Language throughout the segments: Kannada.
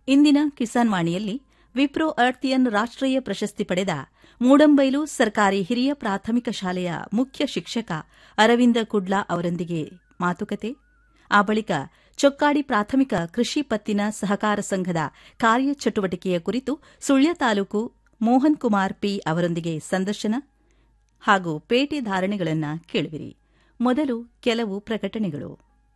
ಇಂದಿನ ಕಿಸಾನ್ ವಾಣಿಯಲ್ಲಿ ವಿಪ್ರೋ ಅರ್ತಿಯನ್ ರಾಷ್ಟ್ರೀಯ ಪ್ರಶಸ್ತಿ ಪಡೆದ ಮೂಡಂಬೈಲು ಸರ್ಕಾರಿ ಹಿರಿಯ ಪ್ರಾಥಮಿಕ ಶಾಲೆಯ ಮುಖ್ಯ ಶಿಕ್ಷಕ ಅರವಿಂದ ಕುಡ್ಲಾ ಅವರೊಂದಿಗೆ ಮಾತುಕತೆ ಆ ಬಳಿಕ ಚೊಕ್ಕಾಡಿ ಪ್ರಾಥಮಿಕ ಕೃಷಿ ಪತ್ತಿನ ಸಹಕಾರ ಸಂಘದ ಕಾರ್ಯಚಟುವಟಿಕೆಯ ಕುರಿತು ಸುಳ್ಯ ತಾಲೂಕು ಮೋಹನ್ ಕುಮಾರ್ ಪಿ ಅವರೊಂದಿಗೆ ಸಂದರ್ಶನ ಹಾಗೂ ಪೇಟೆ ಧಾರಣೆಗಳನ್ನು ಕೇಳುವಿರಿ ಮೊದಲು ಕೆಲವು ಪ್ರಕಟಣೆಗಳು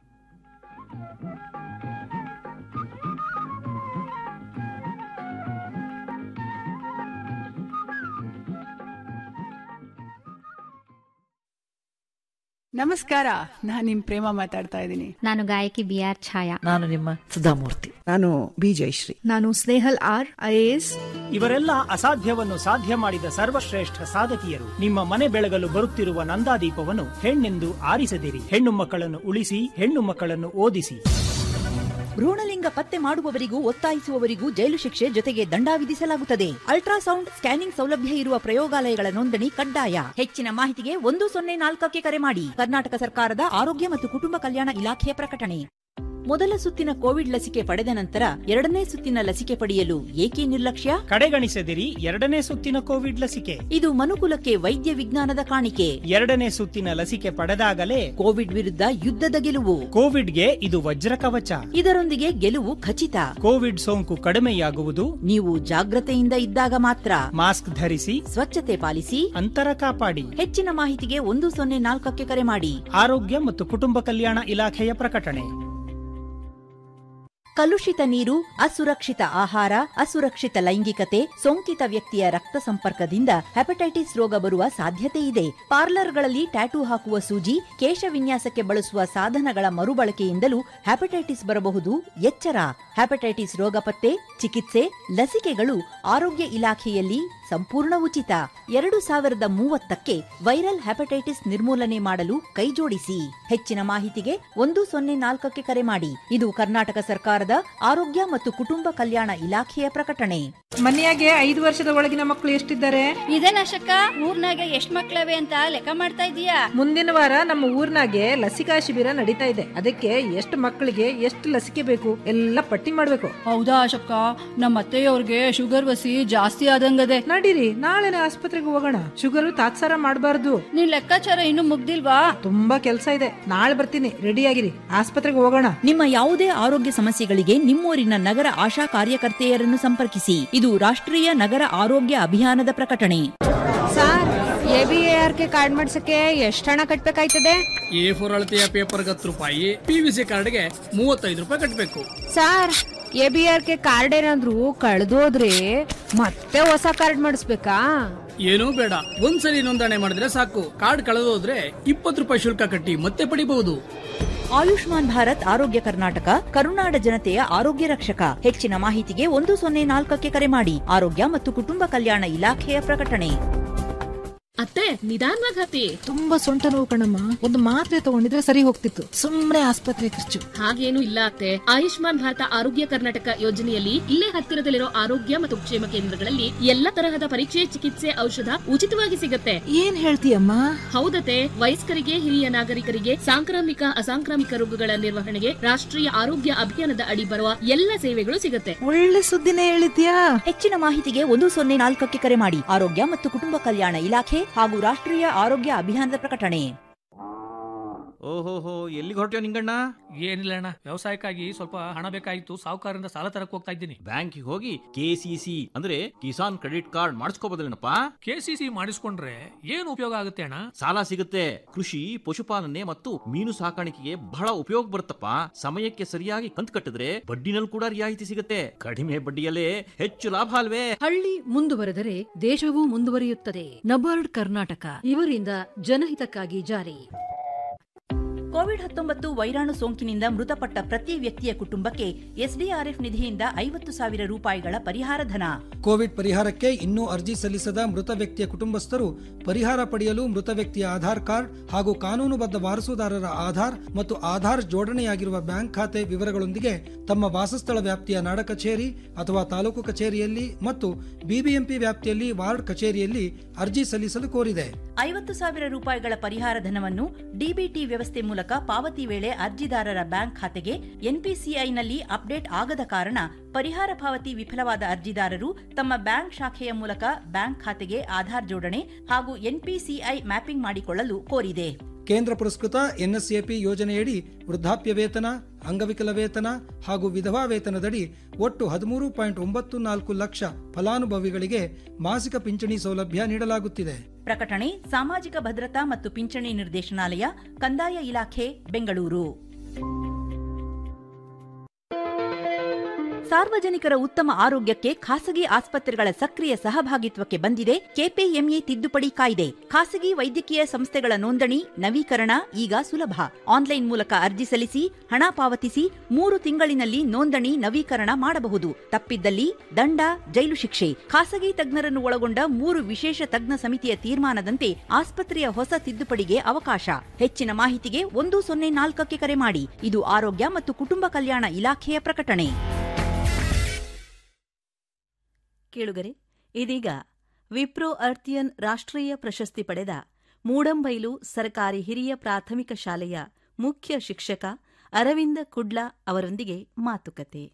ನಮಸ್ಕಾರ ನಾನ್ ನಿಮ್ ಪ್ರೇಮ ಮಾತಾಡ್ತಾ ಇದ್ದೀನಿ ನಾನು ಗಾಯಕಿ ಬಿ ಆರ್ ಛಾಯಾ ನಾನು ನಿಮ್ಮ ಸುಧಾಮೂರ್ತಿ ನಾನು ಬಿ ಜಯಶ್ರೀ ನಾನು ಸ್ನೇಹಲ್ ಆರ್ ಐಎಎಸ್ ಇವರೆಲ್ಲ ಅಸಾಧ್ಯವನ್ನು ಸಾಧ್ಯ ಮಾಡಿದ ಸರ್ವಶ್ರೇಷ್ಠ ಸಾಧಕಿಯರು ನಿಮ್ಮ ಮನೆ ಬೆಳಗಲು ಬರುತ್ತಿರುವ ನಂದಾದೀಪವನ್ನು ಹೆಣ್ಣೆಂದು ಆರಿಸದಿರಿ ಹೆಣ್ಣು ಮಕ್ಕಳನ್ನು ಉಳಿಸಿ ಹೆಣ್ಣು ಮಕ್ಕಳನ್ನು ಓದಿಸಿ ಭ್ರೂಣಲಿಂಗ ಪತ್ತೆ ಮಾಡುವವರಿಗೂ ಒತ್ತಾಯಿಸುವವರಿಗೂ ಜೈಲು ಶಿಕ್ಷೆ ಜೊತೆಗೆ ದಂಡ ವಿಧಿಸಲಾಗುತ್ತದೆ ಅಲ್ಟ್ರಾಸೌಂಡ್ ಸ್ಕ್ಯಾನಿಂಗ್ ಸೌಲಭ್ಯ ಇರುವ ಪ್ರಯೋಗಾಲಯಗಳ ನೋಂದಣಿ ಕಡ್ಡಾಯ ಹೆಚ್ಚಿನ ಮಾಹಿತಿಗೆ ಒಂದು ಸೊನ್ನೆ ನಾಲ್ಕಕ್ಕೆ ಕರೆ ಮಾಡಿ ಕರ್ನಾಟಕ ಸರ್ಕಾರದ ಆರೋಗ್ಯ ಮತ್ತು ಕುಟುಂಬ ಕಲ್ಯಾಣ ಇಲಾಖೆಯ ಪ್ರಕಟಣೆ ಮೊದಲ ಸುತ್ತಿನ ಕೋವಿಡ್ ಲಸಿಕೆ ಪಡೆದ ನಂತರ ಎರಡನೇ ಸುತ್ತಿನ ಲಸಿಕೆ ಪಡೆಯಲು ಏಕೆ ನಿರ್ಲಕ್ಷ್ಯ ಕಡೆಗಣಿಸದಿರಿ ಎರಡನೇ ಸುತ್ತಿನ ಕೋವಿಡ್ ಲಸಿಕೆ ಇದು ಮನುಕುಲಕ್ಕೆ ವೈದ್ಯ ವಿಜ್ಞಾನದ ಕಾಣಿಕೆ ಎರಡನೇ ಸುತ್ತಿನ ಲಸಿಕೆ ಪಡೆದಾಗಲೇ ಕೋವಿಡ್ ವಿರುದ್ಧ ಯುದ್ಧದ ಗೆಲುವು ಕೋವಿಡ್ಗೆ ಇದು ವಜ್ರ ಕವಚ ಇದರೊಂದಿಗೆ ಗೆಲುವು ಖಚಿತ ಕೋವಿಡ್ ಸೋಂಕು ಕಡಿಮೆಯಾಗುವುದು ನೀವು ಜಾಗ್ರತೆಯಿಂದ ಇದ್ದಾಗ ಮಾತ್ರ ಮಾಸ್ಕ್ ಧರಿಸಿ ಸ್ವಚ್ಛತೆ ಪಾಲಿಸಿ ಅಂತರ ಕಾಪಾಡಿ ಹೆಚ್ಚಿನ ಮಾಹಿತಿಗೆ ಒಂದು ಸೊನ್ನೆ ನಾಲ್ಕಕ್ಕೆ ಕರೆ ಮಾಡಿ ಆರೋಗ್ಯ ಮತ್ತು ಕುಟುಂಬ ಕಲ್ಯಾಣ ಇಲಾಖೆಯ ಪ್ರಕಟಣೆ ಕಲುಷಿತ ನೀರು ಅಸುರಕ್ಷಿತ ಆಹಾರ ಅಸುರಕ್ಷಿತ ಲೈಂಗಿಕತೆ ಸೋಂಕಿತ ವ್ಯಕ್ತಿಯ ರಕ್ತ ಸಂಪರ್ಕದಿಂದ ಹೆಪಟೈಟಿಸ್ ರೋಗ ಬರುವ ಸಾಧ್ಯತೆ ಇದೆ ಪಾರ್ಲರ್ಗಳಲ್ಲಿ ಟ್ಯಾಟೂ ಹಾಕುವ ಸೂಜಿ ಕೇಶ ವಿನ್ಯಾಸಕ್ಕೆ ಬಳಸುವ ಸಾಧನಗಳ ಮರುಬಳಕೆಯಿಂದಲೂ ಹೆಪಟೈಟಿಸ್ ಬರಬಹುದು ಎಚ್ಚರ ಹೆಪಟೈಟಿಸ್ ರೋಗ ಪತ್ತೆ ಚಿಕಿತ್ಸೆ ಲಸಿಕೆಗಳು ಆರೋಗ್ಯ ಇಲಾಖೆಯಲ್ಲಿ ಸಂಪೂರ್ಣ ಉಚಿತ ಎರಡು ಸಾವಿರದ ಮೂವತ್ತಕ್ಕೆ ವೈರಲ್ ಹೆಪಟೈಟಿಸ್ ನಿರ್ಮೂಲನೆ ಮಾಡಲು ಕೈಜೋಡಿಸಿ ಹೆಚ್ಚಿನ ಮಾಹಿತಿಗೆ ಒಂದು ಸೊನ್ನೆ ನಾಲ್ಕಕ್ಕೆ ಕರೆ ಮಾಡಿ ಇದು ಕರ್ನಾಟಕ ಸರ್ಕಾರದ ಆರೋಗ್ಯ ಮತ್ತು ಕುಟುಂಬ ಕಲ್ಯಾಣ ಇಲಾಖೆಯ ಪ್ರಕಟಣೆ ಮನೆಯಾಗೆ ಐದು ವರ್ಷದ ಒಳಗಿನ ಮಕ್ಕಳು ಎಷ್ಟಿದ್ದಾರೆ ಇದೇನಶಕ್ಕ ಊರ್ನಾಗ ಎಷ್ಟ್ ಮಕ್ಳವೆ ಅಂತ ಲೆಕ್ಕ ಮಾಡ್ತಾ ಇದೀಯಾ ಮುಂದಿನ ವಾರ ನಮ್ಮ ಊರ್ನಾಗೆ ಲಸಿಕಾ ಶಿಬಿರ ನಡೀತಾ ಇದೆ ಅದಕ್ಕೆ ಎಷ್ಟು ಮಕ್ಕಳಿಗೆ ಎಷ್ಟು ಲಸಿಕೆ ಬೇಕು ಎಲ್ಲ ಪಟ್ಟಿ ಮಾಡ್ಬೇಕು ಹೌದಾ ಅಶಕ್ಕ ನಮ್ಮ ಅತ್ತೆಯವ್ರಿಗೆ ಶುಗರ್ ವಸಿ ಜಾಸ್ತಿ ಆದಂಗದೆ ನಡೀರಿ ನಾಳೆನೆ ಆಸ್ಪತ್ರೆಗೆ ಹೋಗೋಣ ಶುಗರ್ ತಾತ್ಸಾರ ಮಾಡಬಾರ್ದು ನಿನ್ ಲೆಕ್ಕಾಚಾರ ಇನ್ನು ಮುಗ್ದಿಲ್ವಾ ತುಂಬಾ ಕೆಲಸ ಇದೆ ನಾಳೆ ಬರ್ತೀನಿ ರೆಡಿ ಆಗಿರಿ ಆಸ್ಪತ್ರೆಗೆ ಹೋಗೋಣ ನಿಮ್ಮ ಯಾವುದೇ ಆರೋಗ್ಯ ಸಮಸ್ಯೆಗಳಿಗೆ ನಿಮ್ಮೂರಿನ ನಗರ ಆಶಾ ಕಾರ್ಯಕರ್ತೆಯರನ್ನು ಸಂಪರ್ಕಿಸಿ ಇದು ರಾಷ್ಟ್ರೀಯ ನಗರ ಆರೋಗ್ಯ ಅಭಿಯಾನದ ಪ್ರಕಟಣೆ sir A B A R K card ಮಾಡ್ಸಕ್ಕೆ ಎಷ್ಟು ಹಣ ಕಟ್ಬೇಕಾಯ್ತದೆ ಎ ಫೋರ್ ಅಳತೆಯ ಪೇಪರ್ಗೆ ಹತ್ತು ರೂಪಾಯಿ ಪಿ ವಿ ಸಿ ಕಾರ್ಡ್ಗೆ ಮೂವತ್ತೈದು ರೂಪಾಯಿ ಕಟ್ಟಬೇಕು sir A B R K card ಏನಾದ್ರು ಕಳೆದೋದ್ರೆ ಮತ್ತೆ ಹೊಸ ಕಾರ್ಡ್ ಮಾಡಿಸ್ಬೇಕಾ ಏನೂ ಬೇಡ ಒಂದ್ಸಲಿ ನೋಂದಣಿ ಮಾಡಿದ್ರೆ ಸಾಕು ಕಾರ್ಡ್ ಕಳೆದೋದ್ರೆ ಇಪ್ಪತ್ತು ರೂಪಾಯಿ ಶುಲ್ಕ ಕಟ್ಟಿ ಮತ್ತೆ ಪಡಿಬಹುದು ಆಯುಷ್ಮಾನ್ ಭಾರತ್ ಆರೋಗ್ಯ ಕರ್ನಾಟಕ ಕರುನಾಡ ಜನತೆಯ ಆರೋಗ್ಯ ರಕ್ಷಕ ಹೆಚ್ಚಿನ ಮಾಹಿತಿಗೆ ಒಂದು ಸೊನ್ನೆ ನಾಲ್ಕಕ್ಕೆ ಕರೆ ಮಾಡಿ ಆರೋಗ್ಯ ಮತ್ತು ಕುಟುಂಬ ಕಲ್ಯಾಣ ಇಲಾಖೆಯ ಪ್ರಕಟಣೆ ಅತ್ತೆ ನಿಧಾನವಾಗಿ ಹತ್ತಿ ತುಂಬಾ ಸೊಂಟ ನೋವು ಕಣಮ್ಮ ಒಂದು ಮಾತ್ರೆ ತಗೊಂಡಿದ್ರೆ ಸರಿ ಹೋಗ್ತಿತ್ತು ಸುಮ್ನೆ ಆಸ್ಪತ್ರೆ ಖರ್ಚು ಹಾಗೇನು ಇಲ್ಲ ಅತ್ತೆ ಆಯುಷ್ಮಾನ್ ಭಾರತ ಆರೋಗ್ಯ ಕರ್ನಾಟಕ ಯೋಜನೆಯಲ್ಲಿ ಇಲ್ಲೇ ಹತ್ತಿರದಲ್ಲಿರೋ ಆರೋಗ್ಯ ಮತ್ತು ಕ್ಷೇಮ ಕೇಂದ್ರಗಳಲ್ಲಿ ಎಲ್ಲ ತರಹದ ಪರೀಕ್ಷೆ ಚಿಕಿತ್ಸೆ ಔಷಧ ಉಚಿತವಾಗಿ ಸಿಗುತ್ತೆ ಏನ್ ಹೇಳ್ತೀಯಮ್ಮ ಹೌದತೆ ವಯಸ್ಕರಿಗೆ ಹಿರಿಯ ನಾಗರಿಕರಿಗೆ ಸಾಂಕ್ರಾಮಿಕ ಅಸಾಂಕ್ರಾಮಿಕ ರೋಗಗಳ ನಿರ್ವಹಣೆಗೆ ರಾಷ್ಟ್ರೀಯ ಆರೋಗ್ಯ ಅಭಿಯಾನದ ಅಡಿ ಬರುವ ಎಲ್ಲ ಸೇವೆಗಳು ಸಿಗುತ್ತೆ ಒಳ್ಳೆ ಸುದ್ದಿನೇ ಹೇಳಿದ್ಯಾ ಹೆಚ್ಚಿನ ಮಾಹಿತಿಗೆ ಒಂದು ಸೊನ್ನೆ ನಾಲ್ಕಕ್ಕೆ ಕರೆ ಮಾಡಿ ಆರೋಗ್ಯ ಮತ್ತು ಕುಟುಂಬ ಕಲ್ಯಾಣ ಇಲಾಖೆ ಹಾಗೂ ರಾಷ್ಟ್ರೀಯ ಆರೋಗ್ಯ ಅಭಿಯಾನದ ಪ್ರಕಟಣೆ ಓಹೋಹೋ ಎಲ್ಲಿಗೆ ಹೊರಟ್ಯೋ ನಿಂಗಣ್ಣ ಏನಿಲ್ಲ ಅಣ್ಣ ವ್ಯವಸಾಯಕ್ಕಾಗಿ ಸ್ವಲ್ಪ ಹಣ ಬೇಕಾಗಿತ್ತು ಸಾಹುಕಾರರಿಂದ ಸಾಲ ತರಕ್ ಹೋಗ್ತಾ ಇದ್ದೀನಿ ಬ್ಯಾಂಕಿಗೆ ಹೋಗಿ ಕೆ ಸಿ ಸಿ ಅಂದ್ರೆ ಕಿಸಾನ್ ಕ್ರೆಡಿಟ್ ಕಾರ್ಡ್ ಮಾಡಿಸ್ಕೋಬೋದಲ್ಲೇನಪ್ಪ ಕೆ ಸಿ ಸಿ ಮಾಡಿಸ್ಕೊಂಡ್ರೆ ಏನು ಉಪಯೋಗ ಆಗುತ್ತೆ ಅಣ್ಣ ಸಾಲ ಸಿಗುತ್ತೆ ಕೃಷಿ ಪಶುಪಾಲನೆ ಮತ್ತು ಮೀನು ಸಾಕಾಣಿಕೆಗೆ ಬಹಳ ಉಪಯೋಗ ಬರುತ್ತಪ್ಪ ಸಮಯಕ್ಕೆ ಸರಿಯಾಗಿ ಕಂತು ಕಟ್ಟಿದ್ರೆ ಬಡ್ಡಿನಲ್ಲಿ ಕೂಡ ರಿಯಾಯಿತಿ ಸಿಗುತ್ತೆ ಕಡಿಮೆ ಬಡ್ಡಿಯಲ್ಲೇ ಹೆಚ್ಚು ಲಾಭ ಅಲ್ವೇ ಹಳ್ಳಿ ಮುಂದುವರೆದರೆ ದೇಶವೂ ಮುಂದುವರಿಯುತ್ತದೆ ನಬಾರ್ಡ್ ಕರ್ನಾಟಕ ಇವರಿಂದ ಜನಹಿತಕ್ಕಾಗಿ ಜಾರಿ ಕೋವಿಡ್ ಹತ್ತೊಂಬತ್ತು ವೈರಾಣು ಸೋಂಕಿನಿಂದ ಮೃತಪಟ್ಟ ಪ್ರತಿ ವ್ಯಕ್ತಿಯ ಕುಟುಂಬಕ್ಕೆ ಎಸ್ಡಿಆರ್ಎಫ್ ನಿಧಿಯಿಂದ ಐವತ್ತು ಸಾವಿರ ರೂಪಾಯಿಗಳ ಪರಿಹಾರ ಧನ ಕೋವಿಡ್ ಪರಿಹಾರಕ್ಕೆ ಇನ್ನೂ ಅರ್ಜಿ ಸಲ್ಲಿಸದ ಮೃತ ವ್ಯಕ್ತಿಯ ಕುಟುಂಬಸ್ಥರು ಪರಿಹಾರ ಪಡೆಯಲು ಮೃತ ವ್ಯಕ್ತಿಯ ಆಧಾರ್ ಕಾರ್ಡ್ ಹಾಗೂ ಕಾನೂನುಬದ್ಧ ವಾರಸುದಾರರ ಆಧಾರ್ ಮತ್ತು ಆಧಾರ್ ಜೋಡಣೆಯಾಗಿರುವ ಬ್ಯಾಂಕ್ ಖಾತೆ ವಿವರಗಳೊಂದಿಗೆ ತಮ್ಮ ವಾಸಸ್ಥಳ ವ್ಯಾಪ್ತಿಯ ನಾಡ ಕಚೇರಿ ಅಥವಾ ತಾಲೂಕು ಕಚೇರಿಯಲ್ಲಿ ಮತ್ತು ಬಿಬಿಎಂಪಿ ವ್ಯಾಪ್ತಿಯಲ್ಲಿ ವಾರ್ಡ್ ಕಚೇರಿಯಲ್ಲಿ ಅರ್ಜಿ ಸಲ್ಲಿಸಲು ಕೋರಿದೆ ಐವತ್ತು ಸಾವಿರ ರೂಪಾಯಿಗಳ ಪರಿಹಾರ ಧನವನ್ನು ಡಿಬಿಟಿ ವ್ಯವಸ್ಥೆ ಮೂಲಕ ಮೂಲಕ ಪಾವತಿ ವೇಳೆ ಅರ್ಜಿದಾರರ ಬ್ಯಾಂಕ್ ಖಾತೆಗೆ ಎನ್ಪಿಸಿಐನಲ್ಲಿ ಅಪ್ಡೇಟ್ ಆಗದ ಕಾರಣ ಪರಿಹಾರ ಪಾವತಿ ವಿಫಲವಾದ ಅರ್ಜಿದಾರರು ತಮ್ಮ ಬ್ಯಾಂಕ್ ಶಾಖೆಯ ಮೂಲಕ ಬ್ಯಾಂಕ್ ಖಾತೆಗೆ ಆಧಾರ್ ಜೋಡಣೆ ಹಾಗೂ ಎನ್ಪಿಸಿಐ ಮ್ಯಾಪಿಂಗ್ ಮಾಡಿಕೊಳ್ಳಲು ಕೋರಿದೆ ಕೇಂದ್ರ ಪುರಸ್ಕೃತ ಎನ್ಎಸ್ಎಪಿ ಯೋಜನೆಯಡಿ ವೃದ್ಧಾಪ್ಯ ವೇತನ ಅಂಗವಿಕಲ ವೇತನ ಹಾಗೂ ವಿಧವಾ ವೇತನದಡಿ ಒಟ್ಟು ಹದಿಮೂರು ಪಾಯಿಂಟ್ ಒಂಬತ್ತು ನಾಲ್ಕು ಲಕ್ಷ ಫಲಾನುಭವಿಗಳಿಗೆ ಮಾಸಿಕ ಪಿಂಚಣಿ ಸೌಲಭ್ಯ ನೀಡಲಾಗುತ್ತಿದೆ ಪ್ರಕಟಣೆ ಸಾಮಾಜಿಕ ಭದ್ರತಾ ಮತ್ತು ಪಿಂಚಣಿ ನಿರ್ದೇಶನಾಲಯ ಕಂದಾಯ ಇಲಾಖೆ ಬೆಂಗಳೂರು ಸಾರ್ವಜನಿಕರ ಉತ್ತಮ ಆರೋಗ್ಯಕ್ಕೆ ಖಾಸಗಿ ಆಸ್ಪತ್ರೆಗಳ ಸಕ್ರಿಯ ಸಹಭಾಗಿತ್ವಕ್ಕೆ ಬಂದಿದೆ ಕೆಪಿಎಂಇ ತಿದ್ದುಪಡಿ ಕಾಯ್ದೆ ಖಾಸಗಿ ವೈದ್ಯಕೀಯ ಸಂಸ್ಥೆಗಳ ನೋಂದಣಿ ನವೀಕರಣ ಈಗ ಸುಲಭ ಆನ್ಲೈನ್ ಮೂಲಕ ಅರ್ಜಿ ಸಲ್ಲಿಸಿ ಹಣ ಪಾವತಿಸಿ ಮೂರು ತಿಂಗಳಿನಲ್ಲಿ ನೋಂದಣಿ ನವೀಕರಣ ಮಾಡಬಹುದು ತಪ್ಪಿದ್ದಲ್ಲಿ ದಂಡ ಜೈಲು ಶಿಕ್ಷೆ ಖಾಸಗಿ ತಜ್ಞರನ್ನು ಒಳಗೊಂಡ ಮೂರು ವಿಶೇಷ ತಜ್ಞ ಸಮಿತಿಯ ತೀರ್ಮಾನದಂತೆ ಆಸ್ಪತ್ರೆಯ ಹೊಸ ತಿದ್ದುಪಡಿಗೆ ಅವಕಾಶ ಹೆಚ್ಚಿನ ಮಾಹಿತಿಗೆ ಒಂದು ಸೊನ್ನೆ ನಾಲ್ಕಕ್ಕೆ ಕರೆ ಮಾಡಿ ಇದು ಆರೋಗ್ಯ ಮತ್ತು ಕುಟುಂಬ ಕಲ್ಯಾಣ ಇಲಾಖೆಯ ಪ್ರಕಟಣೆ ಕೇಳುಗರೆ ಇದೀಗ ವಿಪ್ರೋ ಅರ್ತಿಯನ್ ರಾಷ್ಟ್ರೀಯ ಪ್ರಶಸ್ತಿ ಪಡೆದ ಮೂಡಂಬೈಲು ಸರ್ಕಾರಿ ಹಿರಿಯ ಪ್ರಾಥಮಿಕ ಶಾಲೆಯ ಮುಖ್ಯ ಶಿಕ್ಷಕ ಅರವಿಂದ ಕುಡ್ಲಾ ಅವರೊಂದಿಗೆ ಮಾತುಕತೆ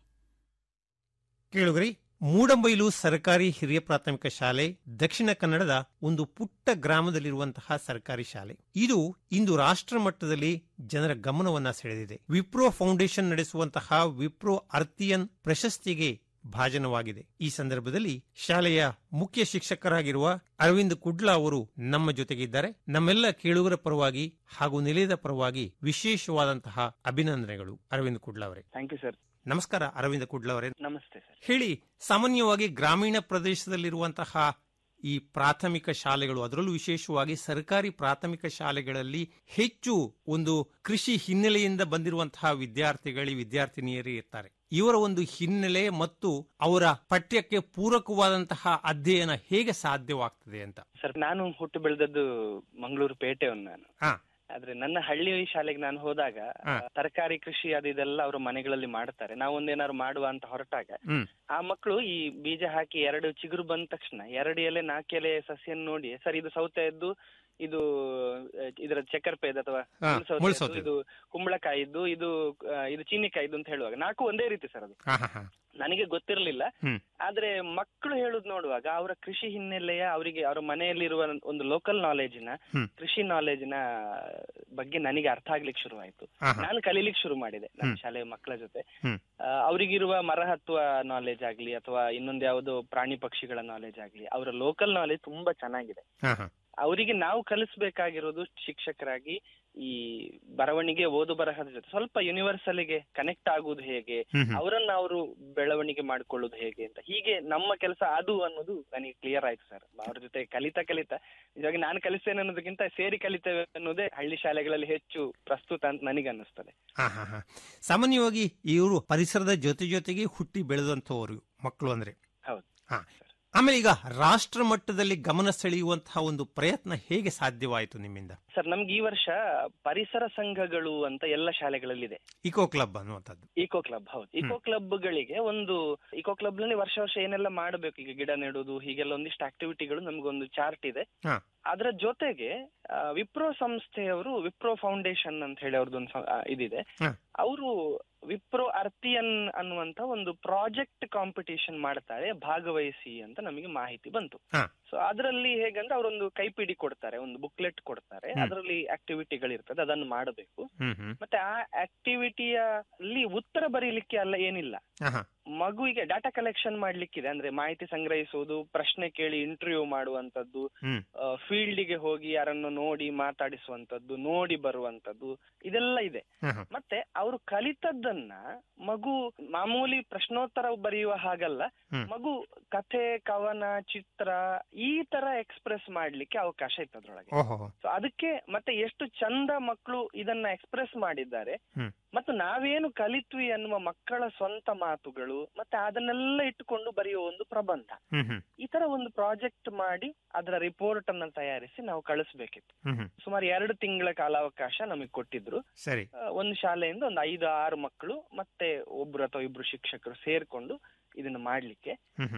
ಕೇಳುಗರಿ ಮೂಡಂಬೈಲು ಸರ್ಕಾರಿ ಹಿರಿಯ ಪ್ರಾಥಮಿಕ ಶಾಲೆ ದಕ್ಷಿಣ ಕನ್ನಡದ ಒಂದು ಪುಟ್ಟ ಗ್ರಾಮದಲ್ಲಿರುವಂತಹ ಸರ್ಕಾರಿ ಶಾಲೆ ಇದು ಇಂದು ರಾಷ್ಟ್ರ ಮಟ್ಟದಲ್ಲಿ ಜನರ ಗಮನವನ್ನ ಸೆಳೆದಿದೆ ವಿಪ್ರೋ ಫೌಂಡೇಶನ್ ನಡೆಸುವಂತಹ ವಿಪ್ರೋ ಅರ್ತಿಯನ್ ಪ್ರಶಸ್ತಿಗೆ ಭಾಜನವಾಗಿದೆ ಈ ಸಂದರ್ಭದಲ್ಲಿ ಶಾಲೆಯ ಮುಖ್ಯ ಶಿಕ್ಷಕರಾಗಿರುವ ಅರವಿಂದ್ ಕುಡ್ಲಾ ಅವರು ನಮ್ಮ ಜೊತೆಗಿದ್ದಾರೆ ನಮ್ಮೆಲ್ಲ ಕೇಳುಗರ ಪರವಾಗಿ ಹಾಗೂ ನಿಲಯದ ಪರವಾಗಿ ವಿಶೇಷವಾದಂತಹ ಅಭಿನಂದನೆಗಳು ಅರವಿಂದ್ ಕುಡ್ಲಾ ಅವರೇ ಥ್ಯಾಂಕ್ ಯು ಸರ್ ನಮಸ್ಕಾರ ಅರವಿಂದ ಕುಡ್ಲಾ ಅವರೇ ನಮಸ್ತೆ ಸರ್ ಹೇಳಿ ಸಾಮಾನ್ಯವಾಗಿ ಗ್ರಾಮೀಣ ಪ್ರದೇಶದಲ್ಲಿರುವಂತಹ ಈ ಪ್ರಾಥಮಿಕ ಶಾಲೆಗಳು ಅದರಲ್ಲೂ ವಿಶೇಷವಾಗಿ ಸರ್ಕಾರಿ ಪ್ರಾಥಮಿಕ ಶಾಲೆಗಳಲ್ಲಿ ಹೆಚ್ಚು ಒಂದು ಕೃಷಿ ಹಿನ್ನೆಲೆಯಿಂದ ಬಂದಿರುವಂತಹ ವಿದ್ಯಾರ್ಥಿಗಳು ವಿದ್ಯಾರ್ಥಿನಿಯರು ಇರ್ತಾರೆ ಇವರ ಒಂದು ಹಿನ್ನೆಲೆ ಮತ್ತು ಅವರ ಪಠ್ಯಕ್ಕೆ ಪೂರಕವಾದಂತಹ ಅಧ್ಯಯನ ಹೇಗೆ ಸಾಧ್ಯವಾಗ್ತದೆ ಅಂತ ಸರ್ ನಾನು ಹುಟ್ಟು ಬೆಳೆದದ್ದು ಮಂಗಳೂರು ಪೇಟೆಯವನು ನಾನು ಹಾ ಆದ್ರೆ ನನ್ನ ಹಳ್ಳಿ ಶಾಲೆಗೆ ನಾನು ಹೋದಾಗ ಹಾ. ತರಕಾರಿ ಕೃಷಿ ಅದು ಇದೆಲ್ಲ ಅವ್ರ ಮನೆಗಳಲ್ಲಿ ಮಾಡ್ತಾರೆ ನಾವು ಒಂದೇನಾದ್ರು ಮಾಡುವ ಅಂತ ಹೊರಟಾಗ ಹ್ಮ್ ಆ ಮಕ್ಕಳು ಈ ಬೀಜ ಹಾಕಿ ಎರಡು ಚಿಗುರು ಬಂದ ತಕ್ಷಣ ಎರಡು ಎಲೆ ನಾಲ್ಕು ಎಲೆ ಸಸ್ಯನ್ ನೋಡಿ ಸರ್ ಇದು ಸೌತೆಯದ್ದು ಇದು ಆ, ಇದರ ಚಕ್ಕರ್ಪೇದ್ ಅಥವಾ ಹಾ, ಮುಳ್ಸೌತೆಯದ್ದು, ಮುಳ್ಸೌತೆ. ಇದು ಕುಂಬಳಕಾಯಿದ್ದು ಇದು ಆ, ಇದು ಚೀನಿಕಾಯಿದ್ದು ಅಂತ ಹೇಳುವಾಗ ನಾಲ್ಕು ಒಂದೇ ರೀತಿ ಸರ್ ಅದು ಹಾ ಹಾ ಹಾ ನನಗೆ ಗೊತ್ತಿರಲಿಲ್ಲ ಹ್ಮ್ ಆದ್ರೆ ಮಕ್ಕಳು ಹೇಳುದು ನೋಡುವಾಗ ಅವರ ಕೃಷಿ ಹಿನ್ನೆಲೆಯ ಅವರಿಗೆ ಅವರ ಮನೆಯಲ್ಲಿರುವ ಒಂದು ಲೋಕಲ್ ನಾಲೆಜಿನ ಹ್ಮ್. ಕೃಷಿ ನಾಲೆಜಿನ ಬಗ್ಗೆ ನನಗೆ ಅರ್ಥ ಆಗ್ಲಿಕ್ಕೆ ಶುರುವಾಯ್ತು ಹಾ, ಹಾ. ನಾನು ಕಲೀಲಿಕ್ಕೆ ಶುರು ಮಾಡಿದೆ ನನ್ನ ಹ್ಮ್. ಶಾಲೆಯ ಮಕ್ಕಳ ಜೊತೆ ಹ್ಮ್ ಆ, ಅವರಿಗಿರುವ ಮರಹತ್ವ ನಾಲೆಜ್ ಆಗ್ಲಿ ಅಥವಾ ಇನ್ನೊಂದು ಯಾವುದೋ ಪ್ರಾಣಿ ಪಕ್ಷಿಗಳ ನಾಲೆಜ್ ಆಗ್ಲಿ ಅವರ ಲೋಕಲ್ ನಾಲೆಜ್ ತುಂಬಾ ಚೆನ್ನಾಗಿದೆ ಹಾ ಹಾ ಅವರಿಗೆ ನಾವು ಕಲಿಸ್ಬೇಕಾಗಿರೋದು ಶಿಕ್ಷಕರಾಗಿ ಈ ಬರವಣಿಗೆ ಓದು ಬರಹದ ಜೊತೆ ಸ್ವಲ್ಪ ಯೂನಿವರ್ಸಲ್ಗೆ ಕನೆಕ್ಟ್ ಆಗುವುದು ಹೇಗೆ ಹ್ಮ್ ಹ್ಮ್. ಅವರನ್ನ ಅವರು ಬೆಳವಣಿಗೆ ಮಾಡ್ಕೊಳ್ಳೋದು ಹೇಗೆ ಅಂತ ಹೀಗೆ ನಮ್ಮ ಕೆಲಸ ಅದು ಅನ್ನೋದು ನನಗೆ ಕ್ಲಿಯರ್ ಆಯ್ತು ಸರ್ ಅವ್ರ ಜೊತೆ ಕಲಿತಾ ಕಲಿತಾ ನಿಜವಾಗಿ ನಾನು ಕಲಿಸ್ತೇನೆ ಅನ್ನೋದಕ್ಕಿಂತ ಸೇರಿ ಕಲಿತೇವೆ ಅನ್ನೋದೇ ಹಳ್ಳಿ ಶಾಲೆಗಳಲ್ಲಿ ಹೆಚ್ಚು ಪ್ರಸ್ತುತ ಅಂತ ನನಗೆ ಅನ್ನಿಸ್ತದೆ ಹಾ ಹಾ ಹಾ ಸಾಮಾನ್ಯವಾಗಿ ಇವರು ಪರಿಸರದ ಜೊತೆ ಜೊತೆಗೆ ಹುಟ್ಟಿ ಬೆಳೆದಂತವರು ಮಕ್ಕಳು ಅಂದ್ರೆ ಹೌದು ಹಾ ಆಮೇಲೆ ಈಗ ರಾಷ್ಟ್ರ ಮಟ್ಟದಲ್ಲಿ ಗಮನ ಸೆಳೆಯುವಂತಹ ಒಂದು ಪ್ರಯತ್ನ ಹೇಗೆ ಸಾಧ್ಯವಾಯಿತು ನಿಮ್ಮಿಂದ ಸರ್ ನಮ್ಗೆ ಈ ವರ್ಷ ಪರಿಸರ ಸಂಘಗಳು ಅಂತ ಎಲ್ಲ ಶಾಲೆಗಳಲ್ಲಿದೆ ಇಕೋ ಕ್ಲಬ್ ಅನ್ನುವಂಥದ್ದು ಇಕೋ ಕ್ಲಬ್ ಹೌದು ಇಕೋ ಕ್ಲಬ್ಗಳಿಗೆ ಒಂದು ಇಕೋ ಕ್ಲಬ್ ನಲ್ಲಿ ವರ್ಷ ವರ್ಷ ಏನೆಲ್ಲ ಮಾಡಬೇಕು ಈಗ ಗಿಡ ನೆಡುವುದು ಹೀಗೆಲ್ಲ ಒಂದಿಷ್ಟು ಆಕ್ಟಿವಿಟಿಗಳು ನಮಗೊಂದು ಚಾರ್ಟ್ ಇದೆ ಹಾ ಅದರ ಜೊತೆಗೆ ಆ, ವಿಪ್ರೋ ಸಂಸ್ಥೆಯವರು ವಿಪ್ರೋ ಫೌಂಡೇಶನ್ ಅಂತ ಹೇಳಿ ಅವ್ರದ್ದೊಂದು ಸ- ಆ, ಇದಿದೆ ಹಾ. ಅವರು ವಿಪ್ರೋ ಅರ್ತಿಯನ್ ಅನ್ನುವಂತ ಒಂದು ಪ್ರಾಜೆಕ್ಟ್ ಕಾಂಪಿಟಿಷನ್ ಮಾಡ್ತಾರೆ ಭಾಗವಹಿಸಿ ಅಂತ ನಮಗೆ ಮಾಹಿತಿ ಬಂತು ಹಾ ಸೊ ಅದರಲ್ಲಿ ಹೇಗಂದ್ರೆ ಅವರೊಂದು ಕೈಪಿಡಿ ಕೊಡ್ತಾರೆ ಒಂದು ಬುಕ್ಲೆಟ್ ಕೊಡ್ತಾರೆ ಹ್ಮ್. ಅದರಲ್ಲಿ ಆಕ್ಟಿವಿಟಿಗಳಿರ್ತದೆ ಅದನ್ನು ಮಾಡಬೇಕು ಹ್ಮ್ ಹ್ಮ್ ಮತ್ತೆ ಆ ಆಕ್ಟಿವಿಟಿಯ ಅಲ್ಲಿ ಉತ್ತರ ಬರೀಲಿಕ್ಕೆ ಅಲ್ಲ ಏನಿಲ್ಲ ಹಾ ಹಾ ಮಗುವಿಗೆ ಡಾಟಾ ಕಲೆಕ್ಷನ್ ಮಾಡ್ಲಿಕ್ಕಿದೆ ಅಂದ್ರೆ ಮಾಹಿತಿ ಸಂಗ್ರಹಿಸುವುದು ಪ್ರಶ್ನೆ ಕೇಳಿ ಇಂಟರ್ವ್ಯೂ ಮಾಡುವಂತದ್ದು ಹ್ಮ್ ಫೀಲ್ಡ್ ಗೆ ಹೋಗಿ ಯಾರನ್ನು ನೋಡಿ ಮಾತಾಡಿಸುವಂತದ್ದು ನೋಡಿ ಬರುವಂತದ್ದು ಇದೆಲ್ಲ ಇದೆ ಹಾ ಹಾ ಮತ್ತೆ ಅವರು ಕಲಿತದ್ದನ್ನ ಮಗು ಮಾಮೂಲಿ ಪ್ರಶ್ನೋತ್ತರ ಬರೆಯುವ ಹಾಗಲ್ಲ ಹ್ಮ್. ಮಗು ಕಥೆ ಕವನ ಚಿತ್ರ ಈ ತರ ಎಕ್ಸ್ಪ್ರೆಸ್ ಮಾಡ್ಲಿಕ್ಕೆ ಅವಕಾಶ ಇತ್ತು ಅದ್ರೊಳಗೆ ಓಹೋ ಸೊ ಅದಕ್ಕೆ ಮತ್ತೆ ಎಷ್ಟು ಚಂದ ಮಕ್ಕಳು ಇದನ್ನ ಎಕ್ಸ್ಪ್ರೆಸ್ ಮಾಡಿದ್ದಾರೆ ಹ್ಮ್ ಮತ್ತು ನಾವೇನು ಕಲಿತ್ವಿ ಅನ್ನುವ ಮಕ್ಕಳ ಸ್ವಂತ ಮಾತುಗಳು ಮತ್ತೆ ಅದನ್ನೆಲ್ಲ ಇಟ್ಟುಕೊಂಡು ಬರೆಯುವ ಒಂದು ಪ್ರಬಂಧ ಹ್ಮ್ ಹ್ಮ್ ಈ ತರ ಒಂದು ಪ್ರಾಜೆಕ್ಟ್ ಮಾಡಿ ಅದರ ರಿಪೋರ್ಟ್ ಅನ್ನ ತಯಾರಿಸಿ ನಾವು ಕಳಿಸ್ಬೇಕಿತ್ತು ಹ್ಮ್ ಹ್ಮ್ ಸುಮಾರು ಎರಡು ತಿಂಗಳ ಕಾಲಾವಕಾಶ ನಮಗೆ ಕೊಟ್ಟಿದ್ರು ಸರಿ ಆ, ಒಂದು ಶಾಲೆಯಿಂದ ಒಂದು ಐದು ಆರು ಮಕ್ಕಳು ಮತ್ತೆ ಒಬ್ರು ಅಥವಾ ಇಬ್ರು ಶಿಕ್ಷಕರು ಸೇರ್ಕೊಂಡು ಇದನ್ನ ಮಾಡ್ಲಿಕ್ಕೆ ಹ್ಮ್ ಹ್ಮ್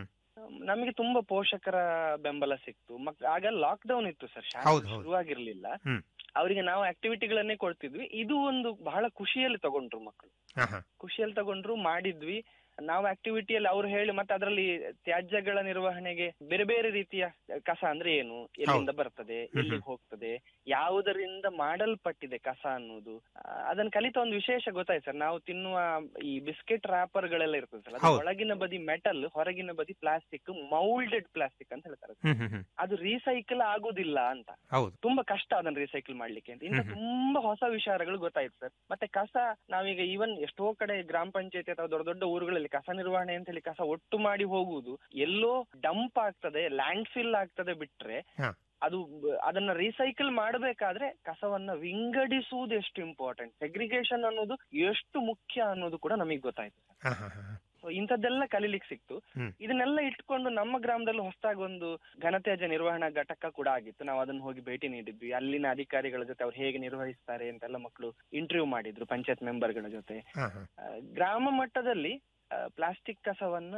ನಮಗೆ ತುಂಬಾ ಪೋಷಕರ ಬೆಂಬಲ ಸಿಕ್ತು ಮಕ್ ಆಗ ಲಾಕ್ ಡೌನ್ ಇತ್ತು ಸರ್ ಶಾಲೆ ಹೌದು, ಹೌದು. ಶುರುವಾಗಿರ್ಲಿಲ್ಲ ಹ್ಮ್ ಅವರಿಗೆ ನಾವು ಆಕ್ಟಿವಿಟಿಗಳನ್ನೇ ಕೊಡ್ತಿದ್ವಿ ಇದು ಒಂದು ಬಹಳ ಖುಷಿಯಲ್ಲಿ ತಗೊಂಡ್ರು ಮಕ್ಕಳು ಹಾ ಹಾ ಖುಷಿಯಲ್ಲಿ ತಗೊಂಡ್ರು ಮಾಡಿದ್ವಿ ನಾವು ಆಕ್ಟಿವಿಟಿಯಲ್ಲಿ ಅವ್ರು ಹೇಳಿ ಮತ್ತೆ ಅದರಲ್ಲಿ ತ್ಯಾಜ್ಯಗಳ ನಿರ್ವಹಣೆಗೆ ಬೇರೆ ಬೇರೆ ರೀತಿಯ ಕಸ ಅಂದ್ರೆ ಏನು ಎಲ್ಲಿಂದ ಬರ್ತದೆ ಎಲ್ಲಿಗೆ ಹೋಗ್ತದೆ ಯಾವುದರಿಂದ ಮಾಡಲ್ಪಟ್ಟಿದೆ ಕಸ ಅನ್ನೋದು ಆ, ಅದನ್ನ ಕಲಿತ ಒಂದು ವಿಶೇಷ ಗೊತ್ತಾಯ್ತು ಸರ್ ನಾವು ತಿನ್ನುವ ಈ ಬಿಸ್ಕೆಟ್ ರ್ಯಾಪರ್ ಗಳೆಲ್ಲ ಇರ್ತದೆ ಸರ್ ಅದು ಹೌದು. ಒಳಗಿನ ಬದಿ ಮೆಟಲ್ ಹೊರಗಿನ ಬದಿ ಪ್ಲಾಸ್ಟಿಕ್ ಮೌಲ್ಡೆಡ್ ಪ್ಲಾಸ್ಟಿಕ್ ಅಂತ ಹೇಳ್ತಾರೆ ಹ್ಮ್ ಹ್ಮ್ ಹ್ಮ್ ಅದು ರೀಸೈಕಲ್ ಆಗುದಿಲ್ಲ ಅಂತ ಹೌದು ತುಂಬಾ ಕಷ್ಟ ಅದನ್ನ ರೀಸೈಕಲ್ ಮಾಡ್ಲಿಕ್ಕೆ ಅಂತ ಇಂತ ತುಂಬಾ ಹೊಸ ವಿಚಾರಗಳು ಗೊತ್ತಾಯ್ತು ಸರ್ ಮತ್ತೆ ಕಸ ನಾವೀಗ ಈವನ್ ಎಷ್ಟೋ ಕಡೆ ಗ್ರಾಮ ಪಂಚಾಯತಿ ಅಥವಾ ದೊಡ್ಡ ದೊಡ್ಡ ಊರುಗಳಲ್ಲಿ ಕಸ ನಿರ್ವಹಣೆ ಅಂತ ಹೇಳಿ ಕಸ ಒಟ್ಟು ಮಾಡಿ ಹೋಗುವುದು ಎಲ್ಲೋ ಡಂಪ್ ಆಗ್ತದೆ ಲ್ಯಾಂಡ್ ಫಿಲ್ ಆಗ್ತದೆ ಬಿಟ್ರೆ ಹಾ. ಅದು ಬ- ಅದನ್ನ ರೀಸೈಕಲ್ ಮಾಡಬೇಕಾದ್ರೆ ಕಸವನ್ನ ವಿಂಗಡಿಸುವುದು ಎಷ್ಟು ಇಂಪಾರ್ಟೆಂಟ್ ಸೆಗ್ರಿಗೇಷನ್ ಅನ್ನೋದು ಎಷ್ಟು ಮುಖ್ಯ ಅನ್ನೋದು ಕೂಡ ನಮಗೆ ಗೊತ್ತಾಯ್ತು ಹಾ ಹಾ ಹಾ So ಇಂಥದ್ದೆಲ್ಲ ಕಲೀಲಿಕ್ಕೆ ಸಿಕ್ತು ಹ್ಮ್. ಇದನ್ನೆಲ್ಲ ಇಟ್ಕೊಂಡು ನಮ್ಮ ಗ್ರಾಮದಲ್ಲಿ ಹೊಸದಾಗಿ ಒಂದು ಘನತ್ಯಾಜ್ಯ ನಿರ್ವಹಣಾ ಘಟಕ ಕೂಡ ಆಗಿತ್ತು ನಾವು ಅದನ್ನ ಹೋಗಿ ಭೇಟಿ ನೀಡಿದ್ವಿ ಅಲ್ಲಿನ ಅಧಿಕಾರಿಗಳ ಜೊತೆ ಅವ್ರು ಹೇಗೆ ನಿರ್ವಹಿಸ್ತಾರೆ ಅಂತೆಲ್ಲ ಮಕ್ಕಳು ಇಂಟರ್ವ್ಯೂ ಮಾಡಿದ್ರು ಪಂಚಾಯತ್ ಮೆಂಬರ್ಗಳ ಜೊತೆ ಹಾ ಹಾ ಆ, ಗ್ರಾಮ ಮಟ್ಟದಲ್ಲಿ ಪ್ಲಾಸ್ಟಿಕ್ ಕಸವನ್ನ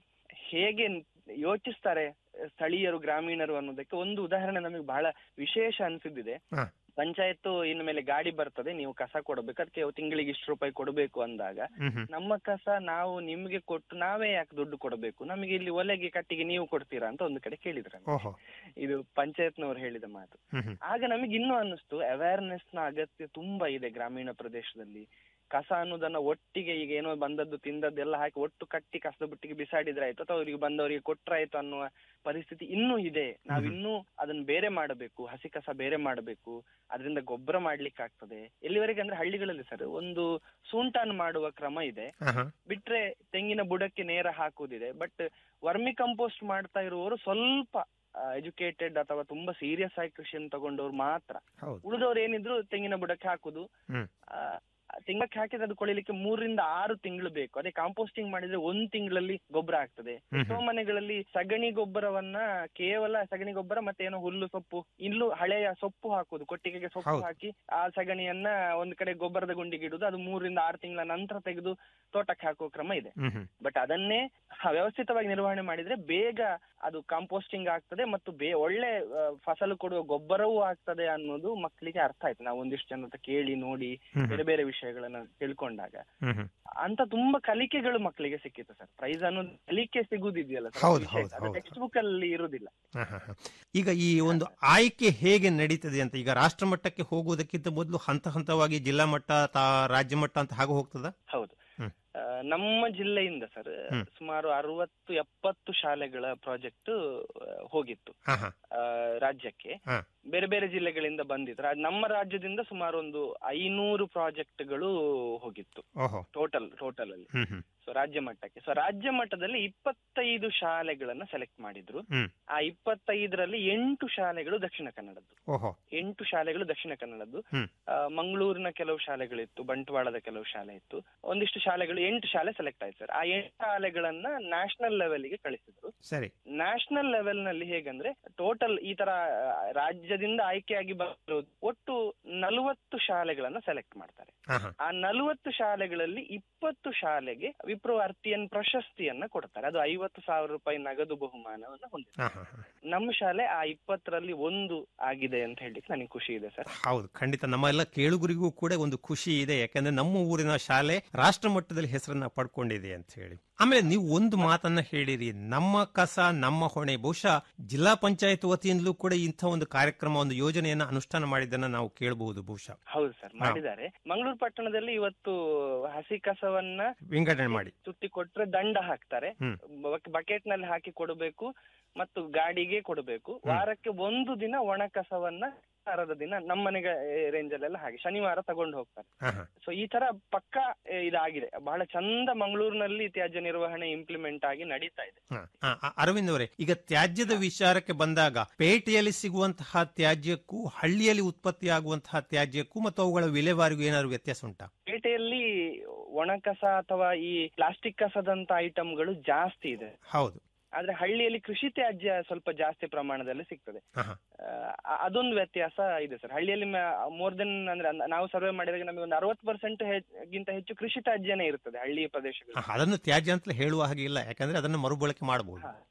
ಹೇಗೆ ಯೋಚಿಸ್ತಾರೆ ಸ್ಥಳೀಯರು ಗ್ರಾಮೀಣರು ಅನ್ನೋದಕ್ಕೆ ಒಂದು ಉದಾಹರಣೆ ನಮಗೆ ಬಹಳ ವಿಶೇಷ ಅನ್ಸಿದ್ದಿದೆ ಹಾ. ಪಂಚಾಯತ್ ಇನ್ನು ಮೇಲೆ ಗಾಡಿ ಬರ್ತದೆ ನೀವು ಕಸ ಕೊಡಬೇಕು ಅದಕ್ಕೆ ತಿಂಗಳಿಗೆ ಇಷ್ಟು ರೂಪಾಯಿ ಕೊಡಬೇಕು ಅಂದಾಗ ಹ್ಮ್ ಹ್ಮ್ ನಮ್ಮ ಕಸ ನಾವು ನಿಮ್ಗೆ ಕೊಟ್ಟು ನಾವೇ ಯಾಕೆ ದುಡ್ಡು ಕೊಡಬೇಕು ನಮಗೆ ಇಲ್ಲಿ ಒಲೆಗೆ ಕಟ್ಟಿಗೆ ನೀವು ಕೊಡ್ತೀರಾ ಅಂತ ಒಂದು ಕಡೆ ಕೇಳಿದ್ರು ಓಹೋ ಇದು ಪಂಚಾಯತ್ನವ್ರು ಹೇಳಿದ ಮಾತು ಹ್ಮ್ ಹ್ಮ್ ಆಗ ನಮಗೆ ಇನ್ನೂ ಅನ್ನಿಸ್ತು ಅವೇರ್ನೆಸ್ ನ ಅಗತ್ಯ ತುಂಬಾ ಇದೆ ಗ್ರಾಮೀಣ ಪ್ರದೇಶದಲ್ಲಿ ಕಸ ಅನ್ನೋದನ್ನ ಒಟ್ಟಿಗೆ ಈಗ ಏನೋ ಬಂದದ್ದು ತಿಂದದ್ದೆಲ್ಲ ಹಾಕಿ ಒಟ್ಟು ಕಟ್ಟಿ ಕಸದ ಬುಟ್ಟಿಗೆ ಬಿಸಾಡಿದ್ರೆ ಆಯ್ತು ಅಥವಾ ಅವರಿಗೆ ಬಂದವರಿಗೆ ಕೊಟ್ರಾಯ್ತು ಅನ್ನುವ ಪರಿಸ್ಥಿತಿ ಇನ್ನೂ ಇದೆ ನಾವ್ ಇನ್ನೂ ಅದನ್ನ ಬೇರೆ ಮಾಡಬೇಕು ಹಸಿ ಕಸ ಬೇರೆ ಮಾಡಬೇಕು ಅದರಿಂದ ಗೊಬ್ಬರ ಮಾಡ್ಲಿಕ್ಕೆ ಆಗ್ತದೆ ಎಲ್ಲಿವರೆಗೆ ಅಂದ್ರೆ ಹಳ್ಳಿಗಳಲ್ಲಿ ಸರ್ ಒಂದು ಸೂಂಟಾನ್ ಮಾಡುವ ಕ್ರಮ ಇದೆ ಹಾ ಹಾ ಬಿಟ್ರೆ ತೆಂಗಿನ ಬುಡಕ್ಕೆ ನೇರ ಹಾಕುವುದಿದೆ ಬಟ್ ವರ್ಮಿ ಕಂಪೋಸ್ಟ್ ಮಾಡ್ತಾ ಇರುವವರು ಸ್ವಲ್ಪ ಎಜುಕೇಟೆಡ್ ಅಥವಾ ತುಂಬಾ ಸೀರಿಯಸ್ ಆಗಿ ಕೃಷಿಯನ್ನು ತಗೊಂಡವ್ರು ಮಾತ್ರ ಹೌದು ಉಳಿದವ್ರು ಏನಿದ್ರು ತೆಂಗಿನ ಬುಡಕ್ಕೆ ಹಾಕುದು ಹ್ಮ್ ಆ, ತೆಂಗಕ್ಕೆ ಹಾಕಿದ್ರೆ ಅದು ಕೊಳಿಲಿಕ್ಕೆ ಮೂರರಿಂದ ಆರು ತಿಂಗಳು ಬೇಕು ಅದೇ ಕಾಂಪೋಸ್ಟಿಂಗ್ ಮಾಡಿದ್ರೆ ಒಂದ್ ತಿಂಗಳಲ್ಲಿ ಗೊಬ್ಬರ ಆಗ್ತದೆ ಹ್ಮ್ ಎಷ್ಟೋ ಮನೆಗಳಲ್ಲಿ ಸಗಣಿ ಗೊಬ್ಬರವನ್ನ ಕೇವಲ ಸಗಣಿ ಗೊಬ್ಬರ ಮತ್ತೆ ಏನೋ ಹುಲ್ಲು ಸೊಪ್ಪು ಇಲ್ಲೂ ಹಳೆಯ ಸೊಪ್ಪು ಹಾಕುದು ಕೊಟ್ಟಿಗೆಗೆ ಸೊಪ್ಪು ಹೌದು. ಹಾಕಿ ಆ ಸಗಣಿಯನ್ನ ಒಂದ್ ಕಡೆ ಗೊಬ್ಬರದ ಗುಂಡಿಗೆ ಇಡುದು ಅದು ಮೂರರಿಂದ ಆರು ತಿಂಗಳ ನಂತರ ತೆಗೆದು ತೋಟಕ್ಕೆ ಹಾಕುವ ಕ್ರಮ ಇದೆ ಹ್ಮ್ ಹ್ಮ್ ಬಟ್ ಅದನ್ನೇ ಹ, ವ್ಯವಸ್ಥಿತವಾಗಿ ನಿರ್ವಹಣೆ ಮಾಡಿದ್ರೆ ಬೇಗ ಅದು ಕಾಂಪೋಸ್ಟಿಂಗ್ ಆಗ್ತದೆ ಮತ್ತು ಬೇ ಒಳ್ಳೆ ಆ, ಫಸಲು ಕೊಡುವ ಗೊಬ್ಬರವೂ ಆಗ್ತದೆ ಅನ್ನೋದು ಮಕ್ಕಳಿಗೆ ಅರ್ಥ ಆಯ್ತು ನಾವು ಒಂದಿಷ್ಟು ಜನ ಹತ್ರ ಕೇಳಿ ನೋಡಿ ಹ್ಮ್. ಬೇರೆ ಬೇರೆ ವಿಷಯಗಳನ್ನ ತಿಳ್ಕೊಂಡಾಗ ಹ್ಮ್ ಹ್ಮ್ ಅಂತ ತುಂಬಾ ಕಲಿಕೆಗಳು ಮಕ್ಕಳಿಗೆ ಸಿಕ್ಕಿತ್ತು ಸರ್ ಪ್ರೈಸ್ ಅನ್ನೋದು ಕಲಿಕೆ ಸಿಗುದಿದೆಯಲ್ಲ ಹೌದು, ಹೌದು, ಹೌದು. ಟೆಕ್ಸ್ಟ್ ಬುಕ್ ಅಲ್ಲಿ ಇರುದಿಲ್ಲ ಹಾ, ಹಾ, ಹಾ. ಈಗ ಈ ಒಂದು ಆಯ್ಕೆ ಹೇಗೆ ನಡೀತದೆ ಅಂತ ಈಗ ರಾಷ್ಟ್ರ ಮಟ್ಟಕ್ಕೆ ಹೋಗುವುದಕ್ಕಿಂತ ಮೊದಲು ಹಂತ ಹಂತವಾಗಿ ಜಿಲ್ಲಾ ಮಟ್ಟ ತಾ ರಾಜ್ಯ ಮಟ್ಟ ಅಂತ ಹಾಗೆ ಹೋಗ್ತದ ಹೌದು ಹ್ಮ್. ಆ, ನಮ್ಮ ಜಿಲ್ಲೆಯಿಂದ ಸರ್ ಹ್ಮ್. ಸುಮಾರು ಅರವತ್ತು ಎಪ್ಪತ್ತು ಶಾಲೆಗಳ ಪ್ರಾಜೆಕ್ಟ್ ಹೋಗಿತ್ತು ಹಾ ಹಾ ಆ, ರಾಜ್ಯಕ್ಕೆ ಹಾ. ಬೇರೆ ಬೇರೆ ಜಿಲ್ಲೆಗಳಿಂದ ಬಂದಿತ್ತು ರಾ- ನಮ್ಮ ರಾಜ್ಯದಿಂದ ಸುಮಾರು ಒಂದು ಐನೂರು ಪ್ರಾಜೆಕ್ಟ್ಗಳು ಹೋಗಿತ್ತು ಓಹೋ ಟೋಟಲ್ ಟೋಟಲ್ ಅಲ್ಲಿ ಹ್ಮ್ ಹ್ಮ್ ಸೊ ರಾಜ್ಯ ಮಟ್ಟಕ್ಕೆ ಸೊ ರಾಜ್ಯ ಮಟ್ಟದಲ್ಲಿ ಇಪ್ಪತ್ತೈದು ಶಾಲೆಗಳನ್ನ ಸೆಲೆಕ್ಟ್ ಮಾಡಿದ್ರು ಹ್ಮ್ ಆ ಇಪ್ಪತ್ತೈದರಲ್ಲಿ ಎಂಟು ಶಾಲೆಗಳು ದಕ್ಷಿಣ ಕನ್ನಡದ್ದು ಓಹೋ ಎಂಟು ಶಾಲೆಗಳು ದಕ್ಷಿಣ ಕನ್ನಡದ್ದು ಹ್ಮ್. ಆ, ಮಂಗಳೂರಿನ ಕೆಲವು ಶಾಲೆಗಳಿತ್ತು ಬಂಟ್ವಾಳದ ಕೆಲವು ಶಾಲೆ ಇತ್ತು ಒಂದಿಷ್ಟು ಶಾಲೆಗಳು ಎಂಟು ಶಾಲೆ ಸೆಲೆಕ್ಟ್ ಆಯ್ತು ಸರ್ ಆ ಎಂಟು ಶಾಲೆಗಳನ್ನ ನ್ಯಾಷನಲ್ ಲೆವೆಲ್ಗೆ ಕಳಿಸಿದ್ರು ಸರಿ ನ್ಯಾಷನಲ್ ಲೆವೆಲ್ ನಲ್ಲಿ ಹೇಗಂದ್ರೆ ಟೋಟಲ್ ಈ ತರ ಆ, ರಾಜ್ಯದಿಂದ ಆಯ್ಕೆಯಾಗಿ ಬಂದಿರೋದು ಒಟ್ಟು ನಲವತ್ತು ಶಾಲೆಗಳನ್ನ ಸೆಲೆಕ್ಟ್ ಮಾಡ್ತಾರೆ ಹಾ ಹಾ ಆ ನಲವತ್ತು ಶಾಲೆಗಳಲ್ಲಿ ಇಪ್ಪತ್ತು ಶಾಲೆಗೆ ವಿಪ್ರೋ ಅರ್ತಿಯನ್ ಪ್ರಶಸ್ತಿಯನ್ನ ಕೊಡ್ತಾರೆ ಅದು ಐವತ್ತು ಸಾವಿರ ರೂಪಾಯಿ ನಗದು ಬಹುಮಾನವನ್ನ ಹೊಂದಿದೆ ಹಾ ಹಾ ಹಾ. ನಮ್ಮ ಶಾಲೆ ಆ ಇಪ್ಪತ್ತರಲ್ಲಿ ಒಂದು ಆಗಿದೆ ಅಂತ ಹೇಳಿಕ್ಕೆ ನನಗೆ ಖುಷಿ ಇದೆ ಸರ್ ಹೌದು ಖಂಡಿತ ನಮ್ಮ ಎಲ್ಲ ಕೇಳುಗರಿಗೂ ಕೂಡ ಒಂದು ಖುಷಿ ಇದೆ ಯಾಕಂದ್ರೆ ನಮ್ಮ ಊರಿನ ಶಾಲೆ ರಾಷ್ಟ್ರ ಮಟ್ಟದಲ್ಲಿ ಹೆಸರನ್ನ ಪಡ್ಕೊಂಡಿದೆ ಅಂತ ಹೇಳಿ ಆಮೇಲೆ ನೀವು ಒಂದು ಮಾತನ್ನ ಹೇಳಿರಿ ನಮ್ಮ ಕಸ ನಮ್ಮ ಹೊಣೆ ಬಹುಶಃ ಜಿಲ್ಲಾ ಪಂಚಾಯತ್ ವತಿಯಿಂದಲೂ ಕೂಡ ಇಂಥ ಒಂದು ಕಾರ್ಯಕ್ರಮ ಒಂದು ಯೋಜನೆಯನ್ನ ಅನುಷ್ಠಾನ ಮಾಡಿದ್ದನ್ನ ನಾವು ಕೇಳಬಹುದು ಬಹುಶಃ ಹೌದು ಸರ್ ಮಾಡಿದ್ದಾರೆ ಮಂಗಳೂರು ಪಟ್ಟಣದಲ್ಲಿ ಇವತ್ತು ಹಸಿ ಕಸವನ್ನ ವಿಂಗಡಣೆ ಮಾಡಿ ಸುತ್ತಿ ಕೊಟ್ರೆ ದಂಡ ಹಾಕ್ತಾರೆ ಹ್ಮ್. ಬಕೆಟ್ ನಲ್ಲಿ ಹಾಕಿ ಕೊಡಬೇಕು ಮತ್ತು ಗಾಡಿಗೆ ಕೊಡಬೇಕು ವಾರಕ್ಕೆ ಒಂದು ದಿನ ಒಣ ಕಸವನ್ನ ವಾರದ ದಿನ ನಮ್ಮ ಮನೆಗೆ ರೇಂಜ್ ಅಲ್ಲೆಲ್ಲ ಹಾಗೆ ಶನಿವಾರ ತಗೊಂಡು ಹೋಗ್ತಾರೆ ಹಾ ಹಾ ಸೊ ಈ ತರ ಪಕ್ಕ ಏ, ಇದಾಗಿದೆ ಬಹಳ ಚಂದ ಮಂಗಳೂರಿನಲ್ಲಿ ತ್ಯಾಜ್ಯ ನಿರ್ವಹಣೆ ಇಂಪ್ಲಿಮೆಂಟ್ ಆಗಿ ನಡೀತಾ ಇದೆ ಹ. ಆ, ಆ, ಅರವಿಂದ್ ಅವರೇ ಈಗ ತ್ಯಾಜ್ಯದ ವಿಚಾರಕ್ಕೆ ಬಂದಾಗ ಪೇಟೆಯಲ್ಲಿ ಸಿಗುವಂತಹ ತ್ಯಾಜ್ಯಕ್ಕೂ ಹಳ್ಳಿಯಲ್ಲಿ ಉತ್ಪತ್ತಿಯಾಗುವಂತಹ ತ್ಯಾಜ್ಯಕ್ಕೂ ಮತ್ತು ಅವುಗಳ ವಿಲೇವಾರಿಗೂ ಏನಾದ್ರು ವ್ಯತ್ಯಾಸ ಉಂಟಾ ಪೇಟೆಯಲ್ಲಿ ಒಣ ಕಸ ಅಥವಾ ಈ ಪ್ಲಾಸ್ಟಿಕ್ ಕಸದಂತ ಐಟಮ್ಗಳು ಜಾಸ್ತಿ ಇದೆ ಹೌದು ಆದ್ರೆ ಹಳ್ಳಿಯಲ್ಲಿ ಕೃಷಿ ತ್ಯಾಜ್ಯ ಸ್ವಲ್ಪ ಜಾಸ್ತಿ ಪ್ರಮಾಣದಲ್ಲಿ ಸಿಗ್ತದೆ ಹ, ಹ. ಆ, ಅದೊಂದು ವ್ಯತ್ಯಾಸ ಇದೆ ಸರ್ ಹಳ್ಳಿಯಲ್ಲಿ ಮೋರ್ ದೆನ್ ಅಂದ್ರೆ ಅಂದ- ನಾವು ಸರ್ವೆ ಮಾಡಿದಾಗ ನಮಗೆ ಒಂದು ಅರವತ್ತು ಪರ್ಸೆಂಟ್ ಗಿಂತ ಹೆಚ್ಚು ಕೃಷಿ ತ್ಯಾಜ್ಯನೇ ಇರ್ತದೆ ಹಳ್ಳಿ ಪ್ರದೇಶಗಳು ಹ, ಅದನ್ನು ತ್ಯಾಜ್ಯ ಅಂತಲೇ ಹೇಳುವ ಹಾಗೆ ಇಲ್ಲ ಯಾಕಂದ್ರೆ ಅದನ್ನು ಮರುಬಳಕೆ ಮಾಡಬಹುದು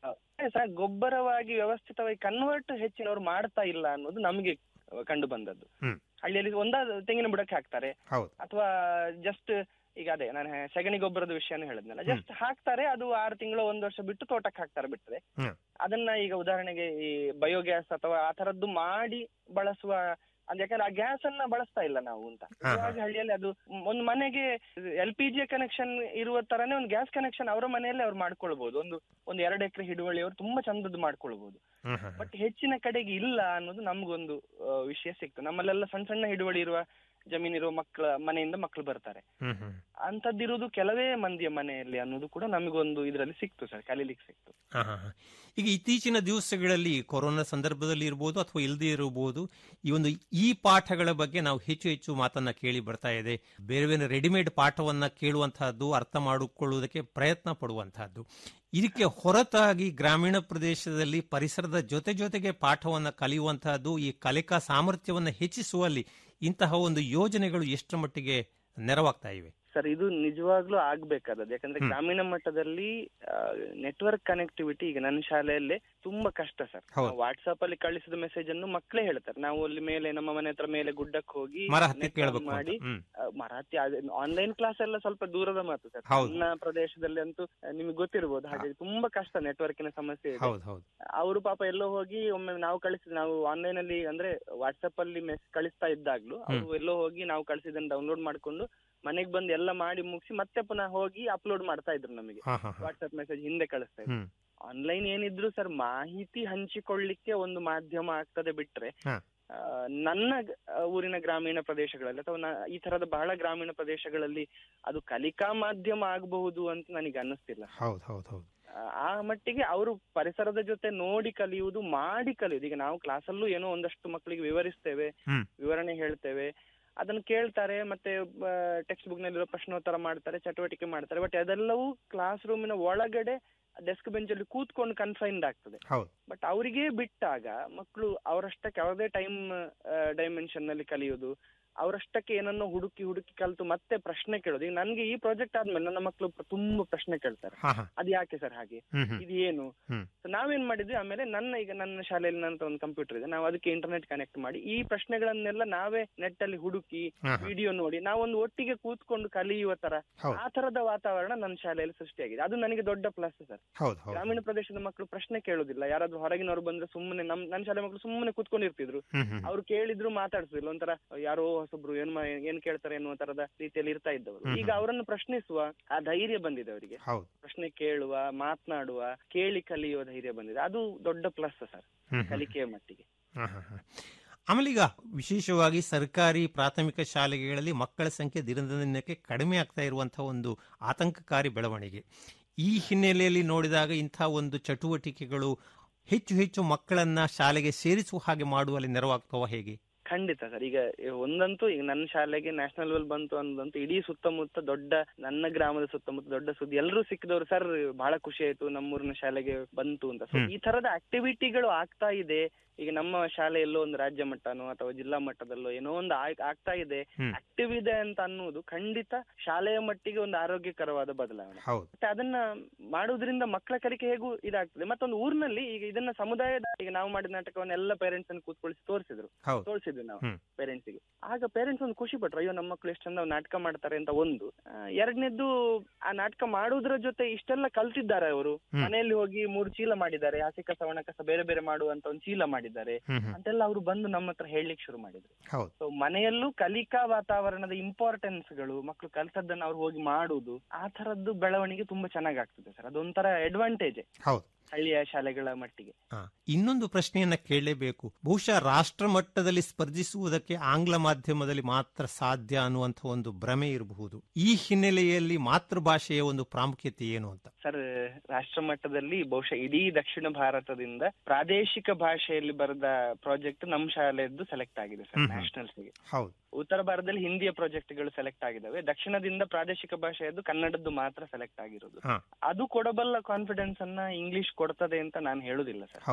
ಮತ್ತೆ ಸಹ ಗೊಬ್ಬರವಾಗಿ ವ್ಯವಸ್ಥಿತವಾಗಿ ಕನ್ವರ್ಟ್ ಹೆಚ್ಚಿನವರು ಮಾಡ್ತಾ ಇಲ್ಲ ಅನ್ನೋದು ನಮಗೆ ಕಂಡು ಬಂದದ್ದು ಹ್ಮ್ ಹಳ್ಳಿಯಲ್ಲಿ ಒಂದಾದ ತೆಂಗಿನ ಬುಡಕ್ಕೆ ಹಾಕ್ತಾರೆ ಹೌದು ಅಥವಾ ಜಸ್ಟ್ ಈಗ ಅದೇ ನಾನು ಸಗಣಿ ಗೊಬ್ಬರದ ವಿಷಯನೂ ಹೇಳಿದ್ನಲ್ಲ ಜಸ್ಟ್ ಹಾಕ್ತಾರೆ ಅದು ಆರು ತಿಂಗಳು ಒಂದು ವರ್ಷ ಬಿಟ್ಟು ತೋಟಕ್ಕೆ ಹಾಕ್ತಾರೆ ಬಿಟ್ರೆ ಹ್ಮ್ ಅದನ್ನ ಈಗ ಉದಾಹರಣೆಗೆ ಈ ಬಯೋಗ್ಯಾಸ್ ಅಥವಾ ಆ ತರದ್ದು ಮಾಡಿ ಬಳಸುವ ಅದ್ ಯಾಕಂದ್ರೆ ಆ ಗ್ಯಾಸ್ ಅನ್ನ ಬಳಸ್ತಾ ಇಲ್ಲ ನಾವು ಅಂತ ಹಾ, ಹಾ. ನಿಜವಾಗಿ ಹಳ್ಳಿಯಲ್ಲಿ ಅದು ಒಂದು ಮನೆಗೆ ಎಲ್ ಪಿ ಜಿ ಕನೆಕ್ಷನ್ ಇರುವ ತರನೇ ಒಂದು ಗ್ಯಾಸ್ ಕನೆಕ್ಷನ್ ಅವರ ಮನೆಯಲ್ಲೇ ಅವ್ರು ಮಾಡ್ಕೊಳ್ಬಹುದು ಒಂದು ಒಂದು ಎರಡು ಎಕರೆ ಹಿಡುವಳಿ ಅವರು ತುಂಬಾ ಚಂದದ್ದು ಮಾಡ್ಕೊಳ್ಬಹುದು ಹ್ಮ್ ಹ್ಮ್ ಬಟ್ ಹೆಚ್ಚಿನ ಕಡೆಗೆ ಇಲ್ಲ ಅನ್ನೋದು ನಮ್ಗೊಂದು ಆ, ವಿಷಯ ಸಿಕ್ತು ನಮ್ಮಲ್ಲೆಲ್ಲ ಸಣ್ಣ ಸಣ್ಣ ಹಿಡುವಳಿ ಇರುವ ಜಮೀನಿರುವ ಮಕ್ಕಳ ಮನೆಯಿಂದ ಮಕ್ಕಳು ಬರ್ತಾರೆ ಹ್ಮ್ ಹ್ಮ್ ಅಂತದ್ದಿರುವುದು ಕೆಲವೇ ಮಂದಿಯ ಮನೆಯಲ್ಲಿ ಅನ್ನೋದು ಕೂಡ ನಮಗೊಂದು ಇದರಲ್ಲಿ ಸಿಕ್ತು ಸರ್ ಕಲೀಲಿಕ್ಕೆ ಸಿಕ್ತು ಹಾ, ಹಾ, ಹಾ. ಈಗ ಇತ್ತೀಚಿನ ದಿವಸಗಳಲ್ಲಿ ಕೊರೋನಾ ಸಂದರ್ಭದಲ್ಲಿ ಇರ್ಬೋದು ಅಥವಾ ಇಲ್ಲದೆ ಇರಬಹುದು ಈ ಒಂದು ಈ ಪಾಠಗಳ ಬಗ್ಗೆ ನಾವು ಹೆಚ್ಚು ಹೆಚ್ಚು ಮಾತನ್ನ ಕೇಳಿ ಬರ್ತಾ ಇದೆ ಬೇರೆ ಬೇರೆ ರೆಡಿಮೇಡ್ ಪಾಠವನ್ನ ಕೇಳುವಂತಹದ್ದು ಅರ್ಥ ಮಾಡಿಕೊಳ್ಳುವುದಕ್ಕೆ ಪ್ರಯತ್ನ ಪಡುವಂತಹದ್ದು ಇದಕ್ಕೆ ಹೊರತಾಗಿ ಗ್ರಾಮೀಣ ಪ್ರದೇಶದಲ್ಲಿ ಪರಿಸರದ ಜೊತೆ ಜೊತೆಗೆ ಪಾಠವನ್ನ ಕಲಿಯುವಂತಹದ್ದು ಈ ಕಲಿಕಾ ಸಾಮರ್ಥ್ಯವನ್ನ ಹೆಚ್ಚಿಸುವಲ್ಲಿ ಇಂತಹ ಒಂದು ಯೋಜನೆಗಳು ಎಷ್ಟರ ಮಟ್ಟಿಗೆ ನೆರವಾಗ್ತಾ ಇವೆ ಸರ್ ಇದು ನಿಜವಾಗ್ಲೂ ಆಗ್ಬೇಕಾದದ್ದು ಯಾಕಂದ್ರೆ ಹ್ಮ್. ಗ್ರಾಮೀಣ ಮಟ್ಟದಲ್ಲಿ ನೆಟ್ವರ್ಕ್ ಕನೆಕ್ಟಿವಿಟಿ ಈಗ ನನ್ನ ಶಾಲೆಯಲ್ಲಿ ತುಂಬಾ ಕಷ್ಟ ಸರ್ ಹೌದು. ವಾಟ್ಸ್ಆಪ್ ಅಲ್ಲಿ ಕಳಿಸಿದ ಮೆಸೇಜ್ ಅನ್ನು ಮಕ್ಕಳೇ ಹೇಳ್ತಾರೆ ನಾವು ಅಲ್ಲಿ ಮೇಲೆ ನಮ್ಮ ಮನೆ ಹತ್ರ ಮೇಲೆ ಗುಡ್ಡಕ್ಕೆ ಹೋಗಿ ಮರ ಹತ್ತಿ net on ಕೇಳ್ಬೇಕು ಅಂತ. ಮಾಡಿ ಹ್ಮ್. ಆ, ಮರ ಹತ್ತಿ ಆನ್ಲೈನ್ ಕ್ಲಾಸ್ ಎಲ್ಲ ಸ್ವಲ್ಪ ದೂರದ ಮಾತು ಸರ್ ಹೌದು. ನನ್ನ ಪ್ರದೇಶದಲ್ಲಿ ಅಂತೂ ಆ, ನಿಮ್ಗೆ ಗೊತ್ತಿರ್ಬೋದು ಹಾಗಾಗಿ ತುಂಬಾ ಕಷ್ಟ ನೆಟ್ವರ್ಕಿನ ಸಮಸ್ಯೆ ಇದೆ ಹೌದು ಹೌದು ಅವರು ಪಾಪ ಎಲ್ಲೋ ಹೋಗಿ ಒಮ್ಮೆ ನಾವು ಕಳಿಸಿದ ನಾವು ಆನ್ಲೈನ್ ಅಲ್ಲಿ ಅಂದ್ರೆ ವಾಟ್ಸ್ಆಪ್ ಅಲ್ಲಿ ಮೆಸ್ ಕಳಿಸ್ತಾ ಇದ್ದಾಗ್ಲೂ ಅವರು ಎಲ್ಲೋ ಹೋಗಿ ನಾವು ಕಳಿಸಿದನ್ನ ಡೌನ್ಲೋಡ್ ಮಾಡ್ಕೊಂಡು ಮನೆಗೆ ಬಂದು ಎಲ್ಲ ಮಾಡಿ ಮುಗಿಸಿ ಮತ್ತೆ ಪುನಃ ಹೋಗಿ ಅಪ್ಲೋಡ್ ಮಾಡ್ತಾ ಇದ್ರು ನಮಗೆ ಹಾ, ಹಾ, ಹಾ. ವಾಟ್ಸ್ಆಪ್ ಮೆಸೇಜ್ ಹಿಂದೆ ಕಳಿಸ್ತಾ ಇದ್ರು ಹ್ಮ್ ಆನ್ಲೈನ್ ಏನಿದ್ರು ಸರ್ ಮಾಹಿತಿ ಹಂಚಿಕೊಳ್ಳಿಕ್ಕೆ ಒಂದು ಮಾಧ್ಯಮ ಆಗ್ತದೆ ಬಿಟ್ರೆ ಹಾ. ಆ, ನನ್ನ ಗ- ಆ, ಊರಿನ ಗ್ರಾಮೀಣ ಪ್ರದೇಶಗಳಲ್ಲಿ ಅಥವಾ ನಾ- ಈ ತರದ ಬಹಳ ಗ್ರಾಮೀಣ ಪ್ರದೇಶಗಳಲ್ಲಿ ಅದು ಕಲಿಕಾ ಮಾಧ್ಯಮ ಆಗಬಹುದು ಅಂತ ನನಗೆ ಅನ್ನಿಸ್ತಿಲ್ಲ ಹೌದು ಹೌದು ಹೌದು ಆ, ಆ ಮಟ್ಟಿಗೆ ಅವರು ಪರಿಸರದ ಜೊತೆ ನೋಡಿ ಕಲಿಯುವುದು ಮಾಡಿ ಕಲಿಯುವುದು ಈಗ ನಾವು ಕ್ಲಾಸಲ್ಲೂ ಏನೋ ಒಂದಷ್ಟು ಮಕ್ಕಳಿಗೆ ವಿವರಿಸ್ತೇವೆ ಹ್ಮ್ ವಿವರಣೆ ಹೇಳ್ತೇವೆ ಅದನ್ನ ಕೇಳ್ತಾರೆ ಮತ್ತೆ ಟೆಕ್ಸ್ಟ್ ಬುಕ್ ನಲ್ಲಿರೋ ಪ್ರಶ್ನೋತ್ತರ ಮಾಡ್ತಾರೆ ಚಟುವಟಿಕೆ ಮಾಡ್ತಾರೆ ಬಟ್ ಅದೆಲ್ಲವೂ ಕ್ಲಾಸ್ ರೂಮಿನ ಒಳಗಡೆ ಡೆಸ್ಕ್ ಬೆಂಚ್ ಅಲ್ಲಿ ಕೂತ್ಕೊಂಡು ಕನ್ಫೈನ್ಡ್ ಆಗ್ತದೆ ಹೌದು ಬಟ್ ಅವರಿಗೆ ಬಿಟ್ಟಾಗ ಮಕ್ಕಳು ಅವರಷ್ಟಕ್ಕೆ ಯಾವುದೇ ಟೈಮ್ ಡೈಮೆನ್ಷನ್ ನಲ್ಲಿ ಕಲಿಯೋದು ಅವರಷ್ಟಕ್ಕೆ ಏನನ್ನೋ ಹುಡುಕಿ ಹುಡುಕಿ ಕಲಿತು ಮತ್ತೆ ಪ್ರಶ್ನೆ ಕೇಳೋದು ಈಗ ನನ್ಗೆ ಈ ಪ್ರಾಜೆಕ್ಟ್ ಆದ್ಮೇಲೆ ನನ್ನ ಮಕ್ಕಳು ತುಂಬಾ ಪ್ರಶ್ನೆ ಕೇಳ್ತಾರೆ ಹಾ ಹಾ ಅದು ಯಾಕೆ ಸರ್ ಹಾಗೆ ಹ್ಮ್ ಹ್ಮ್ ಇದು ಏನು ಹ್ಮ್ So ನಾವೇನ್ ಮಾಡಿದ್ವಿ ಆಮೇಲೆ ನನ್ನ ಈಗ ನನ್ನ ಶಾಲೆಯಲ್ಲಿ ನನ್ನ ಹತ್ರ ಒಂದು ಕಂಪ್ಯೂಟರ್ ಇದೆ ನಾವು ಅದಕ್ಕೆ ಇಂಟರ್ನೆಟ್ ಕನೆಕ್ಟ್ ಮಾಡಿ ಈ ಪ್ರಶ್ನೆಗಳನ್ನೆಲ್ಲ ನಾವೇ ನೆಟ್ ಅಲ್ಲಿ ಹುಡುಕಿ ಹಾ, ಹಾ. ವಿಡಿಯೋ ನೋಡಿ ನಾವೊಂದು ಒಟ್ಟಿಗೆ ಕೂತ್ಕೊಂಡು ಕಲಿಯುವ ತರ ಹೌದು. ಆ ತರದ ವಾತಾವರಣ ನನ್ನ ಶಾಲೆಯಲ್ಲಿ ಸೃಷ್ಟಿಯಾಗಿದೆ ಅದು ನನಗೆ ದೊಡ್ಡ ಪ್ಲಸ್ ಸರ್ ಹೌದು ಹೌದು ಗ್ರಾಮೀಣ ಪ್ರದೇಶದ ಮಕ್ಕಳು ಪ್ರಶ್ನೆ ಕೇಳೋದಿಲ್ಲ ಯಾರಾದ್ರೂ ಹೊರಗಿನವರು ಬಂದ್ರೆ ಸುಮ್ಮನೆ ನಮ್ ನನ್ನ ಶಾಲೆ ಮಕ್ಕಳು ಸುಮ್ಮನೆ ಕೂತ್ಕೊಂಡಿರ್ತಿದ್ರು ಹ್ಮ್ ಹ್ಮ್ ಅವ್ರು ಕೇಳಿದ್ರು ಮಾತಾಡ್ತಿದ್ರು ಒಂಥರ ಯಾರೋ ಹೊಸಬ್ರು ಏನ್ ಮಾ- ಏನ್ ಕೇಳ್ತಾರೆ ಎನ್ನುವ ತರದ ರೀತಿಯಲ್ಲಿ ಇರ್ತಾ ಇದ್ದವರು ಹ್ಮ್ ಈಗ ಅವರನ್ನು ಪ್ರಶ್ನಿಸುವ ಆ ಧೈರ್ಯ ಬಂದಿದೆ ಅವರಿಗೆ ಹೌದು ಪ್ರಶ್ನೆ ಕೇಳುವ ಮಾತನಾಡುವ ಕೇಳಿ ಕಲಿಯುವ ಧೈರ್ಯ ಬಂದಿದೆ ಅದು ದೊಡ್ಡ ಪ್ಲಸ್ ಸರ್ ಹ್ಮ್ ಹ್ಮ್. ಕಲಿಕೆಯ ಮಟ್ಟಿಗೆ ಹಾ, ಹಾ, ಹಾ. ಆಮೇಲೆ ಈಗ ವಿಶೇಷವಾಗಿ ಸರ್ಕಾರಿ ಪ್ರಾಥಮಿಕ ಶಾಲೆಗಳಲ್ಲಿ ಮಕ್ಕಳ ಸಂಖ್ಯೆ ದಿನದಿಂದ ದಿನಕ್ಕೆ ಕಡಿಮೆ ಆಗ್ತಾ ಇರುವಂತಹ ಒಂದು ಆತಂಕಕಾರಿ ಬೆಳವಣಿಗೆ ಈ ಹಿನ್ನೆಲೆಯಲ್ಲಿ ನೋಡಿದಾಗ ಇಂಥ ಒಂದು ಚಟುವಟಿಕೆಗಳು ಹೆಚ್ಚು ಹೆಚ್ಚು ಮಕ್ಕಳನ್ನ ಶಾಲೆಗೆ ಸೇರಿಸುವ ಹಾಗೆ ಮಾಡುವಲ್ಲಿ ನೆರವಾಗ್ತವ ಹೇಗೆ ಖಂಡಿತ ಸರ್ ಈಗ ಒಂದಂತೂ ಈಗ ನನ್ನ ಶಾಲೆಗೆ ನ್ಯಾಷನಲ್ ಲೆವೆಲ್ ಬಂತು ಅನ್ನೋದಂತೂ ಇಡೀ ಸುತ್ತಮುತ್ತ ದೊಡ್ಡ ನನ್ನ ಗ್ರಾಮದ ಸುತ್ತಮುತ್ತ ದೊಡ್ಡ ಸುದ್ದಿ ಎಲ್ಲರೂ ಸಿಕ್ಕಿದವರು ಸರ್ ಬಹಳ ಖುಷಿ ಆಯ್ತು ನಮ್ಮೂರಿನ ಶಾಲೆಗೆ ಬಂತು ಅಂತ ಸೊ ಹ್ಮ್. ಈ ತರದ ಆಕ್ಟಿವಿಟಿಗಳು ಆಗ್ತಾ ಇದೆ ಈಗ ನಮ್ಮ ಶಾಲೆಯಲ್ಲೋ ಒಂದು ರಾಜ್ಯ ಮಟ್ಟನೋ ಅಥವಾ ಜಿಲ್ಲಾ ಮಟ್ಟದಲ್ಲೋ ಏನೋ ಒಂದು ಆಗ್- ಆಗ್ತಾ ಇದೆ ಹ್ಮ್. ಆಕ್ಟಿವ್ ಇದೆ ಅಂತ ಅನ್ನೋದು ಖಂಡಿತ ಶಾಲೆಯ ಮಟ್ಟಿಗೆ ಒಂದು ಆರೋಗ್ಯಕರವಾದ ಬದಲಾವಣೆ ಹೌದು ಮತ್ತೆ ಅದನ್ನ ಮಾಡುವುದರಿಂದ ಮಕ್ಕಳ ಕಲಿಕೆ ಹೇಗೂ ಇದಾಗ್ತದೆ ಮತ್ತೊಂದು ಊರಿನಲ್ಲಿ ಈಗ ಇದನ್ನ ಸಮುದಾಯದ ಈಗ ನಾವು ಮಾಡಿದ ನಾಟಕವನ್ನ ಎಲ್ಲ ಪೇರೆಂಟ್ಸ್ ಅನ್ನು ಕೂತ್ಕೊಳಿಸಿ ತೋರಿಸಿದ್ರು ಹೌದು ತೋರಿಸಿದ್ವಿ ನಾವು ಹ್ಮ್. ಪೇರೆಂಟ್ಸ್ ಗೆ ಆಗ ಪೇರೆಂಟ್ಸ್ ಒಂದು ಖುಷಿ ಪಟ್ರು ಅಯ್ಯೋ ನಮ್ಮ ಮಕ್ಕಳು ಎಷ್ಟು ಚಂದ ನಾಟಕ ಮಾಡ್ತಾರೆ ಅಂತ ಒಂದು ಆ, ಎರಡನೇದ್ದು ಆ ನಾಟಕ ಮಾಡುವುದರ ಜೊತೆ ಇಷ್ಟೆಲ್ಲ ಕಲ್ತಿದ್ದಾರೆ ಅವರು ಹ್ಮ್. ಮನೆಯಲ್ಲಿ ಹೋಗಿ ಮೂರು ಚೀಲ ಮಾಡಿದ್ದಾರೆ ಹಸಿ ಕಸ ಒಣ ಕಸ ಬೇರೆ ಬೇರೆ ಮಾಡುವಂತ ಒಂದು ಚೀಲ ಮಾಡಿದ್ದಾರೆ ಹ್ಮ್ ಹ್ಮ್. ಅಂತೆಲ್ಲ ಅವರು ಬಂದು ನಮ್ಮ ಹತ್ರ ಹೇಳಲಿಕ್ಕೆ ಶುರು ಮಾಡಿದ್ರು ಹೌದು ಸೊ ಮನೆಯಲ್ಲೂ ಕಲಿಕಾ ವಾತಾವರಣದ ಇಂಪಾರ್ಟೆನ್ಸ್ ಗಳು ಮಕ್ಕಳು ಕಲ್ತದ್ದನ್ನ ಅವ್ರು ಹೋಗಿ ಮಾಡುವುದು ಆ ತರದ್ದು ಬೆಳವಣಿಗೆ ತುಂಬಾ ಚೆನ್ನಾಗಿ ಆಗ್ತದೆ ಸರ್ ಅದೊಂಥರ ಅಡ್ವಾಂಟೇಜ್ ಹೌದು ಹಳ್ಳಿಯ ಶಾಲೆಗಳ ಮಟ್ಟಿಗೆ ಆ, ಇನ್ನೊಂದು ಪ್ರಶ್ನೆಯನ್ನ ಕೇಳಲೇಬೇಕು ಬಹುಶಃ ರಾಷ್ಟ್ರ ಮಟ್ಟದಲ್ಲಿ ಸ್ಪರ್ಧಿಸುವುದಕ್ಕೆ ಆಂಗ್ಲ ಮಾಧ್ಯಮದಲ್ಲಿ ಮಾತ್ರ ಸಾಧ್ಯ ಅನ್ನುವಂಥ ಒಂದು ಭ್ರಮೆ ಇರಬಹುದು ಈ ಹಿನ್ನೆಲೆಯಲ್ಲಿ ಮಾತೃಭಾಷೆಯ ಒಂದು ಪ್ರಾಮುಖ್ಯತೆ ಏನು ಅಂತ ಸರ್ ರಾಷ್ಟ್ರ ಮಟ್ಟದಲ್ಲಿ ಬಹುಶಃ ಇಡೀ ದಕ್ಷಿಣ ಭಾರತದಿಂದ ಪ್ರಾದೇಶಿಕ ಭಾಷೆಯಲ್ಲಿ ಬರೆದ ಪ್ರಾಜೆಕ್ಟ್ ನಮ್ಮ ಶಾಲೆಯದ್ದು ಸೆಲೆಕ್ಟ್ ಆಗಿದೆ ಸರ್ ಹ್ಮ್ ಹ್ಮ್. ನ್ಯಾಷನಲ್ಸ್ ಗೆ ಹೌದು ಉತ್ತರ ಭಾರತದಲ್ಲಿ ಹಿಂದಿಯ ಪ್ರಾಜೆಕ್ಟ್ಗಳು ಸೆಲೆಕ್ಟ್ ಆಗಿದಾವೆ ದಕ್ಷಿಣದಿಂದ ಪ್ರಾದೇಶಿಕ ಭಾಷೆಯದ್ದು ಕನ್ನಡದ್ದು ಮಾತ್ರ ಸೆಲೆಕ್ಟ್ ಆಗಿರೋದು ಹಾ ಅದು ಕೊಡಬಲ್ಲ ಕಾನ್ಫಿಡೆನ್ಸ್ ಅನ್ನ ಇಂಗ್ಲಿಷ್ ಕೊಡ್ತದೆ ಅಂತ ನಾನು ಹೇಳುದಿಲ್ಲ ಸರ್ ಹೌದು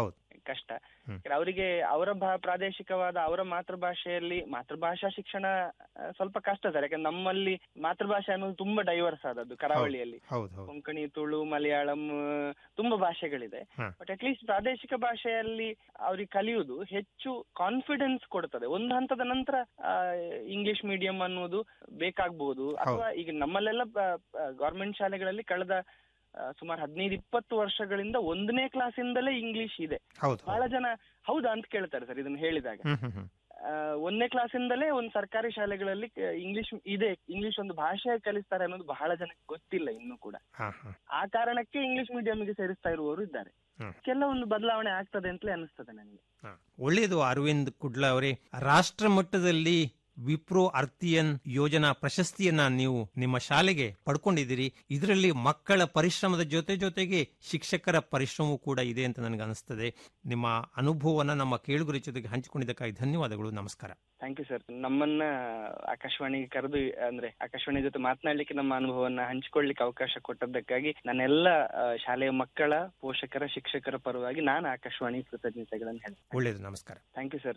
ಕಷ್ಟ ಯಾಕಂದ್ರೆ ಅವರಿಗೆ ಅವರ ಭಾ- ಪ್ರಾದೇಶಿಕವಾದ ಅವರ ಮಾತೃಭಾಷೆಯಲ್ಲಿ ಮಾತೃಭಾಷಾ ಶಿಕ್ಷಣ ಆ, ಸ್ವಲ್ಪ ಕಷ್ಟ ಸರ್ ಯಾಕಂದ್ರೆ ನಮ್ಮಲ್ಲಿ ಮಾತೃಭಾಷೆ ಅನ್ನೋದು ತುಂಬಾ ಡೈವರ್ಸ್ ಆದದ್ದು ಕರಾವಳಿಯಲ್ಲಿ ಹೌದು ಹೌದು ಕೊಂಕಣಿ ತುಳು ಮಲಯಾಳಂ ಆ, ತುಂಬಾ ಭಾಷೆಗಳಿದೆ ಹ. ಬಟ್ ಅಟ್ಲೀಸ್ಟ್ ಪ್ರಾದೇಶಿಕ ಭಾಷೆಯಲ್ಲಿ ಅವ್ರಿಗೆ ಕಲಿಯುವುದು ಹೆಚ್ಚು ಕಾನ್ಫಿಡೆನ್ಸ್ ಕೊಡ್ತದೆ ಒಂದು ಹಂತದ ನಂತರ ಇಂಗ್ಲಿಷ್ ಮೀಡಿಯಂ ಅನ್ನುವುದು ಬೇಕಾಗಬಹುದು ಅಥವಾ ಈಗ ನಮ್ಮಲ್ಲೆಲ್ಲ ಗವರ್ಮೆಂಟ್ ಶಾಲೆಗಳಲ್ಲಿ ಕಳೆದ ಆ, ಸುಮಾರು ಹದಿನೈದು ಇಪ್ಪತ್ತು ವರ್ಷಗಳಿಂದ ಒಂದನೇ ಕ್ಲಾಸಿಂದಲೇ ಇಂಗ್ಲಿಷ್ ಇದೆ ಹೌದು ಬಹಳ ಜನ ಹೌದಾ ಅಂತ ಕೇಳ್ತಾರೆ ಸರ್ ಇದನ್ನ ಹೇಳಿದಾಗ ಹ್ಮ್ ಹ್ಮ್ ಹ್ಮ್ ಆ, ಒಂದನೇ ಕ್ಲಾಸಿಂದಲೇ ಒಂದು ಸರ್ಕಾರಿ ಶಾಲೆಗಳಲ್ಲಿ ಇಂಗ್ಲಿಷ್ ಇದೆ ಇಂಗ್ಲಿಷ್ ಒಂದು ಭಾಷೆ ಕಲಿಸ್ತಾರೆ ಅನ್ನೋದು ಬಹಳ ಜನಕ್ಕೆ ಗೊತ್ತಿಲ್ಲ ಇನ್ನೂ ಕೂಡ ಹಾ ಹಾ ಆ ಕಾರಣಕ್ಕೆ ಇಂಗ್ಲಿಷ್ ಮೀಡಿಯಂಗೆ ಸೇರಿಸ್ತಾ ಇರುವವರು ಇದ್ದಾರೆ ಹ್ಮ್. ಕೆಲವೊಂದು ಬದಲಾವಣೆ ಆಗ್ತದೆ ಅಂತಲೇ ಅನಿಸ್ತದೆ ನನಗೆ ಹಾ. ಒಳ್ಳೆಯದು ಅರವಿಂದ್ ಕುಡ್ಲ ಅವರೇ ರಾಷ್ಟ್ರ ಮಟ್ಟದಲ್ಲಿ ವಿಪ್ರೋ ಅರ್ತಿಯನ್ ಯೋಜನಾ ಪ್ರಶಸ್ತಿಯನ್ನ ನೀವು ನಿಮ್ಮ ಶಾಲೆಗೆ ಪಡ್ಕೊಂಡಿದ್ದೀರಿ ಇದರಲ್ಲಿ ಮಕ್ಕಳ ಪರಿಶ್ರಮದ ಜೊತೆ ಜೊತೆಗೆ ಶಿಕ್ಷಕರ ಪರಿಶ್ರಮವೂ ಕೂಡ ಇದೆ ಅಂತ ನನಗೆ ಅನಿಸ್ತದೆ ನಿಮ್ಮ ಅನುಭವವನ್ನ ನಮ್ಮ ಕೇಳುಗರ ಜೊತೆಗೆ ಹಂಚಿಕೊಂಡಿದ್ದಕ್ಕಾಗಿ ಧನ್ಯವಾದಗಳು ನಮಸ್ಕಾರ ಥ್ಯಾಂಕ್ ಯು ಸರ್ ನಮ್ಮನ್ನ ಆಕಾಶವಾಣಿಗೆ ಕರೆದು ಅಂದ್ರೆ ಆಕಾಶವಾಣಿ ಜೊತೆ ಮಾತನಾಡ್ಲಿಕ್ಕೆ ನಮ್ಮ ಅನುಭವವನ್ನ ಹಂಚಿಕೊಳ್ಳಿಕ್ಕೆ ಅವಕಾಶ ಕೊಟ್ಟದ್ದಕ್ಕಾಗಿ ನನ್ನೆಲ್ಲ ಆ, ಶಾಲೆಯ ಮಕ್ಕಳ ಪೋಷಕರ ಶಿಕ್ಷಕರ ಪರವಾಗಿ ನಾನು ಆಕಾಶವಾಣಿ ಕೃತಜ್ಞತೆಗಳನ್ನು ಹೇಳ್ತೇನೆ ಒಳ್ಳೆಯದು ನಮಸ್ಕಾರ ಥ್ಯಾಂಕ್ ಯು ಸರ್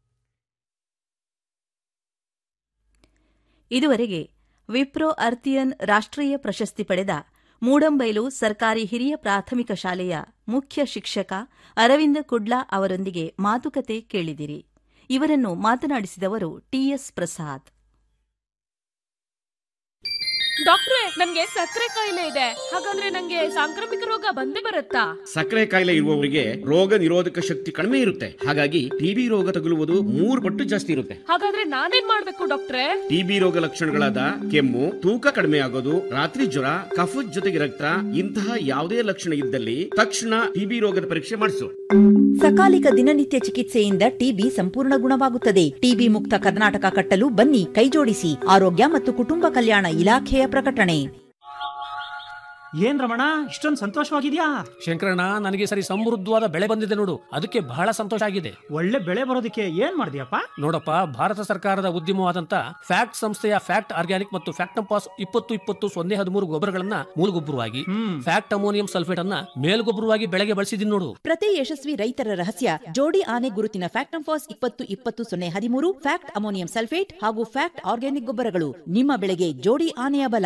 ಇದುವರೆಗೆ ವಿಪ್ರೋ ಅರ್ತಿಯನ್ ರಾಷ್ಟ್ರೀಯ ಪ್ರಶಸ್ತಿ ಪಡೆದ ಮೂಡಂಬೈಲು ಸರ್ಕಾರಿ ಹಿರಿಯ ಪ್ರಾಥಮಿಕ ಶಾಲೆಯ ಮುಖ್ಯ ಶಿಕ್ಷಕ ಅರವಿಂದ ಕುಡ್ಲಾ ಅವರೊಂದಿಗೆ ಮಾತುಕತೆ ಕೇಳಿದಿರಿ ಇವರನ್ನು ಮಾತನಾಡಿಸಿದವರು ಟಿಎಸ್ ಪ್ರಸಾದ್ ಡಾಕ್ಟ್ರೆ ನನ್ಗೆ ಸಕ್ಕರೆ ಕಾಯಿಲೆ ಇದೆ ಹಾಗಂದ್ರೆ ನಂಗೆ ಸಾಂಕ್ರಾಮಿಕ ರೋಗ ಬಂದೇ ಬರುತ್ತಾ ಸಕ್ಕರೆ ಕಾಯಿಲೆ ಇರುವವರಿಗೆ ರೋಗ ನಿರೋಧಕ ಶಕ್ತಿ ಕಡಿಮೆ ಇರುತ್ತೆ ಹಾಗಾಗಿ ಟಿಬಿ ರೋಗ ತಗುಲುವುದು ಮೂರು ಪಟ್ಟು ಜಾಸ್ತಿ ಇರುತ್ತೆ ಹಾಗಾದ್ರೆ ನಾನೇನ್ ಮಾಡ್ಬೇಕು ಡಾಕ್ಟ್ರೆ ಟಿಬಿ ರೋಗ ಲಕ್ಷಣಗಳಾದ ಕೆಮ್ಮು ತೂಕ ಕಡಿಮೆ ಆಗೋದು ರಾತ್ರಿ ಜ್ವರ ಕಫದ ಜೊತೆಗೆ ರಕ್ತ ಇಂತಹ ಯಾವುದೇ ಲಕ್ಷಣ ಇದ್ದಲ್ಲಿ ತಕ್ಷಣ ಟಿಬಿ ರೋಗದ ಪರೀಕ್ಷೆ ಮಾಡಿಸು ಸಕಾಲಿಕ ದಿನನಿತ್ಯ ಚಿಕಿತ್ಸೆಯಿಂದ ಟಿಬಿ ಸಂಪೂರ್ಣ ಗುಣವಾಗುತ್ತದೆ ಟಿಬಿ ಮುಕ್ತ ಕರ್ನಾಟಕ ಕಟ್ಟಲು ಬನ್ನಿ ಕೈಜೋಡಿಸಿ ಆರೋಗ್ಯ ಮತ್ತು ಕುಟುಂಬ ಕಲ್ಯಾಣ ಇಲಾಖೆಯ ಪ್ರಕಟಣೆ ಏನ್ ರಮಣ ಇಷ್ಟೊಂದು ಸಂತೋಷವಾಗಿದ್ಯಾ ಶಂಕರಣ್ಣ ನನಗೆ ಸರಿ ಸಮೃದ್ಧವಾದ ಬೆಳೆ ಬಂದಿದೆ ನೋಡು ಅದಕ್ಕೆ ಬಹಳ ಸಂತೋಷ ಆಗಿದೆ ಒಳ್ಳೆ ಬೆಳೆ ಬರೋದಕ್ಕೆ ಏನ್ ಮಾಡಿದ್ಯಪ್ಪ ನೋಡಪ್ಪ ಭಾರತ ಸರ್ಕಾರದ ಉದ್ಯಮವಾದಂತ ಫ್ಯಾಕ್ಟ್ ಸಂಸ್ಥೆಯ ಫ್ಯಾಕ್ಟ್ ಆರ್ಗ್ಯಾನಿಕ್ ಮತ್ತು ಫ್ಯಾಕ್ಟಂಪಾಸ್ ಇಪ್ಪತ್ತು ಇಪ್ಪತ್ತು ಸೊನ್ನೆ ಹದಿಮೂರು ಗೊಬ್ಬರಗಳನ್ನ ಮೂಲಗೊಬ್ಬರವಾಗಿ ಫ್ಯಾಕ್ಟ್ ಅಮೋನಿಯಂ ಸಲ್ಫೇಟ್ ಅನ್ನ ಮೇಲ್ಗೊಬ್ಬರವಾಗಿ ಬೆಳೆಗೆ ಬಳಸಿದೀನಿ ನೋಡು ಪ್ರತಿ ಯಶಸ್ವಿ ರೈತರ ರಹಸ್ಯ ಜೋಡಿ ಆನೆ ಗುರುತಿನ ಫ್ಯಾಕ್ಟಂಫಾಸ್ ಇಪ್ಪತ್ತು ಇಪ್ಪತ್ತು ಸೊನ್ನೆ ಹದಿಮೂರು ಫ್ಯಾಕ್ಟ್ ಅಮೋನಿಯಂ ಸಲ್ಫೇಟ್ ಹಾಗೂ ಫ್ಯಾಕ್ಟ್ ಆರ್ಗ್ಯಾನಿಕ್ ಗೊಬ್ಬರಗಳು ನಿಮ್ಮ ಬೆಳೆಗೆ ಜೋಡಿ ಆನೆಯ ಬಲ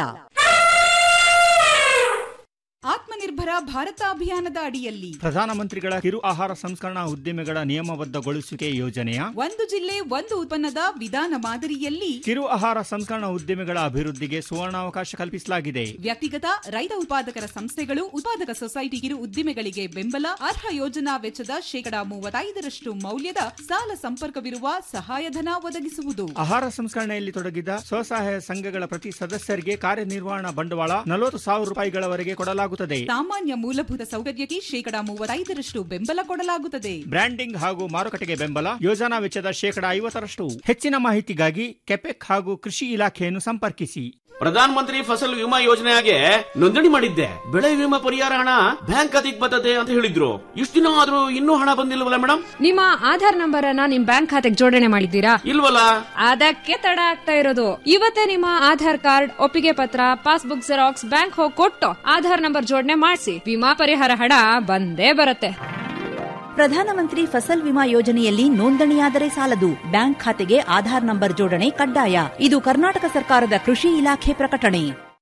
ಆತ್ಮನಿರ್ಭರ ಭಾರತ ಅಭಿಯಾನದ ಅಡಿಯಲ್ಲಿ ಪ್ರಧಾನಮಂತ್ರಿಗಳ ಕಿರು ಆಹಾರ ಸಂಸ್ಕರಣಾ ಉದ್ದಿಮೆಗಳ ನಿಯಮಬದ್ಧಗೊಳಿಸುವಿಕೆ ಯೋಜನೆಯ ಒಂದು ಜಿಲ್ಲೆ ಒಂದು ಉತ್ಪನ್ನದ ವಿಧಾನ ಮಾದರಿಯಲ್ಲಿ ಕಿರು ಆಹಾರ ಸಂಸ್ಕರಣಾ ಉದ್ದಿಮೆಗಳ ಅಭಿವೃದ್ಧಿಗೆ ಸುವರ್ಣಾವಕಾಶ ಕಲ್ಪಿಸಲಾಗಿದೆ ವ್ಯಕ್ತಿಗತ ರೈತ ಉತ್ಪಾದಕರ ಸಂಸ್ಥೆಗಳು ಉತ್ಪಾದಕ ಸೊಸೈಟಿ ಕಿರು ಉದ್ದಿಮೆಗಳಿಗೆ ಬೆಂಬಲ ಅರ್ಹ ಯೋಜನಾ ವೆಚ್ಚದ ಶೇಕಡಾ ಮೂವತ್ತೈದರಷ್ಟು ಮೌಲ್ಯದ ಸಾಲ ಸಂಪರ್ಕವಿರುವ ಸಹಾಯಧನ ಒದಗಿಸುವುದು ಆಹಾರ ಸಂಸ್ಕರಣೆಯಲ್ಲಿ ತೊಡಗಿದ ಸ್ವಸಹಾಯ ಸಂಘಗಳ ಪ್ರತಿ ಸದಸ್ಯರಿಗೆ ಕಾರ್ಯನಿರ್ವಹಣಾ ಬಂಡವಾಳ ನಲವತ್ತು ಸಾವಿರ ರೂಪಾಯಿಗಳವರೆಗೆ ಕೊಡಲಾಗುತ್ತದೆ ಸಾಮಾನ್ಯ ಮೂಲಭೂತ ಸೌಕರ್ಯಕ್ಕೆ ಶೇಕಡಾ ಮೂವತ್ತೈದರಷ್ಟು ಬೆಂಬಲ ಕೊಡಲಾಗುತ್ತದೆ ಬ್ರ್ಯಾಂಡಿಂಗ್ ಹಾಗೂ ಮಾರುಕಟ್ಟೆಗೆ ಬೆಂಬಲ ಯೋಜನಾ ವೆಚ್ಚದ ಶೇಕಡಾ ಐವತ್ತರಷ್ಟು ಹೆಚ್ಚಿನ ಮಾಹಿತಿಗಾಗಿ ಕೆಪೆಕ್ ಹಾಗೂ ಕೃಷಿ ಇಲಾಖೆಯನ್ನು ಸಂಪರ್ಕಿಸಿ ಪ್ರಧಾನ ಮಂತ್ರಿ ಫಸಲ್ ವಿಮಾ ಯೋಜನೆಗೆ ನೋಂದಣಿ ಮಾಡಿದ್ದೆ ಬೆಳೆ ವಿಮಾ ಪರಿಹಾರ ಹಣ ಬ್ಯಾಂಕ್ ಖಾತೆಗೆ ಬರ್ತದೆ ಅಂತ ಹೇಳಿದ್ರು ಇಷ್ಟು ದಿನ ಆದ್ರೂ ಇನ್ನೂ ಹಣ ಬಂದಿಲ್ವಲ್ಲ ಮೇಡಮ್ ನಿಮ್ಮ ಆಧಾರ್ ನಂಬರ್ ಅನ್ನ ನಿಮ್ ಬ್ಯಾಂಕ್ ಖಾತೆಗೆ ಜೋಡಣೆ ಮಾಡಿದ್ದೀರಾ ಇಲ್ವಲ್ಲ ಅದಕ್ಕೆ ತಡ ಆಗ್ತಾ ಇರೋದು ಇವತ್ತೇ ನಿಮ್ಮ ಆಧಾರ್ ಕಾರ್ಡ್ ಒಪ್ಪಿಗೆ ಪತ್ರ ಪಾಸ್ಬುಕ್ ಜೆರಾಕ್ಸ್ ಬ್ಯಾಂಕ್ ಹೋಗಿ ಕೊಟ್ಟು ಆಧಾರ್ ನಂಬರ್ ಜೋಡಣೆ ಮಾಡಿಸಿ ವಿಮಾ ಪರಿಹಾರ ಹಣ ಬಂದೇ ಬರುತ್ತೆ ಪ್ರಧಾನಮಂತ್ರಿ ಫಸಲ್ ವಿಮಾ ಯೋಜನೆಯಲ್ಲಿ ನೋಂದಣಿಯಾದರೆ ಸಾಲದು ಬ್ಯಾಂಕ್ ಖಾತೆಗೆ ಆಧಾರ್ ನಂಬರ್ ಜೋಡಣೆ ಕಡ್ಡಾಯ ಇದು ಕರ್ನಾಟಕ ಸರ್ಕಾರದ ಕೃಷಿ ಇಲಾಖೆ ಪ್ರಕಟಣೆ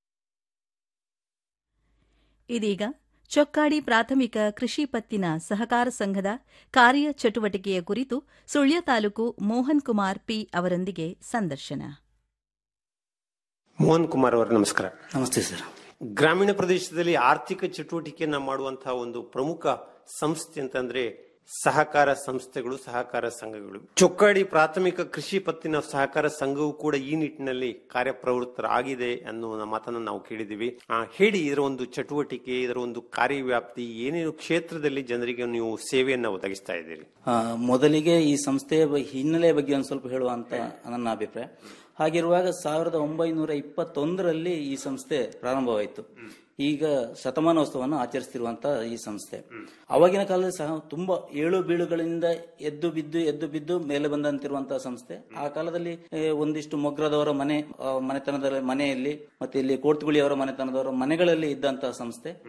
ಇದೀಗ ಚೊಕ್ಕಾಡಿ ಪ್ರಾಥಮಿಕ ಕೃಷಿ ಪತ್ತಿನ ಸಹಕಾರ ಸಂಘದ ಕಾರ್ಯ ಚಟುವಟಿಕೆಯ ಕುರಿತು ಸುಳ್ಯ ತಾಲೂಕು ಮೋಹನ್ ಕುಮಾರ್ ಪಿ ಅವರೊಂದಿಗೆ ಸಂದರ್ಶನ ಮೋಹನ್ ಕುಮಾರ್ ಅವರು ನಮಸ್ಕಾರ ನಮಸ್ತೆ ಸರ್ ಗ್ರಾಮೀಣ ಪ್ರದೇಶದಲ್ಲಿ ಆರ್ಥಿಕ ಚಟುವಟಿಕೆಯನ್ನ ಮಾಡುವಂತಹ ಒಂದು ಪ್ರಮುಖ ಸಂಸ್ಥೆ ಅಂತಂದ್ರೆ ಸಹಕಾರ ಸಂಸ್ಥೆಗಳು ಸಹಕಾರ ಸಂಘಗಳು ಚೊಕ್ಕಾಡಿ ಪ್ರಾಥಮಿಕ ಕೃಷಿ ಪತ್ತಿನ ಸಹಕಾರ ಸಂಘವು ಕೂಡ ಈ ನಿಟ್ಟಿನಲ್ಲಿ ಕಾರ್ಯಪ್ರವೃತ್ತರಾಗಿದೆ ಅನ್ನುವ ಮಾತನ್ನು ನಾವು ಕೇಳಿದ್ದೀವಿ ಆ, ಹೇಳಿ ಇದರ ಒಂದು ಚಟುವಟಿಕೆ ಇದರ ಒಂದು ಕಾರ್ಯವ್ಯಾಪ್ತಿ ಏನೇನು ಕ್ಷೇತ್ರದಲ್ಲಿ ಜನರಿಗೆ ನೀವು ಸೇವೆಯನ್ನ ಒದಗಿಸ್ತಾ ಇದ್ದೀರಿ ಆ, ಮೊದಲಿಗೆ ಈ ಸಂಸ್ಥೆಯ ಬ- ಹಿನ್ನೆಲೆ ಬಗ್ಗೆ ಒಂದು ಸ್ವಲ್ಪ ಹೇಳುವ ಅಂತ ನನ್ನ ಅಭಿಪ್ರಾಯ ಹಾಗಿರುವಾಗ ಸಾವಿರದ ಒಂಬೈನೂರ ಇಪ್ಪತ್ತೊಂದರಲ್ಲಿ ಈ ಸಂಸ್ಥೆ ಪ್ರಾರಂಭವಾಯಿತು ಈಗ ಶತಮಾನೋತ್ಸವವನ್ನು ಆಚರಿಸ್ತಿರುವಂತಹ ಈ ಸಂಸ್ಥೆ ಅವಾಗಿನ ಕಾಲದಲ್ಲಿ ಸಹ ತುಂಬಾ ಏಳು ಬೀಳುಗಳಿಂದ ಎದ್ದು ಬಿದ್ದು ಎದ್ದು ಬಿದ್ದು ಮೇಲೆ ಬಂದಂತಿರುವಂತಹ ಸಂಸ್ಥೆ ಆ ಕಾಲದಲ್ಲಿ ಏ, ಒಂದಿಷ್ಟು ಮೊಗ್ರದವರ ಮನೆ ಆ, ಮನೆತನದ ಮನೆಯಲ್ಲಿ ಮತ್ತೆ ಇಲ್ಲಿ ಕೋಟ್ಗುಳಿಯವರ ಮನೆತನದವರ ಮನೆಗಳಲ್ಲಿ ಇದ್ದಂತಹ ಸಂಸ್ಥೆ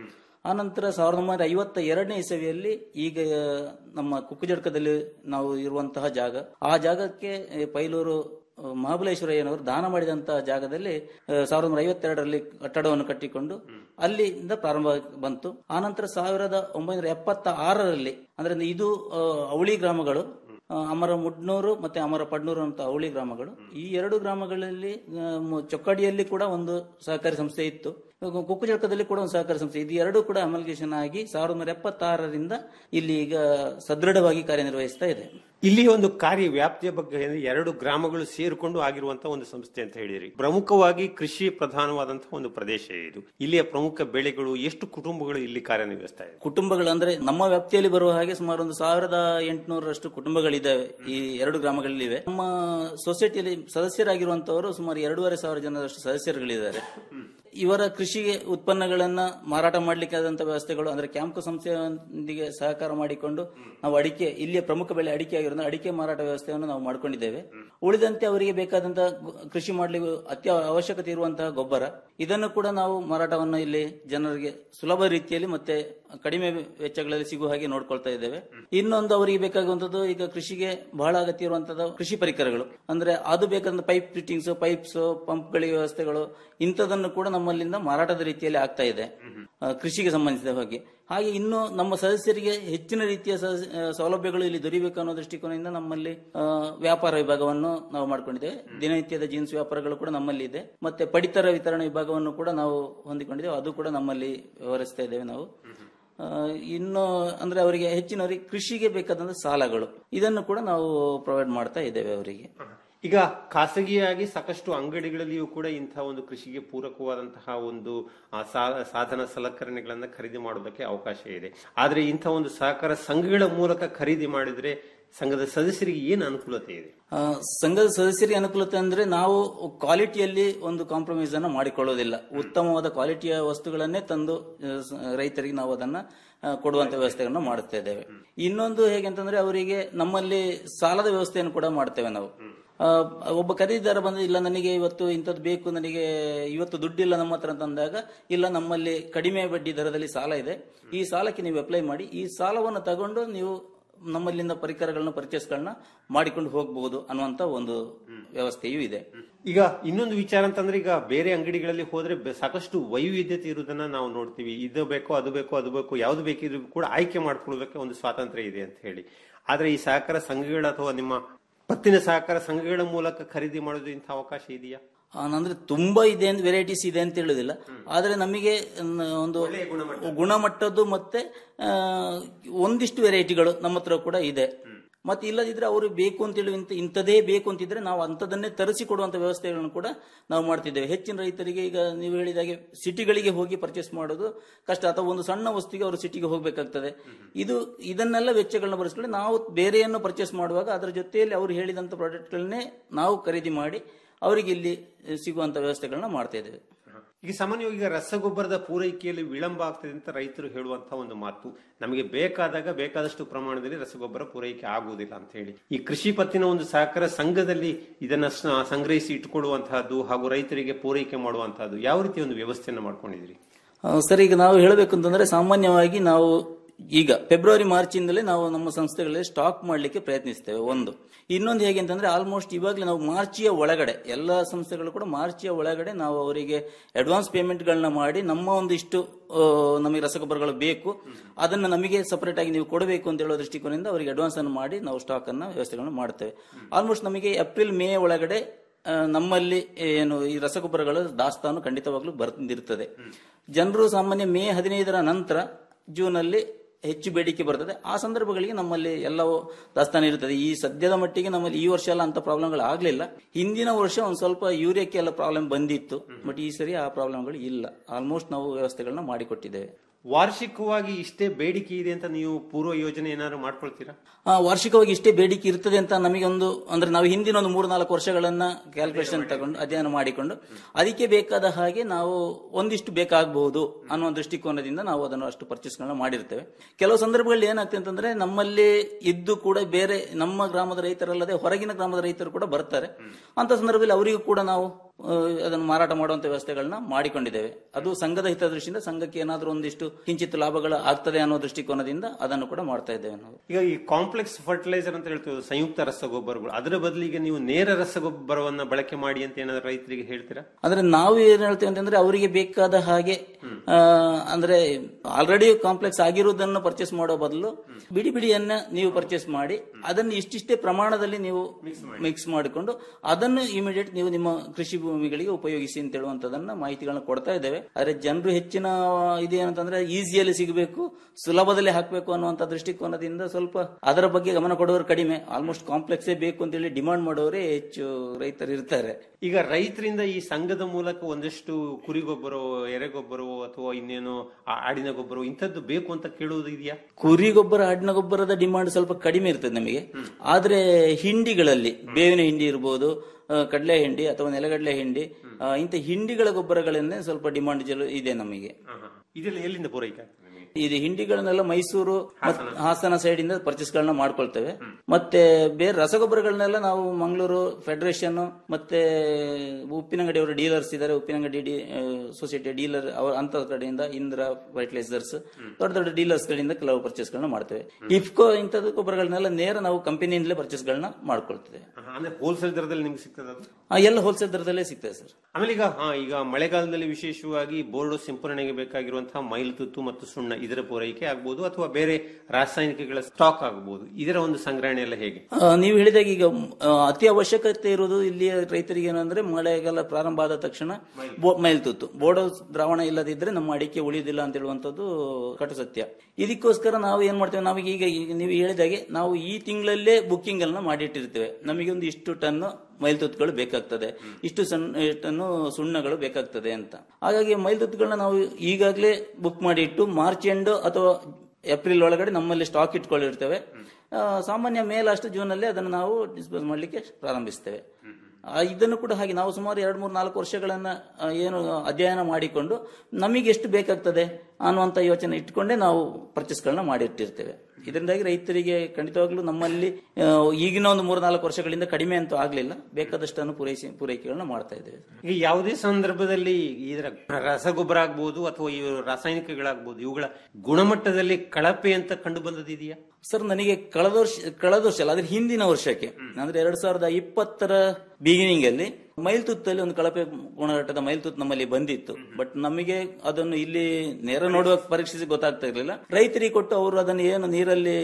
ಆನಂತರ ಸಾವಿರದ ಒಂಬೈನೂರ ಐವತ್ತ ಎರಡನೇ ಇಸವಿಯಲ್ಲಿ ಈಗ ನಮ್ಮ ಕುಕ್ಕುಜಡ್ಕದಲ್ಲಿ ನಾವು ಇರುವಂತಹ ಜಾಗ ಆ ಜಾಗಕ್ಕೆ ಆ, ಪೈಲೂರು ಆ, ಮಹಾಬಲೇಶ್ವರಯ್ಯನವರು ದಾನ ಮಾಡಿದಂತಹ ಜಾಗದಲ್ಲಿ ಆ, ಸಾವಿರದ ಒಂಬೈನೂರ ಐವತ್ತೆರಡರಲ್ಲಿ ಕಟ್ಟಡವನ್ನು ಕಟ್ಟಿಕೊಂಡು ಅಲ್ಲಿಂದ ಪ್ರಾರಂಭ ಬಂತು ಆನಂತರ ಸಾವಿರದ ಒಂಬೈನೂರ ಎಪ್ಪತ್ತ ಆರರಲ್ಲಿ ಅಂದ್ರೆ ಇದು ಆ, ಅವಳಿ ಗ್ರಾಮಗಳು ಆ, ಅಮರ ಮುಡ್ನೂರು ಮತ್ತೆ ಅಮರ ಪಡ್ನೂರು ಅಂತ ಅವಳಿ ಗ್ರಾಮಗಳು ಈ ಎರಡು ಗ್ರಾಮಗಳಲ್ಲಿ ಆ, ಮ- ಚೊಕ್ಕಾಡಿಯಲ್ಲಿ ಕೂಡ ಒಂದು ಸಹಕಾರಿ ಸಂಸ್ಥೆ ಇತ್ತು ಇವಾಗ ಕುಕ್ಕುಜಳಕದಲ್ಲಿ ಕೂಡ ಒಂದು ಸಹಕಾರಿ ಸಂಸ್ಥೆ ಇದು ಎರಡು ಕೂಡ ಅಮಲ್ಗೇಷನ್ ಆಗಿ ಸಾವಿರದ ಒಂಬೈನೂರ ಎಪ್ಪತ್ತಾರರಿಂದ ಇಲ್ಲಿ ಈಗ ಸದೃಢವಾಗಿ ಕಾರ್ಯನಿರ್ವಹಿಸ್ತಾ ಇದೆ ಇಲ್ಲಿ ಒಂದು ಕಾರ್ಯ ವ್ಯಾಪ್ತಿಯ ಬಗ್ಗೆ ಅಂದ್ರೆ ಎರಡು ಗ್ರಾಮಗಳು ಸೇರಿಕೊಂಡು ಆಗಿರುವಂತಹ ಒಂದು ಸಂಸ್ಥೆ ಅಂತ ಹೇಳಿದ್ರಿ ಪ್ರಮುಖವಾಗಿ ಕೃಷಿ ಪ್ರಧಾನವಾದಂತಹ ಒಂದು ಪ್ರದೇಶ ಇದು ಇಲ್ಲಿಯ ಪ್ರಮುಖ ಬೆಳೆಗಳು ಎಷ್ಟು ಕುಟುಂಬಗಳು ಇಲ್ಲಿ ಕಾರ್ಯನಿರ್ವಹಿಸ್ತಾ ಇದೆ ಕುಟುಂಬಗಳು ಅಂದ್ರೆ ನಮ್ಮ ವ್ಯಾಪ್ತಿಯಲ್ಲಿ ಬರುವ ಹಾಗೆ ಸುಮಾರು ಒಂದು ಸಾವಿರದ ಎಂಟುನೂರರಷ್ಟು ಕುಟುಂಬಗಳಿದ್ದಾವೆ ಈ ಎರಡು ಗ್ರಾಮಗಳಲ್ಲಿವೆ ನಮ್ಮ ಸೊಸೈಟಿಯಲ್ಲಿ ಸದಸ್ಯರಾಗಿರುವಂತವರು ಸುಮಾರು ಎರಡೂವರೆ ಸಾವಿರ ಜನರಷ್ಟು ಸದಸ್ಯರುಗಳಿದ್ದಾರೆ ಇವರ ಕೃಷಿ ಉತ್ಪನ್ನಗಳನ್ನ ಮಾರಾಟ ಮಾಡ್ಲಿಕ್ಕೆ ಆದಂತ ವ್ಯವಸ್ಥೆಗಳು ಅಂದ್ರೆ ಕ್ಯಾಂಪ್ಕೋ ಸಂಸ್ಥೆಯೊಂದಿಗೆ ಸಹಕಾರ ಮಾಡಿಕೊಂಡು ನಾವು ಅಡಿಕೆ ಇಲ್ಲಿಯ ಪ್ರಮುಖ ಬೆಳೆ ಅಡಿಕೆ ಆಗಿರೋದ್ರಿಂದ ಅಡಿಕೆ ಮಾರಾಟ ವ್ಯವಸ್ಥೆಯನ್ನು ನಾವು ಮಾಡ್ಕೊಂಡಿದ್ದೇವೆ ಉಳಿದಂತೆ ಅವರಿಗೆ ಬೇಕಾದಂತಹ ಗೊ- ಕೃಷಿ ಮಾಡ್ಲಿಕ್ಕೆ ಅತ್ಯ ಅವಶ್ಯಕತೆ ಇರುವಂತಹ ಗೊಬ್ಬರ ಇದನ್ನು ಕೂಡ ನಾವು ಮಾರಾಟವನ್ನು ಇಲ್ಲಿ ಜನರಿಗೆ ಸುಲಭ ರೀತಿಯಲ್ಲಿ ಮತ್ತೆ ಕಡಿಮೆ ವೆಚ್ಚಗಳಲ್ಲಿ ಸಿಗುವ ಹಾಗೆ ನೋಡ್ಕೊಳ್ತಾ ಇದ್ದೇವೆ ಇನ್ನೊಂದು ಅವರಿಗೆ ಬೇಕಾಗುವಂತದ್ದು ಈಗ ಕೃಷಿಗೆ ಬಹಳ ಅಗತ್ಯ ಇರುವಂತದ್ದು ಕೃಷಿ ಪರಿಕರಗಳು ಅಂದ್ರೆ ಅದು ಬೇಕಾದಂತ ಪೈಪ್ ಫಿಟ್ಟಿಂಗ್ಸ್ ಪೈಪ್ಸ್ ಪಂಪ್ಗಳಿಗೆ ವ್ಯವಸ್ಥೆಗಳು ಇಂಥದನ್ನು ಕೂಡ ನಮ್ಮಲ್ಲಿಂದ ಮಾರಾಟದ ರೀತಿಯಲ್ಲಿ ಆಗ್ತಾ ಇದೆ ಆ, ಕೃಷಿಗೆ ಸಂಬಂಧಿಸಿದ ಹಾಗೆ ಹಾಗೆ ಇನ್ನು ನಮ್ಮ ಸದಸ್ಯರಿಗೆ ಹೆಚ್ಚಿನ ರೀತಿಯ ಸದಸ್ಯ- ಆ, ಸೌಲಭ್ಯಗಳು ಇಲ್ಲಿ ದೊರೆಯಬೇಕು ಅನ್ನೋ ದೃಷ್ಟಿಕೋನದಿಂದ ನಮ್ಮಲ್ಲಿ ಆ, ವ್ಯಾಪಾರ ವಿಭಾಗವನ್ನು ನಾವು ಮಾಡ್ಕೊಂಡಿದ್ದೇವೆ ದಿನನಿತ್ಯದ ಜೀನ್ಸ್ ವ್ಯಾಪಾರಗಳು ಕೂಡ ನಮ್ಮಲ್ಲಿ ಇದೆ ಮತ್ತೆ ಪಡಿತರ ವಿತರಣಾ ವಿಭಾಗವನ್ನು ಕೂಡ ನಾವು ಹೊಂದಿಕೊಂಡಿದ್ದೇವೆ ಅದು ಕೂಡ ನಮ್ಮಲ್ಲಿ ವ್ಯವಹರಿಸ್ತಾ ಇದ್ದೇವೆ ನಾವು ಆ, ಇನ್ನು ಅಂದ್ರೆ ಅವರಿಗೆ ಹೆಚ್ಚಿನವರಿಗೆ ಕೃಷಿಗೆ ಬೇಕಾದಂತ ಸಾಲಗಳು ಇದನ್ನು ಕೂಡ ನಾವು ಪ್ರೊವೈಡ್ ಮಾಡ್ತಾ ಇದ್ದೇವೆ ಅವರಿಗೆ ಈಗ ಖಾಸಗಿಯಾಗಿ ಸಾಕಷ್ಟು ಅಂಗಡಿಗಳಲ್ಲಿಯೂ ಕೂಡ ಇಂತಹ ಒಂದು ಕೃಷಿಗೆ ಪೂರಕವಾದಂತಹ ಒಂದು ಆ, ಸಾ- ಸಾಧನ ಸಲಕರಣೆಗಳನ್ನ ಖರೀದಿ ಮಾಡೋದಕ್ಕೆ ಅವಕಾಶ ಇದೆ ಆದ್ರೆ ಇಂತಹ ಒಂದು ಸಹಕಾರ ಸಂಘಗಳ ಮೂಲಕ ಖರೀದಿ ಮಾಡಿದ್ರೆ ಸಂಘದ ಸದಸ್ಯರಿಗೆ ಏನು ಅನುಕೂಲತೆ ಇದೆ ಆ, ಸಂಘದ ಸದಸ್ಯರಿಗೆ ಅನುಕೂಲತೆ ಅಂದ್ರೆ ನಾವು ಕ್ವಾಲಿಟಿಯಲ್ಲಿ ಒಂದು ಕಾಂಪ್ರಮೈಸ್ ಅನ್ನು ಮಾಡಿಕೊಳ್ಳೋದಿಲ್ಲ ಉತ್ತಮವಾದ ಕ್ವಾಲಿಟಿಯ ವಸ್ತುಗಳನ್ನೇ ತಂದು ಆ, ಸ- ರೈತರಿಗೆ ನಾವು ಅದನ್ನ ಆ, ಕೊಡುವಂತ ವ್ಯವಸ್ಥೆಯನ್ನು ಮಾಡುತ್ತಾ ಇದ್ದೇವೆ ಇನ್ನೊಂದು ಹೇಗೆ ಅಂತಂದ್ರೆ ಅವರಿಗೆ ನಮ್ಮಲ್ಲಿ ಸಾಲದ ವ್ಯವಸ್ಥೆಯನ್ನು ಕೂಡ ಮಾಡ್ತೇವೆ ನಾವು ಆ, ಒಬ್ಬ ಖರೀದಿದಾರ ಬಂದು ಇಲ್ಲ ನನಗೆ ಇವತ್ತು ಇಂಥದ್ದು ಬೇಕು ನನಗೆ ಇವತ್ತು ದುಡ್ಡಿಲ್ಲ ನಮ್ಮ ಹತ್ರ ಅಂತ ಅಂದಾಗ ಇಲ್ಲ ನಮ್ಮಲ್ಲಿ ಕಡಿಮೆ ಬಡ್ಡಿ ದರದಲ್ಲಿ ಸಾಲ ಇದೆ ಈ ಸಾಲಕ್ಕೆ ನೀವು ಅಪ್ಲೈ ಮಾಡಿ ಈ ಸಾಲವನ್ನು ತಗೊಂಡು ನೀವು ನಮ್ಮಲ್ಲಿಂದ ಪರಿಕರಗಳನ್ನ ಪರ್ಚೇಸ್ಗಳನ್ನ ಮಾಡಿಕೊಂಡು ಹೋಗಬಹುದು ಅನ್ನುವಂತ ಒಂದು ವ್ಯವಸ್ಥೆಯೂ ಇದೆ ಈಗ ಇನ್ನೊಂದು ವಿಚಾರ ಅಂತಂದ್ರೆ ಈಗ ಬೇರೆ ಅಂಗಡಿಗಳಲ್ಲಿ ಹೋದ್ರೆ ಬೆ- ಸಾಕಷ್ಟು ವೈವಿಧ್ಯತೆ ಇರುವುದನ್ನ ನಾವು ನೋಡ್ತೀವಿ ಇದು ಬೇಕೋ ಅದು ಬೇಕೋ ಅದು ಬೇಕೋ ಯಾವ್ದು ಬೇಕಿದ್ರು ಕೂಡ ಆಯ್ಕೆ ಮಾಡ್ಕೊಳ್ಳೋದಕ್ಕೆ ಒಂದು ಸ್ವಾತಂತ್ರ್ಯ ಇದೆ ಅಂತ ಹೇಳಿ ಆದ್ರೆ ಈ ಸಹಕಾರ ಸಂಘಗಳ ಅಥವಾ ನಿಮ್ಮ ಪತ್ತಿನ ಸಹಕಾರ ಸಂಘಗಳ ಮೂಲಕ ಖರೀದಿ ಮಾಡೋದು ಇಂಥ ಅವಕಾಶ ಇದೆಯಾ ಆ, ಅಂದ್ರೆ ತುಂಬಾ ಇದೆ ಅಂತ ವೆರೈಟೀಸ್ ಇದೆ ಅಂತ ಹೇಳುದಿಲ್ಲ ಆದ್ರೆ ನಮಗೆ ನ- ಒಂದು ಗುಣಮಟ್ಟದ್ದು ಮತ್ತೆ ಆ, ಒಂದಿಷ್ಟು ವೆರೈಟಿಗಳು ನಮ್ಮ ಹತ್ರ ಕೂಡ ಇದೆ ಮತ್ತೆ ಇಲ್ಲದಿದ್ರೆ ಅವರು ಬೇಕು ಅಂತ ಹೇಳಿ ಇಂತ ಇಂಥದೇ ಬೇಕು ಅಂತಿದ್ರೆ ನಾವು ಅಂಥದನ್ನೇ ತರಿಸಿ ಕೊಡುವಂತ ವ್ಯವಸ್ಥೆಗಳನ್ನು ಕೂಡ ನಾವು ಮಾಡ್ತಿದ್ದೇವೆ ಹೆಚ್ಚಿನ ರೈತರಿಗೆ ಈಗ ನೀವು ಹೇಳಿದಾಗೆ ಸಿಟಿಗಳಿಗೆ ಹೋಗಿ ಪರ್ಚೇಸ್ ಮಾಡೋದು ಕಷ್ಟ ಅಥವಾ ಒಂದು ಸಣ್ಣ ವಸ್ತುವಿಗೆ ಅವರು ಸಿಟಿಗೆ ಹೋಗಬೇಕಾಗ್ತದೆ ಇದು ಇದನ್ನೆಲ್ಲ ವೆಚ್ಚಗಳನ್ನ ಭರಿಸ್ಕೊಂಡು ನಾವು ಬೇರೆಯನ್ನು ಪರ್ಚೇಸ್ ಮಾಡುವಾಗ ಅದರ ಜೊತೆಯಲ್ಲಿ ಅವರು ಹೇಳಿದಂತ ಪ್ರಾಡಕ್ಟ್ಗಳನ್ನೇ ನಾವು ಖರೀದಿ ಮಾಡಿ ಅವರಿಗೆ ಇಲ್ಲಿ ಸಿಗುವಂತ ವ್ಯವಸ್ಥೆಗಳನ್ನ ಮಾಡ್ತಾ ಇದ್ದೇವೆ ಈಗ ಸಾಮಾನ್ಯವಾಗಿ ಈಗ ರಸಗೊಬ್ಬರದ ಪೂರೈಕೆಯಲ್ಲಿ ವಿಳಂಬ ಆಗ್ತದೆ ಅಂತ ರೈತರು ಹೇಳುವಂತಹ ಒಂದು ಮಾತು ನಮಗೆ ಬೇಕಾದಾಗ ಬೇಕಾದಷ್ಟು ಪ್ರಮಾಣದಲ್ಲಿ ರಸಗೊಬ್ಬರ ಪೂರೈಕೆ ಆಗುವುದಿಲ್ಲ ಅಂತ ಹೇಳಿ ಈ ಕೃಷಿ ಪತ್ತಿನ ಒಂದು ಸಹಕಾರ ಸಂಘದಲ್ಲಿ ಇದನ್ನ ಸ- ಸಂಗ್ರಹಿಸಿ ಇಟ್ಟುಕೊಳ್ಳುವಂತಹದ್ದು ಹಾಗೂ ರೈತರಿಗೆ ಪೂರೈಕೆ ಮಾಡುವಂತಹದ್ದು ಯಾವ ರೀತಿ ಒಂದು ವ್ಯವಸ್ಥೆಯನ್ನು ಮಾಡ್ಕೊಂಡಿದ್ರಿ ಆ, ಸರ್ ಈಗ ನಾವು ಹೇಳಬೇಕು ಅಂತಂದ್ರೆ ಸಾಮಾನ್ಯವಾಗಿ ನಾವು ಈಗ ಫೆಬ್ರವರಿ ಮಾರ್ಚ್ ಇಂದಲೇ ನಾವು ನಮ್ಮ ಸಂಸ್ಥೆಗಳಲ್ಲಿ ಸ್ಟಾಕ್ ಮಾಡಲಿಕ್ಕೆ ಪ್ರಯತ್ನಿಸ್ತೇವೆ ಒಂದು ಇನ್ನೊಂದು ಹೇಗೆ ಅಂತಂದ್ರೆ ಆಲ್ಮೋಸ್ಟ್ ಇವಾಗಲೇ ನಾವು ಮಾರ್ಚಿಯ ಒಳಗಡೆ ಎಲ್ಲ ಸಂಸ್ಥೆಗಳು ಕೂಡ ಮಾರ್ಚಿಯ ಒಳಗಡೆ ನಾವು ಅವರಿಗೆ ಅಡ್ವಾನ್ಸ್ ಪೇಮೆಂಟ್ಗಳನ್ನ ಮಾಡಿ ನಮ್ಮ ಒಂದು ಇಷ್ಟು ಆ, ನಮಗೆ ರಸಗೊಬ್ಬರಗಳು ಬೇಕು ಅದನ್ನು ನಮಗೆ ಸಪರೇಟ್ ಆಗಿ ನೀವು ಕೊಡಬೇಕು ಅಂತ ಹೇಳೋ ದೃಷ್ಟಿಕೋನದಿಂದ ಅವರಿಗೆ ಅಡ್ವಾನ್ಸ್ ಅನ್ನು ಮಾಡಿ ನಾವು ಸ್ಟಾಕ್ ಅನ್ನ ವ್ಯವಸ್ಥೆಗಳನ್ನು ಮಾಡ್ತೇವೆ ಆಲ್ಮೋಸ್ಟ್ ನಮಗೆ ಏಪ್ರಿಲ್ ಮೇ ಒಳಗಡೆ ಆ, ನಮ್ಮಲ್ಲಿ ಏನು ಈ ರಸಗೊಬ್ಬರಗಳ ದಾಸ್ತಾನು ಖಂಡಿತವಾಗ್ಲೂ ಬರ್ತಿರ್ತದೆ ಜನರು ಸಾಮಾನ್ಯ ಮೇ ಹದಿನೈದರ ನಂತರ ಜೂನ್ ಅಲ್ಲಿ ಹೆಚ್ಚು ಬೇಡಿಕೆ ಬರ್ತದೆ ಆ ಸಂದರ್ಭಗಳಿಗೆ ನಮ್ಮಲ್ಲಿ ಎಲ್ಲವೂ ದಾಸ್ತಾನು ಇರ್ತದೆ ಈ ಸದ್ಯದ ಮಟ್ಟಿಗೆ ನಮ್ಮಲ್ಲಿ ಈ ವರ್ಷ ಎಲ್ಲ ಅಂತ ಪ್ರಾಬ್ಲಮ್ಗಳು ಆಗ್ಲಿಲ್ಲ ಹಿಂದಿನ ವರ್ಷ ಒಂದ್ ಸ್ವಲ್ಪ ಯೂರಿಯಾಕ್ಕೆ ಎಲ್ಲ ಪ್ರಾಬ್ಲಮ್ ಬಂದಿತ್ತು ಬಟ್ ಈ ಸರಿ ಆ ಪ್ರಾಬ್ಲಮ್ಗಳು ಇಲ್ಲ ಆಲ್ಮೋಸ್ಟ್ ನಾವು ವ್ಯವಸ್ಥೆಗಳನ್ನ ಮಾಡಿಕೊಟ್ಟಿದ್ದೇವೆ ವಾರ್ಷಿಕವಾಗಿ ಇಷ್ಟೇ ಬೇಡಿಕೆ ಇದೆ ಅಂತ ನೀವು ಪೂರ್ವ ಯೋಜನೆ ಏನಾದ್ರು ಮಾಡ್ಕೊಳ್ತೀರಾ ಆ, ವಾರ್ಷಿಕವಾಗಿ ಇಷ್ಟೇ ಬೇಡಿಕೆ ಇರ್ತದೆ ಅಂತ ನಮಗೆ ಒಂದು ಅಂದ್ರೆ ನಾವು ಹಿಂದಿನ ಒಂದು ಮೂರು ನಾಲ್ಕು ವರ್ಷಗಳನ್ನ ಕ್ಯಾಲ್ಕುಲೇಷನ್ ತಗೊಂಡು ಅಧ್ಯಯನ ಮಾಡಿಕೊಂಡು ಅದಕ್ಕೆ ಬೇಕಾದ ಹಾಗೆ ನಾವು ಒಂದಿಷ್ಟು ಬೇಕಾಗಬಹುದು ಅನ್ನೋ ದೃಷ್ಟಿಕೋನದಿಂದ ನಾವು ಅದನ್ನು ಅಷ್ಟು ಪರ್ಚೇಸ್ಗಳನ್ನ ಮಾಡಿರ್ತೇವೆ ಕೆಲವು ಸಂದರ್ಭಗಳಲ್ಲಿ ಏನಾಗ್ತದೆ ಅಂತಂದ್ರೆ ನಮ್ಮಲ್ಲಿ ಇದ್ದು ಕೂಡ ಬೇರೆ ನಮ್ಮ ಗ್ರಾಮದ ರೈತರಲ್ಲದೆ ಹೊರಗಿನ ಗ್ರಾಮದ ರೈತರು ಕೂಡ ಬರ್ತಾರೆ ಅಂತ ಸಂದರ್ಭದಲ್ಲಿ ಅವರಿಗೂ ಕೂಡ ನಾವು ಆ, ಅದನ್ನು ಮಾರಾಟ ಮಾಡುವಂತ ವ್ಯವಸ್ಥೆಗಳನ್ನ ಮಾಡಿಕೊಂಡಿದ್ದೇವೆ ಅದು ಸಂಘದ ಹಿತದೃಷ್ಟಿಯಿಂದ ಸಂಘಕ್ಕೆ ಏನಾದರೂ ಒಂದಿಷ್ಟು ಕಿಂಚಿತ್ ಲಾಭಗಳು ಆಗ್ತದೆ ಅನ್ನೋ ದೃಷ್ಟಿಕೋನದಿಂದ ಅದನ್ನು ಕೂಡ ಮಾಡ್ತಾ ಇದ್ದೇವೆ ನಾವು ಈಗ ಈ ಕಾಂಪ್ಲೆಕ್ಸ್ ಫರ್ಟಿಲೈಸರ್ ಅಂತ ಹೇಳ್ತೀವಿ ಸಂಯುಕ್ತ ರಸಗೊಬ್ಬರಗಳು ಅದರ ಬದಲಿಗೆ ನೀವು ನೇರ ರಸಗೊಬ್ಬರವನ್ನ ಬಳಕೆ ಮಾಡಿ ಅಂತ ಏನಾದ್ರು ರೈತರಿಗೆ ಹೇಳ್ತೀರಾ ಅಂದ್ರೆ ನಾವು ಏನ್ ಹೇಳ್ತೇವೆ ಅಂತಂದ್ರೆ ಅವರಿಗೆ ಬೇಕಾದ ಹಾಗೆ ಆ, ಅಂದ್ರೆ ಆಲ್ರೆಡಿ ಕಾಂಪ್ಲೆಕ್ಸ್ ಆಗಿರುವುದನ್ನು ಪರ್ಚೇಸ್ ಮಾಡೋ ಬದಲು ಬಿಡಿ ಬಿಡಿಯನ್ನ ನೀವು ಪರ್ಚೇಸ್ ಮಾಡಿ ಅದನ್ನು ಇಷ್ಟಿಷ್ಟೇ ಪ್ರಮಾಣದಲ್ಲಿ ನೀವು ಮಿಕ್ಸ್ ಮಾಡಿಕೊಂಡು ಅದನ್ನು ಇಮಿಡಿಯೇಟ್ ನೀವು ನಿಮ್ಮ ಕೃಷಿ ಭೂಮಿಗಳಿಗೆ ಉಪಯೋಗಿಸಿ ಅಂತ ಹೇಳುವಂತದನ್ನ ಮಾಹಿತಿಗಳನ್ನ ಕೊಡ್ತಾ ಇದ್ದೇವೆ ಆದ್ರೆ ಜನರು ಹೆಚ್ಚಿನ ಇದೇನಂತಂದ್ರೆ ಈಸಿಯಲ್ಲಿ ಸಿಗಬೇಕು ಸುಲಭದಲ್ಲಿ ಹಾಕಬೇಕು ಅನ್ನುವಂತ ದೃಷ್ಟಿಕೋನದಿಂದ ಸ್ವಲ್ಪ ಅದರ ಬಗ್ಗೆ ಗಮನ ಕೊಡೋರು ಕಡಿಮೆ ಆಲ್ಮೋಸ್ಟ್ ಕಾಂಪ್ಲೆಕ್ಸೇ ಬೇಕು ಅಂತೇಳಿ ಡಿಮಾಂಡ್ ಮಾಡೋರೇ ಹೆಚ್ಚು ರೈತರು ಇರ್ತಾರೆ ಈಗ ರೈತರಿಂದ ಈ ಸಂಘದ ಮೂಲಕ ಒಂದಷ್ಟು ಕುರಿ ಗೊಬ್ಬರವೋ ಎರೆಗೊಬ್ಬರವೋ ಅಥವಾ ಇನ್ನೇನೋ ಆ- ಆಡಿನ ಗೊಬ್ಬರ ಇಂಥದ್ದು ಬೇಕು ಅಂತ ಕೇಳುವುದು ಇದೆಯಾ ಕುರಿ ಗೊಬ್ಬರ ಆಡಿನ ಗೊಬ್ಬರದ ಡಿಮಾಂಡ್ ಸ್ವಲ್ಪ ಕಡಿಮೆ ಇರ್ತದೆ ನಮಗೆ ಆದ್ರೆ ಹಿಂಡಿಗಳಲ್ಲಿ ಬೇವಿನ ಹಿಂಡಿ ಇರ್ಬೋದು ಆ, ಕಡಲೆ ಹಿಂಡಿ ಅಥವಾ ನೆಲಗಡಲೆ ಹಿಂಡಿ ಆ, ಇಂಥ ಹಿಂಡಿಗಳ ಗೊಬ್ಬರಗಳನ್ನೇ ಸ್ವಲ್ಪ ಡಿಮಾಂಡ್ ಜಲು ಇದೆ ನಮಗೆ ಇದೆಲ್ಲ ಎಲ್ಲಿಂದ ಪೂರೈಕೆ ಆಗ್ತದೆ ನಿಮಗೆ? ಇದು ಹಿಂಡಿಗಳನ್ನೆಲ್ಲ ಮೈಸೂರು ಮತ್ ಹಾಸನ ಸೈಡ್ ಇಂದ ಪರ್ಚೇಸ್ ಗಳನ್ನ ಮಾಡ್ಕೊಳ್ತೇವೆ ಮತ್ತೆ ಬೇರೆ ರಸಗೊಬ್ಬರಗಳನ್ನೆಲ್ಲ ನಾವು ಮಂಗಳೂರು ಫೆಡರೇಷನ್ ಮತ್ತೆ ಉಪ್ಪಿನಂಗಡಿಯವರು ಡೀಲರ್ಸ್ ಇದ್ದಾರೆ ಉಪ್ಪಿನಂಗಡಿ ಸೊಸೈಟಿ ಡೀಲರ್ ಅವರ ಅಂತ ಕಡೆಯಿಂದ ಇಂದ್ರ ಫರ್ಟಿಲೈಸರ್ಸ್ ದೊಡ್ಡ ದೊಡ್ಡ ಡೀಲರ್ಸ್ ಗಳಿಂದ ಕೆಲವು ಪರ್ಚೇಸ್ ಗಳನ್ನ ಮಾಡ್ತೇವೆ ಇಫ್ಕೋ ಇಂಥದ್ದು ಗೊಬ್ಬರಗಳನ್ನೆಲ್ಲ ನೇರ ನಾವು ಕಂಪನಿಯಿಂದಲೇ ಪರ್ಚೇಸ್ ಗಳನ್ನ ಮಾಡ್ಕೊಳ್ತೇವೆ ಆಹಾ, ಅಂದ್ರೆ ಹೋಲ್ಸೇಲ್ ದರದಲ್ಲಿ ನಿಮ್ಗೆ ಸಿಗ್ತದೆ ಅದು ಆ, ಎಲ್ಲ ಹೋಲ್ಸೇಲ್ ದರದಲ್ಲೇ ಸಿಗ್ತದೆ ಸರ್ ಆಮೇಲೆ ಈಗ ಹಾ ಈಗ ಮಳೆಗಾಲದಲ್ಲಿ ವಿಶೇಷವಾಗಿ ಬೋರ್ಡು ಸಿಂಪರಣೆಗೆ ಬೇಕಾಗಿರುವಂತಹ ಮೈಲ್ತುತ್ತು ಮತ್ತು ಸುಣ್ಣ ಇದರ ಪೂರೈಕೆ ಆಗ್ಬೋದು ಅಥವಾ ಬೇರೆ ರಾಸಾಯನಿಕಗಳ ಸ್ಟಾಕ್ ಆಗಬಹುದು ಇದರ ಒಂದು ಸಂಗ್ರಹಣೆ ಎಲ್ಲ ಹೇಗೆ ಆ, ನೀವು ಹೇಳಿದಾಗ ಈಗ ಆ, ಅತಿ ಅವಶ್ಯಕತೆ ಇರುವುದು ಇಲ್ಲಿಯ ರೈತರಿಗೆ ಏನಂದ್ರೆ ಮಳೆಗಾಲ ಪ್ರಾರಂಭ ಆದ ತಕ್ಷಣ ಬೋ- ಮೈಲ್ತುತ್ತು ಬೋಡೋ ದ್ರಾವಣ ಇಲ್ಲದಿದ್ರೆ ನಮ್ಮ ಅಡಿಕೆ ಉಳಿಯುವುದಿಲ್ಲ ಅಂತ ಹೇಳುವಂತದ್ದು ಕಟು ಸತ್ಯ ಇದಕ್ಕೋಸ್ಕರ ನಾವು ಏನ್ ಮಾಡ್ತೇವೆ ನಾವೀಗ ಈಗ ಈಗ ನೀವು ಹೇಳಿದಾಗೆ ನಾವು ಈ ತಿಂಗಳಲ್ಲೇ ಬುಕ್ಕಿಂಗ್ ಅನ್ನ ಮಾಡಿಟ್ಟಿರ್ತೇವೆ ನಮಗೆ ಒಂದು ಇಷ್ಟು ಟನ್ ಮೈಲ್ತುತ್ತುಗಳು ಬೇಕಾಗ್ತದೆ ಇಷ್ಟು ಸಣ್ಣ ಟನ್ನು ಸುಣ್ಣಗಳು ಬೇಕಾಗ್ತದೆ ಅಂತ ಹಾಗಾಗಿ ಮೈಲ್ತುತ್ತುಗಳನ್ನ ನಾವು ಈಗಾಗಲೇ ಬುಕ್ ಮಾಡಿ ಇಟ್ಟು ಮಾರ್ಚ್ ಎಂಡ್ ಅಥವಾ ಏಪ್ರಿಲ್ ಒಳಗಡೆ ನಮ್ಮಲ್ಲಿ ಸ್ಟಾಕ್ ಇಟ್ಕೊಂಡಿರ್ತೇವೆ ಆ, ಸಾಮಾನ್ಯ ಮೇ ಲಾಸ್ಟ್ ಜೂನ್ ಅಲ್ಲಿ ಅದನ್ನು ನಾವು ಡಿಸ್ಪೋಸ್ ಮಾಡಲಿಕ್ಕೆ ಪ್ರಾರಂಭಿಸ್ತೇವೆ ಆ, ಇದನ್ನು ಕೂಡ ಹಾಗೆ ನಾವು ಸುಮಾರು ಎರಡು ಮೂರು ನಾಲ್ಕು ವರ್ಷಗಳನ್ನ ಆ, ಏನು ಅಧ್ಯಯನ ಮಾಡಿಕೊಂಡು ನಮಗೆ ಎಷ್ಟು ಬೇಕಾಗ್ತದೆ ಅನ್ನುವಂತ ಯೋಚನೆ ಇಟ್ಕೊಂಡೇ ನಾವು ಪರ್ಚೇಸ್ಗಳನ್ನ ಮಾಡಿಟ್ಟಿರ್ತೇವೆ ಇದರಿಂದಾಗಿ ರೈತರಿಗೆ ಖಂಡಿತವಾಗ್ಲೂ ನಮ್ಮಲ್ಲಿ ಆ, ಈಗಿನ ಒಂದು ಮೂರು ನಾಲ್ಕು ವರ್ಷಗಳಿಂದ ಕಡಿಮೆ ಅಂತೂ ಆಗ್ಲಿಲ್ಲ ಬೇಕಾದಷ್ಟನ್ನು ಪೂರೈಸಿ ಪೂರೈಕೆಗಳನ್ನ ಮಾಡ್ತಾ ಇದ್ದೇವೆ ಈಗ ಯಾವುದೇ ಸಂದರ್ಭದಲ್ಲಿ ಇದರ ರಸಗೊಬ್ಬರ ಆಗ್ಬೋದು ಅಥವಾ ಈ ರಾಸಾಯನಿಕಗಳಾಗ್ಬೋದು ಇವುಗಳ ಗುಣಮಟ್ಟದಲ್ಲಿ ಕಳಪೆ ಅಂತ ಕಂಡು ಬಂದದಿದೆಯಾ ಸರ್ ನನಗೆ ಕಳೆದ ವರ್ಷ ಕಳೆದ ವರ್ಷ ಅಲ್ಲ ಅದ್ರ ಹಿಂದಿನ ವರ್ಷಕ್ಕೆ ಅಂದ್ರೆ ಎರಡ್ ಸಾವಿರದ ಇಪ್ಪತ್ತರ ಬಿಗಿನಿಂಗ್ ಅಲ್ಲಿ ಮೈಲ್ತುತ್ತಲ್ಲಿ ಒಂದು ಕಳಪೆ ಗುಣಮಟ್ಟದ ಮೈಲ್ತುತ್ತು ನಮ್ಮಲ್ಲಿ ಬಂದಿತ್ತು ಬಟ್ ನಮಗೆ ಅದನ್ನು ಇಲ್ಲಿ ನೇರ ನೋಡುವ ಪರೀಕ್ಷಿಸಿ ಗೊತ್ತಾಗ್ತಾ ಇರಲಿಲ್ಲ ರೈತರಿಗೆ ಕೊಟ್ಟು ಅವರು ಅದನ್ನು ಏನು ನೀರಲ್ಲಿ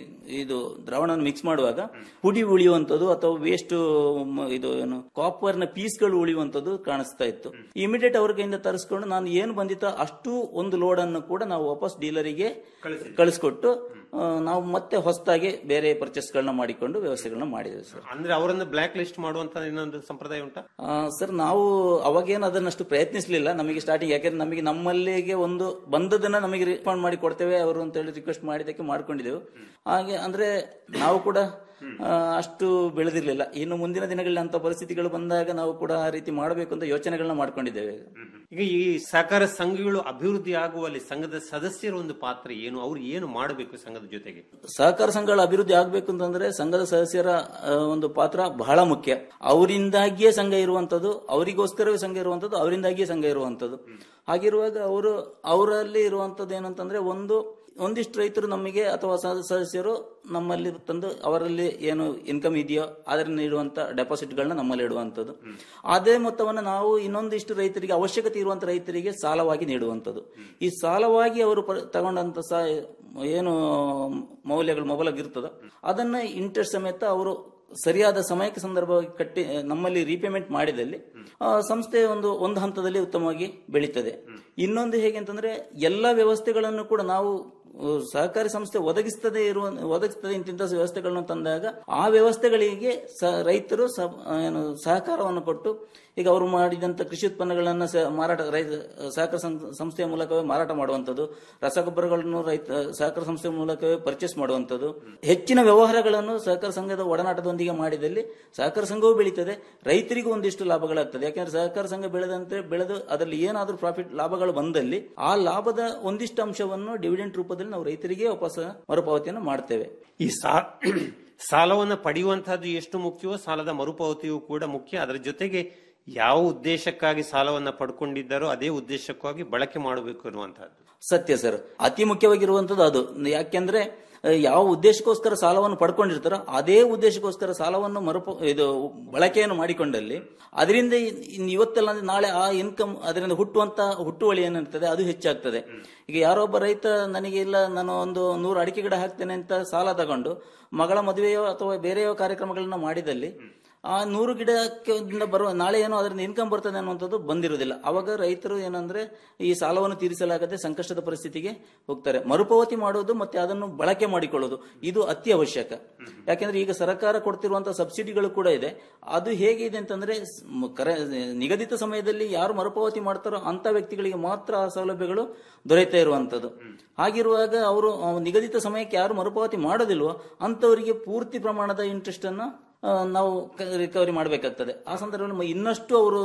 ಇದು ದ್ರಾವಣ ಮಿಕ್ಸ್ ಮಾಡುವಾಗ ಹುಡಿ ಉಳಿಯುವಂತದ್ದು ಅಥವಾ ವೇಸ್ಟ್ ಇದು ಏನು ಕಾಪರ್ ನ ಪೀಸ್ಗಳು ಉಳಿಯುವಂತದ್ದು ಕಾಣಿಸ್ತಾ ಇತ್ತು ಇಮಿಡಿಯೇಟ್ ಅವ್ರ ಕೈಯಿಂದ ತರಿಸ್ಕೊಂಡು ನಾನು ಏನು ಬಂದಿತ್ತೋ ಅಷ್ಟು ಒಂದು ಲೋಡ್ ಅನ್ನು ಕೂಡ ನಾವು ವಾಪಸ್ ಡೀಲರಿಗೆ ಕಳಿಸ್ಕೊಟ್ಟು ಆ, ನಾವು ಮತ್ತೆ ಹೊಸದಾಗಿ ಬೇರೆ ಪರ್ಚೇಸ್ ಗಳನ್ನ ಮಾಡಿಕೊಂಡು ವ್ಯವಸ್ಥೆಗಳನ್ನ ಮಾಡಿದ್ದೇವೆ ಸರ್ ಅಂದ್ರೆ ಅವರನ್ನು ಬ್ಲಾಕ್ ಲಿಸ್ಟ್ ಮಾಡುವಂತ ಇನ್ನೊಂದು ಸಂಪ್ರದಾಯ ಉಂಟಾ ಆ, ಸರ್ ನಾವು ಅವಾಗೇನು ಅದನ್ನಷ್ಟು ಪ್ರಯತ್ನಿಸಲಿಲ್ಲ ನಮಗೆ ಸ್ಟಾರ್ಟಿಂಗ್ ಯಾಕಂದ್ರೆ ನಮಗೆ ನಮ್ಮಲ್ಲಿಗೆ ಒಂದು ಬಂದದನ್ನ ನಮಗೆ ರಿಫಂಡ್ ಮಾಡಿ ಕೊಡ್ತೇವೆ ಅವರು ಅಂತ ಹೇಳಿ ರಿಕ್ವೆಸ್ಟ್ ಮಾಡಿದಕ್ಕೆ ಮಾಡ್ಕೊಂಡಿದ್ದೆವು ಹಾಗೆ ಅಂದ್ರೆ ನಾವು ಕೂಡ ಆ, ಅಷ್ಟು ಬೆಳೆದಿರ್ಲಿಲ್ಲ ಇನ್ನು ಮುಂದಿನ ದಿನಗಳಲ್ಲಿ ಅಂತ ಪರಿಸ್ಥಿತಿಗಳು ಬಂದಾಗ ನಾವು ಕೂಡ ಆ ರೀತಿ ಮಾಡಬೇಕು ಅಂತ ಯೋಚನೆಗಳನ್ನ ಮಾಡ್ಕೊಂಡಿದ್ದೇವೆ ಈಗ ಈ ಸಹಕಾರ ಸಂಘಗಳು ಅಭಿವೃದ್ಧಿ ಆಗುವಲ್ಲಿ ಸಂಘದ ಸದಸ್ಯರ ಒಂದು ಪಾತ್ರ ಏನು ಅವ್ರು ಏನು ಮಾಡಬೇಕು ಸಂಘದ ಜೊತೆಗೆ ಸಹಕಾರ ಸಂಘಗಳ ಅಭಿವೃದ್ಧಿ ಆಗ್ಬೇಕು ಅಂತಂದ್ರೆ ಸಂಘದ ಸದಸ್ಯರ ಆ, ಒಂದು ಪಾತ್ರ ಬಹಳ ಮುಖ್ಯ ಅವರಿಂದಾಗಿಯೇ ಸಂಘ ಇರುವಂತದ್ದು ಅವರಿಗೋಸ್ಕರವೇ ಸಂಘ ಇರುವಂತದ್ದು ಅವರಿಂದಾಗಿಯೇ ಸಂಘ ಇರುವಂತದ್ದು ಹಾಗಿರುವಾಗ ಅವರು ಅವರಲ್ಲಿ ಇರುವಂತದ್ದು ಏನಂತಂದ್ರೆ ಒಂದು ಒಂದಿಷ್ಟು ರೈತರು ನಮಗೆ ಅಥವಾ ಸ- ಸದಸ್ಯರು ನಮ್ಮಲ್ಲಿ ತಂದು ಅವರಲ್ಲಿ ಏನು ಇನ್ಕಮ್ ಇದೆಯೋ ಅದರಿಂದ ನೀಡುವಂತ ಡೆಪಾಸಿಟ್ಗಳನ್ನ ನಮ್ಮಲ್ಲಿ ಇಡುವಂತದ್ದು ಅದೇ ಮೊತ್ತವನ್ನು ನಾವು ಇನ್ನೊಂದಿಷ್ಟು ರೈತರಿಗೆ ಅವಶ್ಯಕತೆ ಇರುವಂತ ರೈತರಿಗೆ ಸಾಲವಾಗಿ ನೀಡುವಂತದ್ದು ಈ ಸಾಲವಾಗಿ ಅವರು ಪ- ತಗೊಂಡಂತ ಸಾ ಏನು ಮೌಲ್ಯಗಳು ಮೊಬಲಗ್ ಇರ್ತದೋ ಅದನ್ನ ಇಂಟ್ರೆಸ್ಟ್ ಸಮೇತ ಅವರು ಸರಿಯಾದ ಸಮಯಕ್ಕೆ ಸಂದರ್ಭವಾಗಿ ಕಟ್ಟಿ ನಮ್ಮಲ್ಲಿ ರೀಪೇಮೆಂಟ್ ಮಾಡಿದಲ್ಲಿ ಆ, ಸಂಸ್ಥೆ ಒಂದು ಒಂದು ಹಂತದಲ್ಲಿ ಉತ್ತಮವಾಗಿ ಬೆಳೀತದೆ ಇನ್ನೊಂದು ಹೇಗೆ ಅಂತಂದ್ರೆ ಎಲ್ಲ ವ್ಯವಸ್ಥೆಗಳನ್ನು ಕೂಡ ನಾವು ಆ, ಸಹಕಾರಿ ಸಂಸ್ಥೆ ಒದಗಿಸ್ತದೆ ಇರುವ ಒದಗಿಸ್ತದೆ ಇಂತಿಂತ ವ್ಯವಸ್ಥೆಗಳನ್ನು ತಂದಾಗ ಆ ವ್ಯವಸ್ಥೆಗಳಿಗೆ ಸ- ರೈತರು ಸ- ಏನು ಸಹಕಾರವನ್ನು ಕೊಟ್ಟು ಈಗ ಅವರು ಮಾಡಿದಂತ ಕೃಷಿ ಉತ್ಪನ್ನಗಳನ್ನ ಸ- ಮಾರಾಟ ರೈತ ಸಹಕಾರ ಸಂ- ಸಂಸ್ಥೆಯ ಮೂಲಕವೇ ಮಾರಾಟ ಮಾಡುವಂತದ್ದು ರಸಗೊಬ್ಬರಗಳನ್ನು ರೈತ ಸಹಕಾರ ಸಂಸ್ಥೆಯ ಮೂಲಕವೇ ಪರ್ಚೇಸ್ ಮಾಡುವಂತದ್ದು ಹೆಚ್ಚಿನ ವ್ಯವಹಾರಗಳನ್ನು ಸಹಕಾರ ಸಂಘದ ಒಡನಾಟದೊಂದಿಗೆ ಮಾಡಿದಲ್ಲಿ ಸಹಕಾರ ಸಂಘವೂ ಬೆಳೀತದೆ ರೈತರಿಗೂ ಒಂದಿಷ್ಟು ಲಾಭಗಳಾಗ್ತದೆ ಯಾಕಂದ್ರೆ ಸಹಕಾರ ಸಂಘ ಬೆಳೆದಂತೆ ಬೆಳೆದು ಅದರಲ್ಲಿ ಏನಾದರೂ ಪ್ರಾಫಿಟ್ ಲಾಭಗಳು ಬಂದಲ್ಲಿ ಆ ಲಾಭದ ಒಂದಿಷ್ಟು ಅಂಶವನ್ನು ಡಿವಿಡೆಂಟ್ ರೂಪದಲ್ಲಿ ನಾವು ರೈತರಿಗೆ ವಾಪಸ್ ಮರುಪಾವತಿಯನ್ನು ಮಾಡ್ತೇವೆ ಈ ಸಾ ಸಾಲವನ್ನು ಪಡೆಯುವಂತಹದ್ದು ಎಷ್ಟು ಮುಖ್ಯವೋ ಸಾಲದ ಮರುಪಾವತಿಯೂ ಕೂಡ ಮುಖ್ಯ ಅದರ ಜೊತೆಗೆ ಯಾವ ಉದ್ದೇಶಕ್ಕಾಗಿ ಸಾಲವನ್ನ ಪಡ್ಕೊಂಡಿದ್ದಾರೋ ಅದೇ ಉದ್ದೇಶಕ್ಕಾಗಿ ಬಳಕೆ ಮಾಡಬೇಕು ಅನ್ನುವಂಥದ್ದು ಸತ್ಯ ಸರ್ ಅತಿ ಮುಖ್ಯವಾಗಿರುವಂತದ್ದು ಅದು ಯಾಕೆಂದ್ರೆ ಆ, ಯಾವ ಉದ್ದೇಶಕ್ಕೋಸ್ಕರ ಸಾಲವನ್ನು ಪಡ್ಕೊಂಡಿರ್ತಾರೋ ಅದೇ ಉದ್ದೇಶಕ್ಕೋಸ್ಕರ ಸಾಲವನ್ನು ಮರುಪ ಇದು ಬಳಕೆಯನ್ನು ಮಾಡಿಕೊಂಡಲ್ಲಿ ಅದರಿಂದ ಇನ್ ಇವತ್ತೆಲ್ಲ ಅಂದ್ರೆ ನಾಳೆ ಆ ಇನ್ಕಮ್ ಅದರಿಂದ ಹುಟ್ಟುವಂತ ಹುಟ್ಟುವಳಿ ಏನಿರ್ತದೆ ಅದು ಹೆಚ್ಚಾಗ್ತದೆ ಈಗ ಯಾರೋ ಒಬ್ಬ ರೈತ ನನಗೆ ಇಲ್ಲ ನಾನು ಒಂದು ನೂರು ಅಡಿಕೆ ಗಿಡ ಹಾಕ್ತೇನೆ ಅಂತ ಸಾಲ ತಗೊಂಡು ಮಗಳ ಮದುವೆಯೋ ಅಥವಾ ಬೇರೆಯೋ ಕಾರ್ಯಕ್ರಮಗಳನ್ನ ಮಾಡಿದಲ್ಲಿ ಆ ನೂರು ಗಿಡಕ್ಕೆ ಇಂದ ಬರುವ ನಾಳೆ ಏನೋ ಅದರಿಂದ ಇನ್ಕಮ್ ಬರ್ತದೆ ಅನ್ನುವಂಥದ್ದು ಬಂದಿರುವುದಿಲ್ಲ ಅವಾಗ ರೈತರು ಏನಂದ್ರೆ ಈ ಸಾಲವನ್ನು ತೀರಿಸಲಾಗದೆ ಸಂಕಷ್ಟದ ಪರಿಸ್ಥಿತಿಗೆ ಹೋಗ್ತಾರೆ ಮರುಪಾವತಿ ಮಾಡೋದು ಮತ್ತೆ ಅದನ್ನು ಬಳಕೆ ಮಾಡಿಕೊಳ್ಳೋದು ಇದು ಅತಿ ಅವಶ್ಯಕ ಯಾಕೆಂದ್ರೆ ಈಗ ಸರ್ಕಾರ ಕೊಡ್ತಿರುವಂತಹ ಸಬ್ಸಿಡಿಗಳು ಕೂಡ ಇದೆ ಅದು ಹೇಗಿದೆ ಅಂತಂದ್ರೆ ಸ್- ಮ- ಕರೆ ನಿಗದಿತ ಸಮಯದಲ್ಲಿ ಯಾರು ಮರುಪಾವತಿ ಮಾಡ್ತಾರೋ ಅಂತ ವ್ಯಕ್ತಿಗಳಿಗೆ ಮಾತ್ರ ಆ ಸೌಲಭ್ಯಗಳು ದೊರೆಯುತ್ತಾ ಇರುವಂತದ್ದು ಹಾಗಿರುವಾಗ ಅವರು ಆ, ನಿಗದಿತ ಸಮಯಕ್ಕೆ ಯಾರು ಮರುಪಾವತಿ ಮಾಡೋದಿಲ್ವೋ ಅಂತವರಿಗೆ ಪೂರ್ತಿ ಪ್ರಮಾಣದ ಇಂಟ್ರೆಸ್ಟ್ ಅನ್ನ ಆ, ನಾವು ರಿಕವರಿ ಮಾಡಬೇಕಾಗ್ತದೆ ಆ ಸಂದರ್ಭದಲ್ಲಿ ಮ- ಇನ್ನಷ್ಟು ಅವರು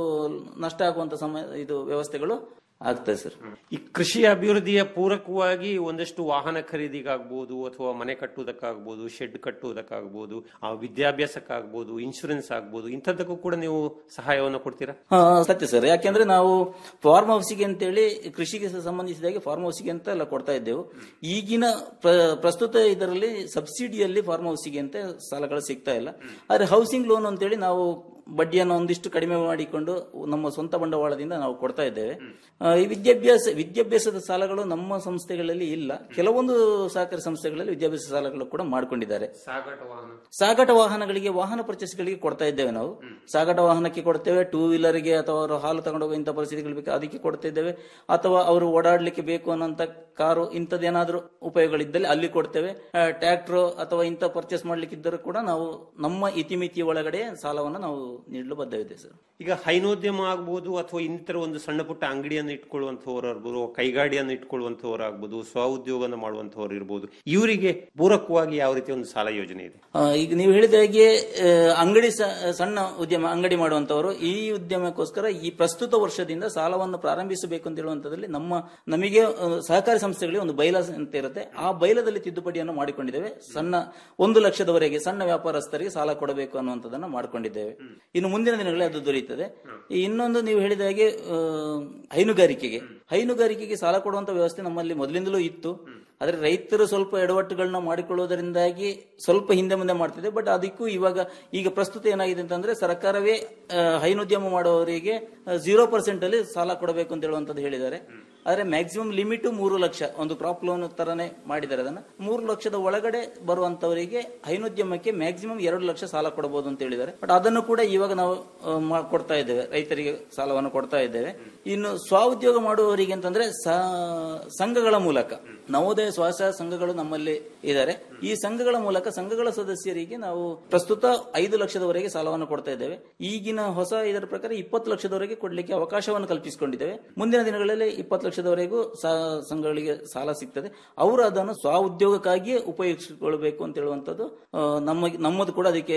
ನಷ್ಟ ಆಗುವಂತ ಸಮಯ ಇದು ವ್ಯವಸ್ಥೆಗಳು ಆಗ್ತದೆ ಸರ್ ಈ ಕೃಷಿ ಅಭಿವೃದ್ಧಿಯ ಪೂರಕವಾಗಿ ಒಂದಷ್ಟು ವಾಹನ ಖರೀದಿಗಾಗ್ಬೋದು ಅಥವಾ ಮನೆ ಕಟ್ಟುವುದಕ್ಕಾಗ್ಬೋದು ಶೆಡ್ ಕಟ್ಟುವುದಕ್ಕಾಗ್ಬೋದು ಆ ವಿದ್ಯಾಭ್ಯಾಸಕ್ಕಾಗ್ಬೋದು ಇನ್ಶೂರೆನ್ಸ್ ಆಗ್ಬೋದು ಇಂಥದ್ದಕ್ಕೂ ಕೂಡ ನೀವು ಸಹಾಯವನ್ನು ಕೊಡ್ತೀರಾ ಹಾ ಸತ್ಯ ಸರ್ ಯಾಕೆಂದ್ರೆ ನಾವು ಫಾರ್ಮ್ ಹೌಸಿಗೆ ಅಂತೇಳಿ ಕೃಷಿಗೆ ಸಂಬಂಧಿಸಿದ ಹಾಗೆ ಫಾರ್ಮ್ ಹೌಸಿಗೆ ಅಂತ ಎಲ್ಲ ಕೊಡ್ತಾ ಇದ್ದೆವು ಈಗಿನ ಪ್ರ- ಪ್ರಸ್ತುತ ಇದರಲ್ಲಿ ಸಬ್ಸಿಡಿಯಲ್ಲಿ ಫಾರ್ಮ್ ಹೌಸಿಗೆ ಅಂತ ಸಾಲಗಳು ಸಿಗ್ತಾ ಇಲ್ಲ ಆದ್ರೆ ಹೌಸಿಂಗ್ ಲೋನ್ ಅಂತೇಳಿ ನಾವು ಬಡ್ಡಿಯನ್ನು ಒಂದಿಷ್ಟು ಕಡಿಮೆ ಮಾಡಿಕೊಂಡು ನಮ್ಮ ಸ್ವಂತ ಬಂಡವಾಳದಿಂದ ನಾವು ಕೊಡ್ತಾ ಇದ್ದೇವೆ ಆ, ಈ ವಿದ್ಯಾಭ್ಯಾಸ ವಿದ್ಯಾಭ್ಯಾಸದ ಸಾಲಗಳು ನಮ್ಮ ಸಂಸ್ಥೆಗಳಲ್ಲಿ ಇಲ್ಲ ಕೆಲವೊಂದು ಸಹಕಾರಿ ಸಂಸ್ಥೆಗಳಲ್ಲಿ ವಿದ್ಯಾಭ್ಯಾಸ ಸಾಲಗಳು ಕೂಡ ಮಾಡ್ಕೊಂಡಿದ್ದಾರೆ ಸಾಗಾಟ ವಾಹನ ಸಾಗಾಟ ವಾಹನಗಳಿಗೆ ವಾಹನ ಪರ್ಚೇಸ್ಗಳಿಗೆ ಕೊಡ್ತಾ ಇದ್ದೇವೆ ನಾವು ಸಾಗಾಟ ವಾಹನಕ್ಕೆ ಕೊಡ್ತೇವೆ ಟೂ ವೀಲರ್ಗೆ ಅಥವಾ ಅವರು ಹಾಲು ತಗೊಂಡೋಗೋ ಇಂಥ ಪರಿಸ್ಥಿತಿಗಳು ಬೇಕು ಅದಕ್ಕೆ ಕೊಡ್ತಾ ಇದ್ದೇವೆ ಅಥವಾ ಅವರು ಓಡಾಡ್ಲಿಕ್ಕೆ ಬೇಕು ಅನ್ನೋಂಥ ಕಾರು ಇಂಥದ್ದೇನಾದ್ರೂ ಉಪಯೋಗಗಳಿದ್ದಲ್ಲಿ ಅಲ್ಲಿ ಕೊಡ್ತೇವೆ ಟ್ರ್ಯಾಕ್ಟರ್ ಅಥವಾ ಇಂಥ ಪರ್ಚೇಸ್ ಮಾಡ್ಲಿಕ್ಕೆ ಇದ್ದರೂ ಕೂಡ ನಾವು ನಮ್ಮ ಇತಿಮಿತಿಯ ಒಳಗಡೆ ಸಾಲವನ್ನು ನಾವು ನೀಡಲು ಬದ್ಧವಿದೆ ಸರ್ ಈಗ ಹೈನೋದ್ಯಮ ಆಗ್ಬೋದು ಅಥವಾ ಇನ್ನಿತರ ಒಂದು ಸಣ್ಣ ಪುಟ್ಟ ಅಂಗಡಿಯನ್ನು ಇಟ್ಕೊಳ್ಳುವಂತಹವರು ಆಗ್ಬೋದು ಕೈಗಾಡಿಯನ್ನು ಇಟ್ಕೊಳ್ಳುವಂತಹವರು ಆಗ್ಬೋದು ಸ್ವ ಉದ್ಯೋಗವನ್ನು ಮಾಡುವಂತಹವರು ಇರ್ಬೋದು ಇವರಿಗೆ ಪೂರಕವಾಗಿ ಯಾವ ರೀತಿ ಒಂದು ಸಾಲ ಯೋಜನೆ ಇದೆ ಆ, ಈಗ ನೀವು ಹೇಳಿದ ಹಾಗೆ ಆ, ಅಂಗಡಿ ಸ- ಸಣ್ಣ ಉದ್ಯಮ ಅಂಗಡಿ ಮಾಡುವಂತವರು ಈ ಉದ್ಯಮಕ್ಕೋಸ್ಕರ ಈ ಪ್ರಸ್ತುತ ವರ್ಷದಿಂದ ಸಾಲವನ್ನು ಪ್ರಾರಂಭಿಸಬೇಕು ಅಂತ ಹೇಳುವಂತದ್ರಲ್ಲಿ ನಮ್ಮ ನಮಗೆ ಆ, ಸಹಕಾರಿ ಸಂಸ್ಥೆಗಳಿಗೆ ಒಂದು ಬೈಲ ಅಂತ ಇರುತ್ತೆ ಆ ಬೈಲದಲ್ಲಿ ತಿದ್ದುಪಡಿಯನ್ನು ಮಾಡಿಕೊಂಡಿದ್ದೇವೆ ಸಣ್ಣ ಒಂದು ಲಕ್ಷದವರೆಗೆ ಸಣ್ಣ ವ್ಯಾಪಾರಸ್ಥರಿಗೆ ಸಾಲ ಕೊಡಬೇಕು ಅನ್ನುವಂಥದ್ದನ್ನು ಮಾಡಿಕೊಂಡಿದ್ದೇವೆ ಇನ್ನು ಮುಂದಿನ ದಿನಗಳಲ್ಲಿ ಅದು ದೊರೆಯುತ್ತದೆ ಈ ಇನ್ನೊಂದು ನೀವು ಹೇಳಿದ ಹಾಗೆ ಆ, ಹೈನುಗಾರಿಕೆಗೆ ಹೈನುಗಾರಿಕೆಗೆ ಸಾಲ ಕೊಡುವಂತ ವ್ಯವಸ್ಥೆ ನಮ್ಮಲ್ಲಿ ಮೊದಲಿಂದಲೂ ಇತ್ತು ಆದ್ರೆ ರೈತರು ಸ್ವಲ್ಪ ಎಡವಟ್ಟುಗಳನ್ನ ಮಾಡಿಕೊಳ್ಳುವುದರಿಂದಾಗಿ ಸ್ವಲ್ಪ ಹಿಂದೆ ಮುಂದೆ ಮಾಡ್ತಿದೆ ಬಟ್ ಅದಕ್ಕೂ ಇವಾಗ ಈಗ ಪ್ರಸ್ತುತ ಏನಾಗಿದೆ ಅಂತಂದ್ರೆ ಸರ್ಕಾರವೇ ಆ, ಹೈನುದ್ಯಮ ಮಾಡುವವರಿಗೆ ಜೀರೋ ಪರ್ಸೆಂಟ್ ಅಲ್ಲಿ ಸಾಲ ಕೊಡಬೇಕು ಅಂತ ಹೇಳುವಂತದ್ದು ಹೇಳಿದ್ದಾರೆ ಆದ್ರೆ ಮ್ಯಾಕ್ಸಿಮಮ್ ಲಿಮಿಟ್ ಮೂರು ಲಕ್ಷ ಒಂದು ಕ್ರಾಪ್ ಲೋನ್ ತರನೇ ಮಾಡಿದ್ದಾರೆ ಅದನ್ನ ಮೂರು ಲಕ್ಷದ ಒಳಗಡೆ ಬರುವಂತವರಿಗೆ ಹೈನುದ್ಯಮಕ್ಕೆ ಮ್ಯಾಕ್ಸಿಮಮ್ ಎರಡು ಲಕ್ಷ ಸಾಲ ಕೊಡಬಹುದು ಅಂತ ಹೇಳಿದ್ದಾರೆ ಬಟ್ ಅದನ್ನು ಕೂಡ ಇವಾಗ ನಾವು ಆ, ಮಾ- ಕೊಡ್ತಾ ಇದ್ದೇವೆ ರೈತರಿಗೆ ಸಾಲವನ್ನು ಕೊಡ್ತಾ ಇದ್ದೇವೆ ಇನ್ನು ಸ್ವಉದ್ಯೋಗ ಮಾಡುವವರಿಗೆ ಅಂತಂದ್ರೆ ಸ- ಸಂಘಗಳ ಮೂಲಕ ನವೋದಯ ಸ್ವಸಹಾಯ ಸಂಘಗಳು ನಮ್ಮಲ್ಲಿ ಇದ್ದಾರೆ ಈ ಸಂಘಗಳ ಮೂಲಕ ಸಂಘಗಳ ಸದಸ್ಯರಿಗೆ ನಾವು ಪ್ರಸ್ತುತ ಐದು ಲಕ್ಷದವರೆಗೆ ಸಾಲವನ್ನು ಕೊಡ್ತಾ ಇದ್ದೇವೆ ಈಗಿನ ಹೊಸ ಇದರ ಪ್ರಕಾರ ಇಪ್ಪತ್ತು ಲಕ್ಷದವರೆಗೆ ಕೊಡ್ಲಿಕ್ಕೆ ಅವಕಾಶವನ್ನು ಕಲ್ಪಿಸಿಕೊಂಡಿದ್ದೇವೆ ಮುಂದಿನ ದಿನಗಳಲ್ಲಿ ಇಪ್ಪತ್ತು ಲಕ್ಷದವರೆಗೂ ಸಾ- ಸಂಘಗಳಿಗೆ ಸಾಲ ಸಿಗ್ತದೆ ಅವರು ಅದನ್ನು ಸ್ವ ಉದ್ಯೋಗಕ್ಕಾಗಿಯೇ ಉಪಯೋಗಿಸಿಕೊಳ್ಬೇಕು ಅಂತ ಹೇಳುವಂಥದ್ದು ಆ, ನಮ್ಮ ನಮ್ಮದು ಕೂಡ ಅದಕ್ಕೆ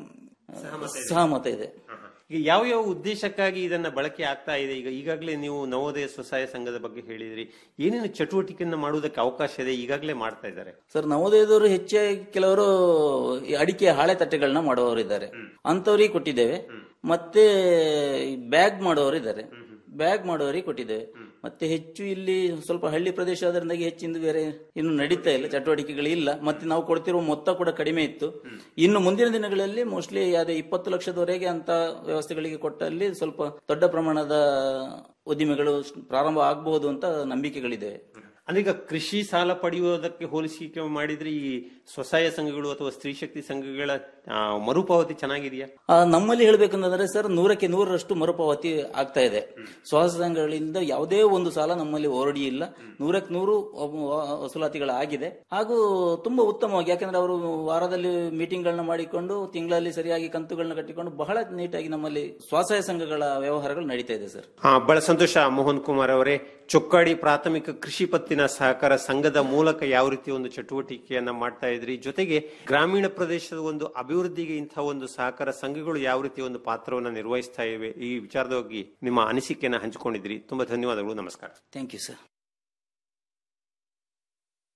ಸಹಮತ ಇದೆ ಈಗ ಯಾವ ಯಾವ ಉದ್ದೇಶಕ್ಕಾಗಿ ಇದನ್ನ ಬಳಕೆ ಆಗ್ತಾ ಇದೆ ಈಗ ಈಗಾಗಲೇ ನೀವು ನವೋದಯ ಸ್ವಸಹಾಯ ಸಂಘದ ಬಗ್ಗೆ ಹೇಳಿದ್ರಿ ಏನೇನು ಚಟುವಟಿಕೆಯನ್ನ ಮಾಡುವುದಕ್ಕೆ ಅವಕಾಶ ಇದೆ ಈಗಾಗಲೇ ಮಾಡ್ತಾ ಇದ್ದಾರೆ ಸರ್ ನವೋದಯದವರು ಹೆಚ್ಚಾಗಿ ಕೆಲವರು ಈ ಅಡಿಕೆ ಹಾಳೆ ತಟ್ಟೆಗಳನ್ನ ಮಾಡುವವರು ಇದ್ದಾರೆ ಅಂತವರಿಗೆ ಕೊಟ್ಟಿದ್ದೇವೆ ಮತ್ತೆ ಬ್ಯಾಗ್ ಮಾಡುವವರು ಇದ್ದಾರೆ ಬ್ಯಾಗ್ ಮಾಡುವವರಿಗೆ ಕೊಟ್ಟಿದ್ದೇವೆ ಮತ್ತೆ ಹೆಚ್ಚು ಇಲ್ಲಿ ಸ್ವಲ್ಪ ಹಳ್ಳಿ ಪ್ರದೇಶ ಆದ್ರಿಂದಾಗಿ ಹೆಚ್ಚಿಂದು ಬೇರೆ ಇನ್ನು ನಡೀತಾ ಇಲ್ಲ ಚಟುವಟಿಕೆಗಳು ಇಲ್ಲ ಮತ್ತೆ ನಾವು ಕೊಡ್ತಿರುವ ಮೊತ್ತ ಕೂಡ ಕಡಿಮೆ ಇತ್ತು ಇನ್ನು ಮುಂದಿನ ದಿನಗಳಲ್ಲಿ ಮೋಸ್ಟ್ಲಿ ಅದೇ ಇಪ್ಪತ್ತು ಲಕ್ಷದವರೆಗೆ ಅಂತ ವ್ಯವಸ್ಥೆಗಳಿಗೆ ಕೊಟ್ಟಲ್ಲಿ ಸ್ವಲ್ಪ ದೊಡ್ಡ ಪ್ರಮಾಣದ ಉದ್ದಿಮೆಗಳು ಪ್ರಾರಂಭ ಆಗಬಹುದು ಅಂತ ನಂಬಿಕೆಗಳಿದೆ ಅಂದ್ರೆ ಈಗ ಕೃಷಿ ಸಾಲ ಪಡೆಯುವುದಕ್ಕೆ ಹೋಲಿಸಿಕೆ ಮಾಡಿದ್ರೆ ಈ ಸ್ವಸಹಾಯ ಸಂಘಗಳು ಅಥವಾ ಸ್ತ್ರೀ ಶಕ್ತಿ ಸಂಘಗಳ ಆ, ಮರುಪಾವತಿ ಚೆನ್ನಾಗಿದೆಯಾ ಆ, ನಮ್ಮಲ್ಲಿ ಹೇಳ್ಬೇಕಂತಂದ್ರೆ ಸರ್ ನೂರಕ್ಕೆ ನೂರರಷ್ಟು ಮರುಪಾವತಿ ಆಗ್ತಾ ಇದೆ ಸ್ವಸಹಾಯ ಸಂಘಗಳಿಂದ ಯಾವುದೇ ಒಂದು ಸಾಲ ನಮ್ಮಲ್ಲಿ ಓರಡಿ ಇಲ್ಲ ನೂರಕ್ಕೆ ನೂರು ವಸೂಲಾತಿಗಳಾಗಿದೆ ಹಾಗೂ ತುಂಬಾ ಉತ್ತಮವಾಗಿ ಯಾಕಂದ್ರೆ ಅವರು ವಾರದಲ್ಲಿ ಮೀಟಿಂಗ್ಗಳನ್ನ ಮಾಡಿಕೊಂಡು ತಿಂಗಳಲ್ಲಿ ಸರಿಯಾಗಿ ಕಂತುಗಳನ್ನ ಕಟ್ಟಿಕೊಂಡು ಬಹಳ ನೀಟಾಗಿ ನಮ್ಮಲ್ಲಿ ಸ್ವಸಹಾಯ ಸಂಘಗಳ ವ್ಯವಹಾರಗಳು ನಡೀತಾ ಇದೆ ಸರ್ ಆ, ಬಹಳ ಸಂತೋಷ ಮೋಹನ್ ಕುಮಾರ್ ಅವರೇ ಚೊಕ್ಕಾಡಿ ಪ್ರಾಥಮಿಕ ಕೃಷಿ ಪತ್ತಿನ ಸಹಕಾರ ಸಂಘದ ಮೂಲಕ ಯಾವ ರೀತಿ ಒಂದು ಚಟುವಟಿಕೆಯನ್ನ ಮಾಡ್ತಾ ಇದ್ರಿ ಜೊತೆಗೆ ಗ್ರಾಮೀಣ ಪ್ರದೇಶದ ಒಂದು ಅಭಿವೃದ್ಧಿಗೆ ಇಂತಹ ಒಂದು ಸಹಕಾರ ಸಂಘಗಳು ಯಾವ ರೀತಿ ಒಂದು ಪಾತ್ರವನ್ನು ನಿರ್ವಹಿಸ್ತಾ ಇವೆ ಈ ವಿಚಾರವಾಗಿ ನಿಮ್ಮ ಅನಿಸಿಕೆಯನ್ನ ಹಂಚಿಕೊಂಡಿದ್ರಿ ತುಂಬಾ ಧನ್ಯವಾದಗಳು ನಮಸ್ಕಾರ ಥ್ಯಾಂಕ್ ಯು ಸರ್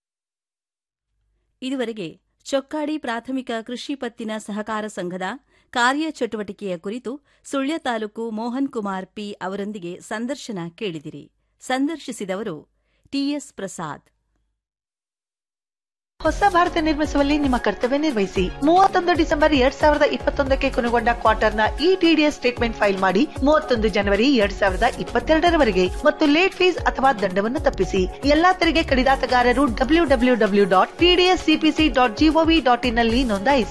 ಇದುವರೆಗೆ ಚೊಕ್ಕಾಡಿ ಪ್ರಾಥಮಿಕ ಕೃಷಿ ಪತ್ತಿನ ಸಹಕಾರ ಸಂಘದ ಕಾರ್ಯಚಟುವಟಿಕೆಯ ಕುರಿತು ಸುಳ್ಯ ತಾಲೂಕು ಮೋಹನ್ ಕುಮಾರ್ ಪಿ ಅವರೊಂದಿಗೆ ಸಂದರ್ಶನ ಕೇಳಿದಿರಿ ಸಂದರ್ಶಿಸಿದವರು ಟಿಎಸ್ ಪ್ರಸಾದ್ ಹೊಸ ಭಾರತ ನಿರ್ಮಿಸುವಲ್ಲಿ ನಿಮ್ಮ ಕರ್ತವ್ಯ ನಿರ್ವಹಿಸಿ ಮೂವತ್ತೊಂದು ಡಿಸೆಂಬರ್ ಎರಡ್ ಸಾವಿರದ ಇಪ್ಪತ್ತೊಂದಕ್ಕೆ ಕೊನೆಗೊಂಡ ಕ್ವಾರ್ಟರ್ನ ಇ ಟಿಡಿಎಸ್ ಸ್ಟೇಟ್ಮೆಂಟ್ ಫೈಲ್ ಮಾಡಿ ಮೂವತ್ತೊಂದು ಜನವರಿ ಎರಡ್ ಸಾವಿರದ ಇಪ್ಪತ್ತೆರಡರವರೆಗೆ ಮತ್ತು ಲೇಟ್ ಫೀಸ್ ಅಥವಾ ದಂಡವನ್ನು ತಪ್ಪಿಸಿ ಎಲ್ಲಾ ತೆರಿಗೆ ಕಡಿದಾತಗಾರರು W W W dot TDS CPC dot G O V dot in ನಲ್ಲಿ ನೋಂದಾಯಿಸಿ